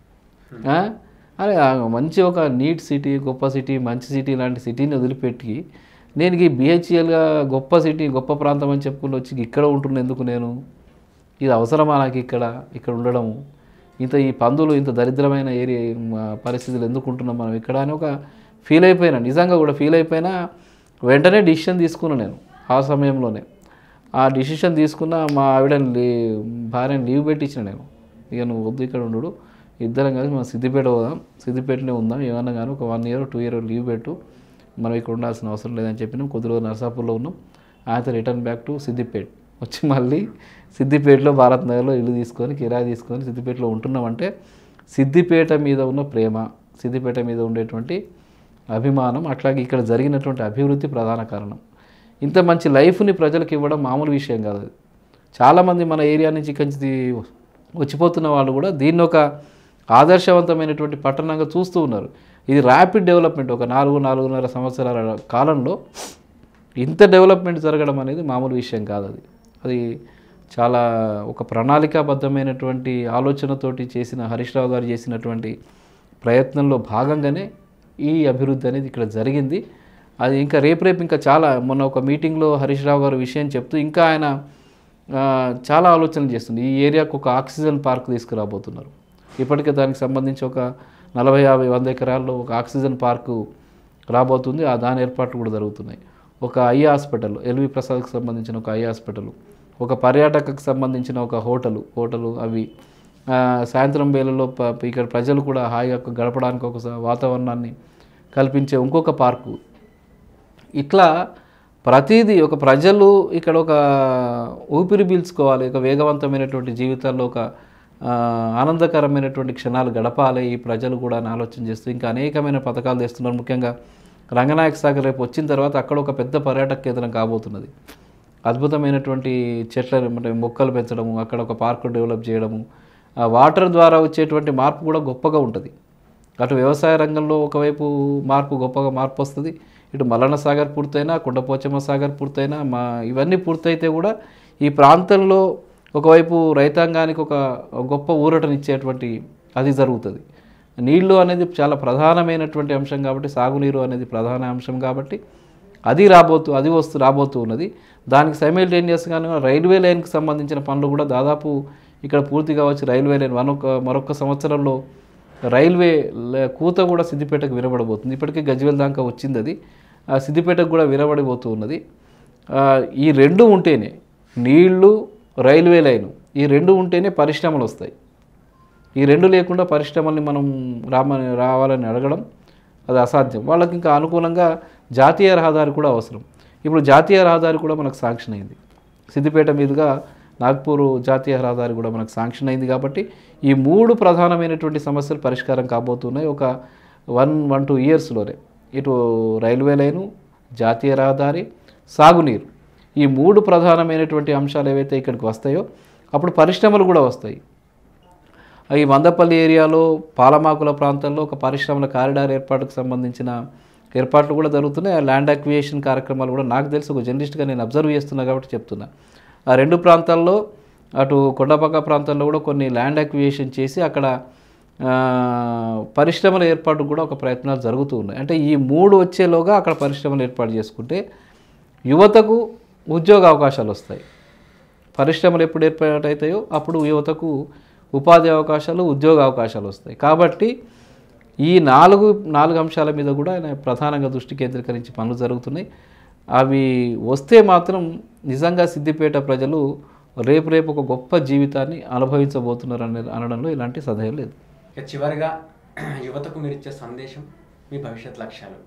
ఆ, అరే ఆ మంచి ఒక నీట్ సిటీ గొప్ప సిటీ మంచి సిటీ లాంటి సిటీని వదిలిపెట్టి నేను ఈ బిహెచ్ఎల్గా గొప్ప సిటీ గొప్ప ప్రాంతం అని చెప్పుకుని వచ్చి ఇక్కడ ఉంటున్న ఎందుకు నేను ఇది అవసరమా నాకు ఇక్కడ ఇక్కడ ఉండడము ఇంత ఈ పందులు ఇంత దరిద్రమైన ఏరియా పరిస్థితులు ఎందుకు ఉంటున్నాం మనం ఇక్కడ అని ఒక ఫీల్ అయిపోయినా నిజంగా కూడా ఫీల్ అయిపోయినా వెంటనే డిసిషన్ తీసుకున్నాను నేను ఆ సమయంలోనే ఆ డిసిషన్ తీసుకున్న మా ఆవిడని లీ భార్యని లీవ్ పెట్టించిన నేను ఇక నువ్వు వద్దు ఇక్కడ ఉండు ఇద్దరం కలిసి మనం సిద్దిపేట పోదాం సిద్దిపేటనే ఉందాం ఏమన్నా కానీ ఒక one year two year leave పెట్టు మనం ఇక్కడ ఉండాల్సిన అవసరం లేదని చెప్పినాం కొద్ది రోజులు నర్సాపూర్లో ఉన్నాం ఆయనతో రిటర్న్ బ్యాక్ టు సిద్దిపేట్ వచ్చి మళ్ళీ సిద్దిపేటలో భారత్ నగర్లో ఇల్లు తీసుకొని కిరాయి తీసుకొని సిద్దిపేటలో ఉంటున్నామంటే సిద్దిపేట మీద ఉన్న ప్రేమ సిద్దిపేట మీద ఉండేటువంటి అభిమానం అట్లాగే ఇక్కడ జరిగినటువంటి అభివృద్ధి ప్రధాన కారణం ఇంత మంచి లైఫ్ని ప్రజలకు ఇవ్వడం మామూలు విషయం కాదు అది చాలామంది మన ఏరియా నుంచి ఇక్కడి నుంచి వచ్చిపోతున్న వాళ్ళు కూడా దీన్ని ఒక ఆదర్శవంతమైనటువంటి పట్టణంగా చూస్తూ ఉన్నారు ఇది ర్యాపిడ్ డెవలప్మెంట్ ఒక నాలుగు నాలుగున్నర సంవత్సరాల కాలంలో ఇంత డెవలప్మెంట్ జరగడం అనేది మామూలు విషయం కాదు అది అది చాలా ఒక ప్రణాళికాబద్ధమైనటువంటి ఆలోచనతోటి చేసిన హరీష్ రావు గారు చేసినటువంటి ప్రయత్నంలో భాగంగానే ఈ అభివృద్ధి అనేది ఇక్కడ జరిగింది అది ఇంకా రేపు రేపు ఇంకా చాలా మొన్న ఒక మీటింగ్లో హరీష్ రావు గారు విషయం చెప్తూ ఇంకా ఆయన ఆ, చాలా ఆలోచనలు చేస్తుంది ఈ ఏరియాకు ఒక ఆక్సిజన్ పార్క్ తీసుకురాబోతున్నారు ఇప్పటికే దానికి సంబంధించి ఒక నలభై యాభై వంద ఎకరాల్లో ఒక ఆక్సిజన్ పార్కు రాబోతుంది ఆ దాని ఏర్పాట్లు కూడా జరుగుతున్నాయి ఒక ఐ హాస్పిటల్ ఎల్వి ప్రసాద్కి సంబంధించిన ఒక ఐ హాస్పిటల్ ఒక పర్యాటకకు సంబంధించిన ఒక హోటలు హోటలు అవి ఆ, సాయంత్రం వేళల్లో ప- ఇక్కడ ప్రజలు కూడా హాయిగా గడపడానికి ఒక స- వాతావరణాన్ని కల్పించే ఇంకొక పార్కు ఇట్లా ప్రతిదీ ఒక ప్రజలు ఇక్కడ ఒక ఊపిరి పీల్చుకోవాలి ఒక వేగవంతమైనటువంటి జీవితాల్లో ఒక ఆ, ఆనందకరమైనటువంటి క్షణాలు గడపాలి ఈ ప్రజలు కూడా అని ఆలోచన చేస్తూ ఇంకా అనేకమైన పథకాలు తెస్తున్నారు ముఖ్యంగా రంగనాయక సాగర్ రేపు వచ్చిన తర్వాత అక్కడ ఒక పెద్ద పర్యాటక కేంద్రం కాబోతున్నది అద్భుతమైనటువంటి చెట్ల అంటే మొక్కలు పెంచడము అక్కడ ఒక పార్కు డెవలప్ చేయడము ఆ వాటర్ ద్వారా వచ్చేటువంటి మార్పు కూడా గొప్పగా ఉంటుంది అటు వ్యవసాయ రంగంలో ఒకవైపు మార్పు గొప్పగా మార్పు వస్తుంది ఇటు మల్లన్న సాగర్ పూర్తయినా కొండపోచమ్మ సాగర్ పూర్తయినా మా ఇవన్నీ పూర్తయితే కూడా ఈ ప్రాంతంలో ఒకవైపు రైతాంగానికి ఒక గొప్ప ఊరటనిచ్చేటువంటి అది జరుగుతుంది నీళ్లు అనేది చాలా ప్రధానమైనటువంటి అంశం కాబట్టి సాగునీరు అనేది ప్రధాన అంశం కాబట్టి అది రాబోతూ అది వస్తూ రాబోతూ ఉన్నది దానికి సైమిల్టేనియస్గానే రైల్వే లైన్కి సంబంధించిన పనులు కూడా దాదాపు ఇక్కడ పూర్తి కావచ్చు రైల్వే లైన్ మరొక మరొక సంవత్సరంలో రైల్వే ల- కూత కూడా సిద్దిపేటకు వినబడబోతుంది ఇప్పటికే గజ్వేల్ దాకా వచ్చింది అది ఆ సిద్దిపేటకు కూడా వినబడిపోతూ ఉన్నది ఆ, ఈ రెండు ఉంటేనే నీళ్లు రైల్వే లైను ఈ రెండు ఉంటేనే పరిశ్రమలు వస్తాయి ఈ రెండు లేకుండా పరిశ్రమల్ని మనం రామని రావాలని అడగడం అది అసాధ్యం వాళ్ళకి ఇంకా అనుకూలంగా జాతీయ రహదారి కూడా అవసరం ఇప్పుడు జాతీయ రహదారి కూడా మనకు శాంక్షన్ అయింది సిద్దిపేట మీదుగా నాగ్పూర్ జాతీయ రహదారి కూడా మనకు శాంక్షన్ అయింది కాబట్టి ఈ మూడు ప్రధానమైనటువంటి సమస్యలు పరిష్కారం కాబోతున్నాయి ఒక వన్ వన్ టూ ఇయర్స్లోనే ఇటు రైల్వే లైను జాతీయ రహదారి సాగునీరు ఈ మూడు ప్రధానమైనటువంటి అంశాలు ఏవైతే ఇక్కడికి వస్తాయో అప్పుడు పరిశ్రమలు కూడా వస్తాయి ఈ మందపల్లి ఏరియాలో పాలమాకుల ప్రాంతంలో ఒక పరిశ్రమల కారిడార్ ఏర్పాటుకు సంబంధించిన ఏర్పాట్లు కూడా జరుగుతున్నాయి ఆ ల్యాండ్ అక్వియేషన్ కార్యక్రమాలు కూడా నాకు తెలిసి ఒక జర్నలిస్ట్గా నేను అబ్జర్వ్ చేస్తున్నా కాబట్టి చెప్తున్నా ఆ రెండు ప్రాంతాల్లో అటు కొండపక్క ప్రాంతాల్లో కూడా కొన్ని ల్యాండ్ అక్వియేషన్ చేసి అక్కడ ఆ, పరిశ్రమల ఏర్పాటు కూడా ఒక ప్రయత్నాలు జరుగుతూ ఉన్నాయి అంటే ఈ మూడు వచ్చేలోగా అక్కడ పరిశ్రమలు ఏర్పాటు చేసుకుంటే యువతకు ఉద్యోగ అవకాశాలు వస్తాయి పరిశ్రమలు ఎప్పుడు ఏర్పాటవుతాయో అప్పుడు యువతకు ఉపాధి అవకాశాలు ఉద్యోగ అవకాశాలు వస్తాయి కాబట్టి ఈ నాలుగు నాలుగు అంశాల మీద కూడా ఆయన ప్రధానంగా దృష్టి కేంద్రీకరించి పనులు జరుగుతున్నాయి అవి వస్తే మాత్రం నిజంగా సిద్దిపేట ప్రజలు రేపు రేపు ఒక గొప్ప జీవితాన్ని అనుభవించబోతున్నారు అనే అనడంలో ఎలాంటి సందేహం లేదు ఇక చివరిగా యువతకు మీరు ఇచ్చే సందేశం మీ భవిష్యత్ లక్ష్యాలు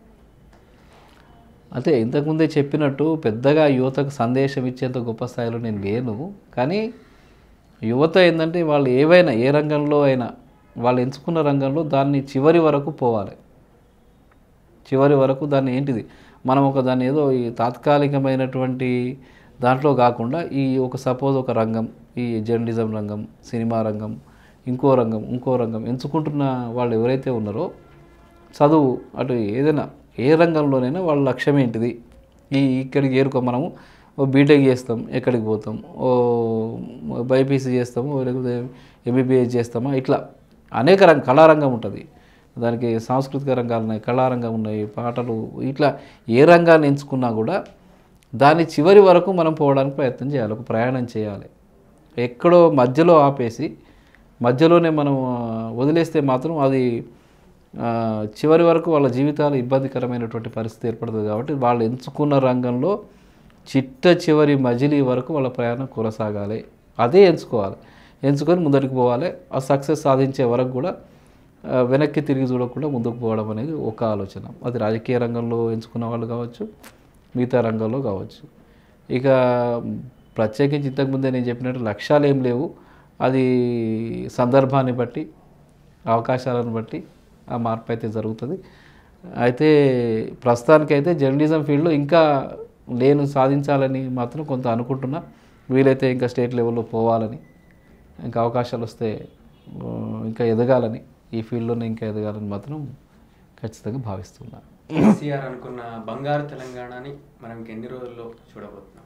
అంటే ఇంతకుముందే చెప్పినట్టు పెద్దగా యువతకు సందేశం ఇచ్చేంత గొప్ప స్థాయిలో నేను లేను కానీ యువత ఏంటంటే వాళ్ళు ఏవైనా ఏ రంగంలో అయినా వాళ్ళు ఎంచుకున్న రంగంలో దాన్ని చివరి వరకు పోవాలి చివరి వరకు దాన్ని ఏంటిది మనం ఒక దాన్ని ఏదో ఈ తాత్కాలికమైనటువంటి దాంట్లో కాకుండా ఈ ఒక సపోజ్ ఒక రంగం ఈ జర్నలిజం రంగం సినిమా రంగం ఇంకో రంగం ఇంకో రంగం ఎంచుకుంటున్న వాళ్ళు ఎవరైతే ఉన్నారో చదువు అటు ఏదైనా ఏ రంగంలోనైనా వాళ్ళ లక్ష్యం ఏంటిది ఈ ఇక్కడికి ఏరుకో మనము ఓ బీటెక్ చేస్తాం ఎక్కడికి పోతాం ఓ బైపీసీ చేస్తాము లేకపోతే ఎంబీబీఎస్ చేస్తామా ఇట్లా అనేక రంగ కళారంగం ఉంటుంది దానికి సాంస్కృతిక రంగాలు ఉన్నాయి కళారంగం ఉన్నాయి పాటలు ఇట్లా ఏ రంగాన్ని ఎంచుకున్నా కూడా దాని చివరి వరకు మనం పోవడానికి ప్రయత్నం చేయాలి ఒక ప్రయాణం చేయాలి ఎక్కడో మధ్యలో ఆపేసి మధ్యలోనే మనం ఆ, వదిలేస్తే మాత్రం అది ఆ, చివరి వరకు వాళ్ళ జీవితాలు ఇబ్బందికరమైనటువంటి పరిస్థితి ఏర్పడుతుంది కాబట్టి వాళ్ళు ఎంచుకున్న రంగంలో చిట్ట చివరి మజిలీ వరకు వాళ్ళ ప్రయాణం కొనసాగాలి అదే ఎంచుకోవాలి ఎంచుకొని ముందరికి పోవాలి ఆ సక్సెస్ సాధించే వరకు కూడా ఆ, వెనక్కి తిరిగి చూడకుండా ముందుకు పోవడం అనేది ఒక ఆలోచన అది రాజకీయ రంగంలో ఎంచుకున్న వాళ్ళు కావచ్చు మిగతా రంగంలో కావచ్చు ఇక ప్రత్యేకించి ఇంతకుముందే నేను చెప్పినట్టు లక్ష్యాలు ఏం లేవు అది సందర్భాన్ని బట్టి అవకాశాలను బట్టి ఆ మార్పు అయితే జరుగుతుంది అయితే ప్రస్తుతానికైతే జర్నలిజం ఫీల్డ్లో ఇంకా నేను సాధించాలని మాత్రం కొంత అనుకుంటున్నా వీలైతే ఇంకా స్టేట్ లెవెల్లో పోవాలని ఇంకా అవకాశాలు వస్తే ఆ, ఇంకా ఎదగాలని ఈ ఫీల్డ్లోనే ఇంకా ఎదగాలని మాత్రం ఖచ్చితంగా భావిస్తున్నాను కేసీఆర్ అనుకున్న బంగారు తెలంగాణని మనం ఇంకెన్ని రోజుల్లో చూడబోతున్నాం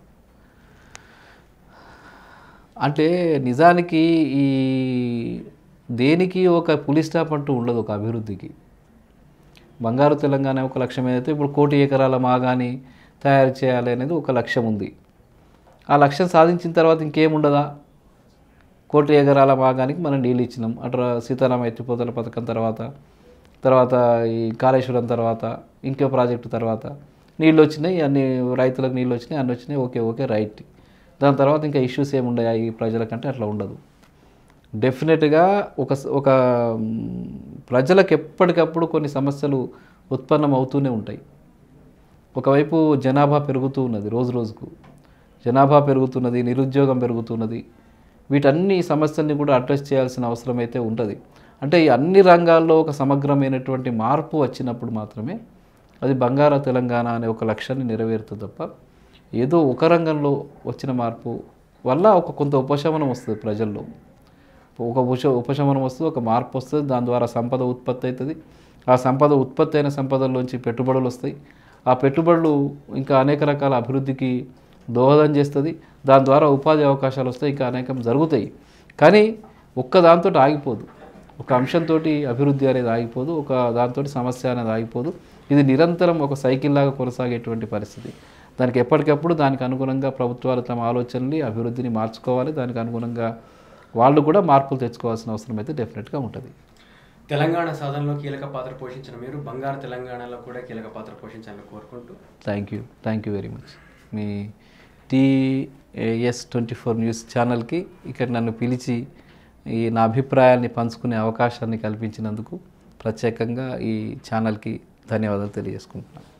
అంటే నిజానికి ఈ దేనికి ఒక పులి స్టాప్ అంటూ ఉండదు ఒక అభివృద్ధికి బంగారు తెలంగాణ ఒక లక్ష్యం ఏదైతే ఇప్పుడు కోటి ఎకరాల మాగాని తయారు చేయాలి అనేది ఒక లక్ష్యం ఉంది ఆ లక్ష్యం సాధించిన తర్వాత ఇంకేముండదా కోటి ఎకరాల మాగానికి మనం నీళ్ళు ఇచ్చినాం అటు సీతారామ ఎత్తిపోతల పథకం తర్వాత తర్వాత ఈ కాళేశ్వరం తర్వాత ఇంకో ప్రాజెక్టు తర్వాత నీళ్ళు వచ్చినాయి అన్ని రైతులకు నీళ్ళు వచ్చినాయి అన్ని వచ్చినాయి ఓకే ఓకే రైట్ దాని తర్వాత ఇంకా ఇష్యూస్ ఏముండయా ఈ ప్రజలకంటే అట్లా ఉండదు డెఫినెట్గా ఒక స- ఒక మ్, ప్రజలకు ఎప్పటికప్పుడు కొన్ని సమస్యలు ఉత్పన్నం అవుతూనే ఉంటాయి ఒకవైపు జనాభా పెరుగుతూ ఉన్నది రోజు రోజుకు జనాభా పెరుగుతున్నది నిరుద్యోగం పెరుగుతున్నది వీటన్ని సమస్యల్ని కూడా అడ్రస్ చేయాల్సిన అవసరం అయితే ఉంటుంది అంటే ఈ అన్ని రంగాల్లో ఒక సమగ్రమైనటువంటి మార్పు వచ్చినప్పుడు మాత్రమే అది బంగారు తెలంగాణ అనే ఒక లక్ష్యాన్ని నెరవేరుతుంది తప్ప ఏదో ఒక రంగంలో వచ్చిన మార్పు వల్ల ఒక కొంత ఉపశమనం వస్తుంది ప్రజల్లో ఒక ఉపశ ఉపశమనం వస్తుంది ఒక మార్పు వస్తుంది దాని ద్వారా సంపద ఉత్పత్తి అవుతుంది ఆ సంపద ఉత్పత్తి అయిన సంపదల్లోంచి పెట్టుబడులు వస్తాయి ఆ పెట్టుబడులు ఇంకా అనేక రకాల అభివృద్ధికి దోహదం చేస్తుంది దాని ద్వారా ఉపాధి అవకాశాలు వస్తాయి ఇంకా అనేకం జరుగుతాయి కానీ ఒక్క దాంతో ఆగిపోదు ఒక అంశంతో అభివృద్ధి అనేది ఆగిపోదు ఒక దాంతో సమస్య అనేది ఆగిపోదు ఇది నిరంతరం ఒక సైకిల్ లాగా కొనసాగేటువంటి పరిస్థితి దానికి ఎప్పటికప్పుడు దానికి అనుగుణంగా ప్రభుత్వాలు తమ ఆలోచనని అభివృద్ధిని మార్చుకోవాలి దానికి అనుగుణంగా వాళ్ళు కూడా మార్పులు తెచ్చుకోవాల్సిన అవసరం అయితే డెఫినెట్గా ఉంటుంది తెలంగాణ సాధనలో కీలక పాత్ర పోషించిన మీరు బంగారు తెలంగాణలో కూడా కీలక పాత్ర పోషించాలని కోరుకుంటూ thank you thank you very much మీ టీఎస్ ట్వంటీ ఫోర్ న్యూస్ ఛానల్కి ఇక్కడ నన్ను పిలిచి ఈ నా అభిప్రాయాల్ని పంచుకునే అవకాశాన్ని కల్పించినందుకు ప్రత్యేకంగా ఈ ఛానల్కి ధన్యవాదాలు తెలియజేసుకుంటున్నాను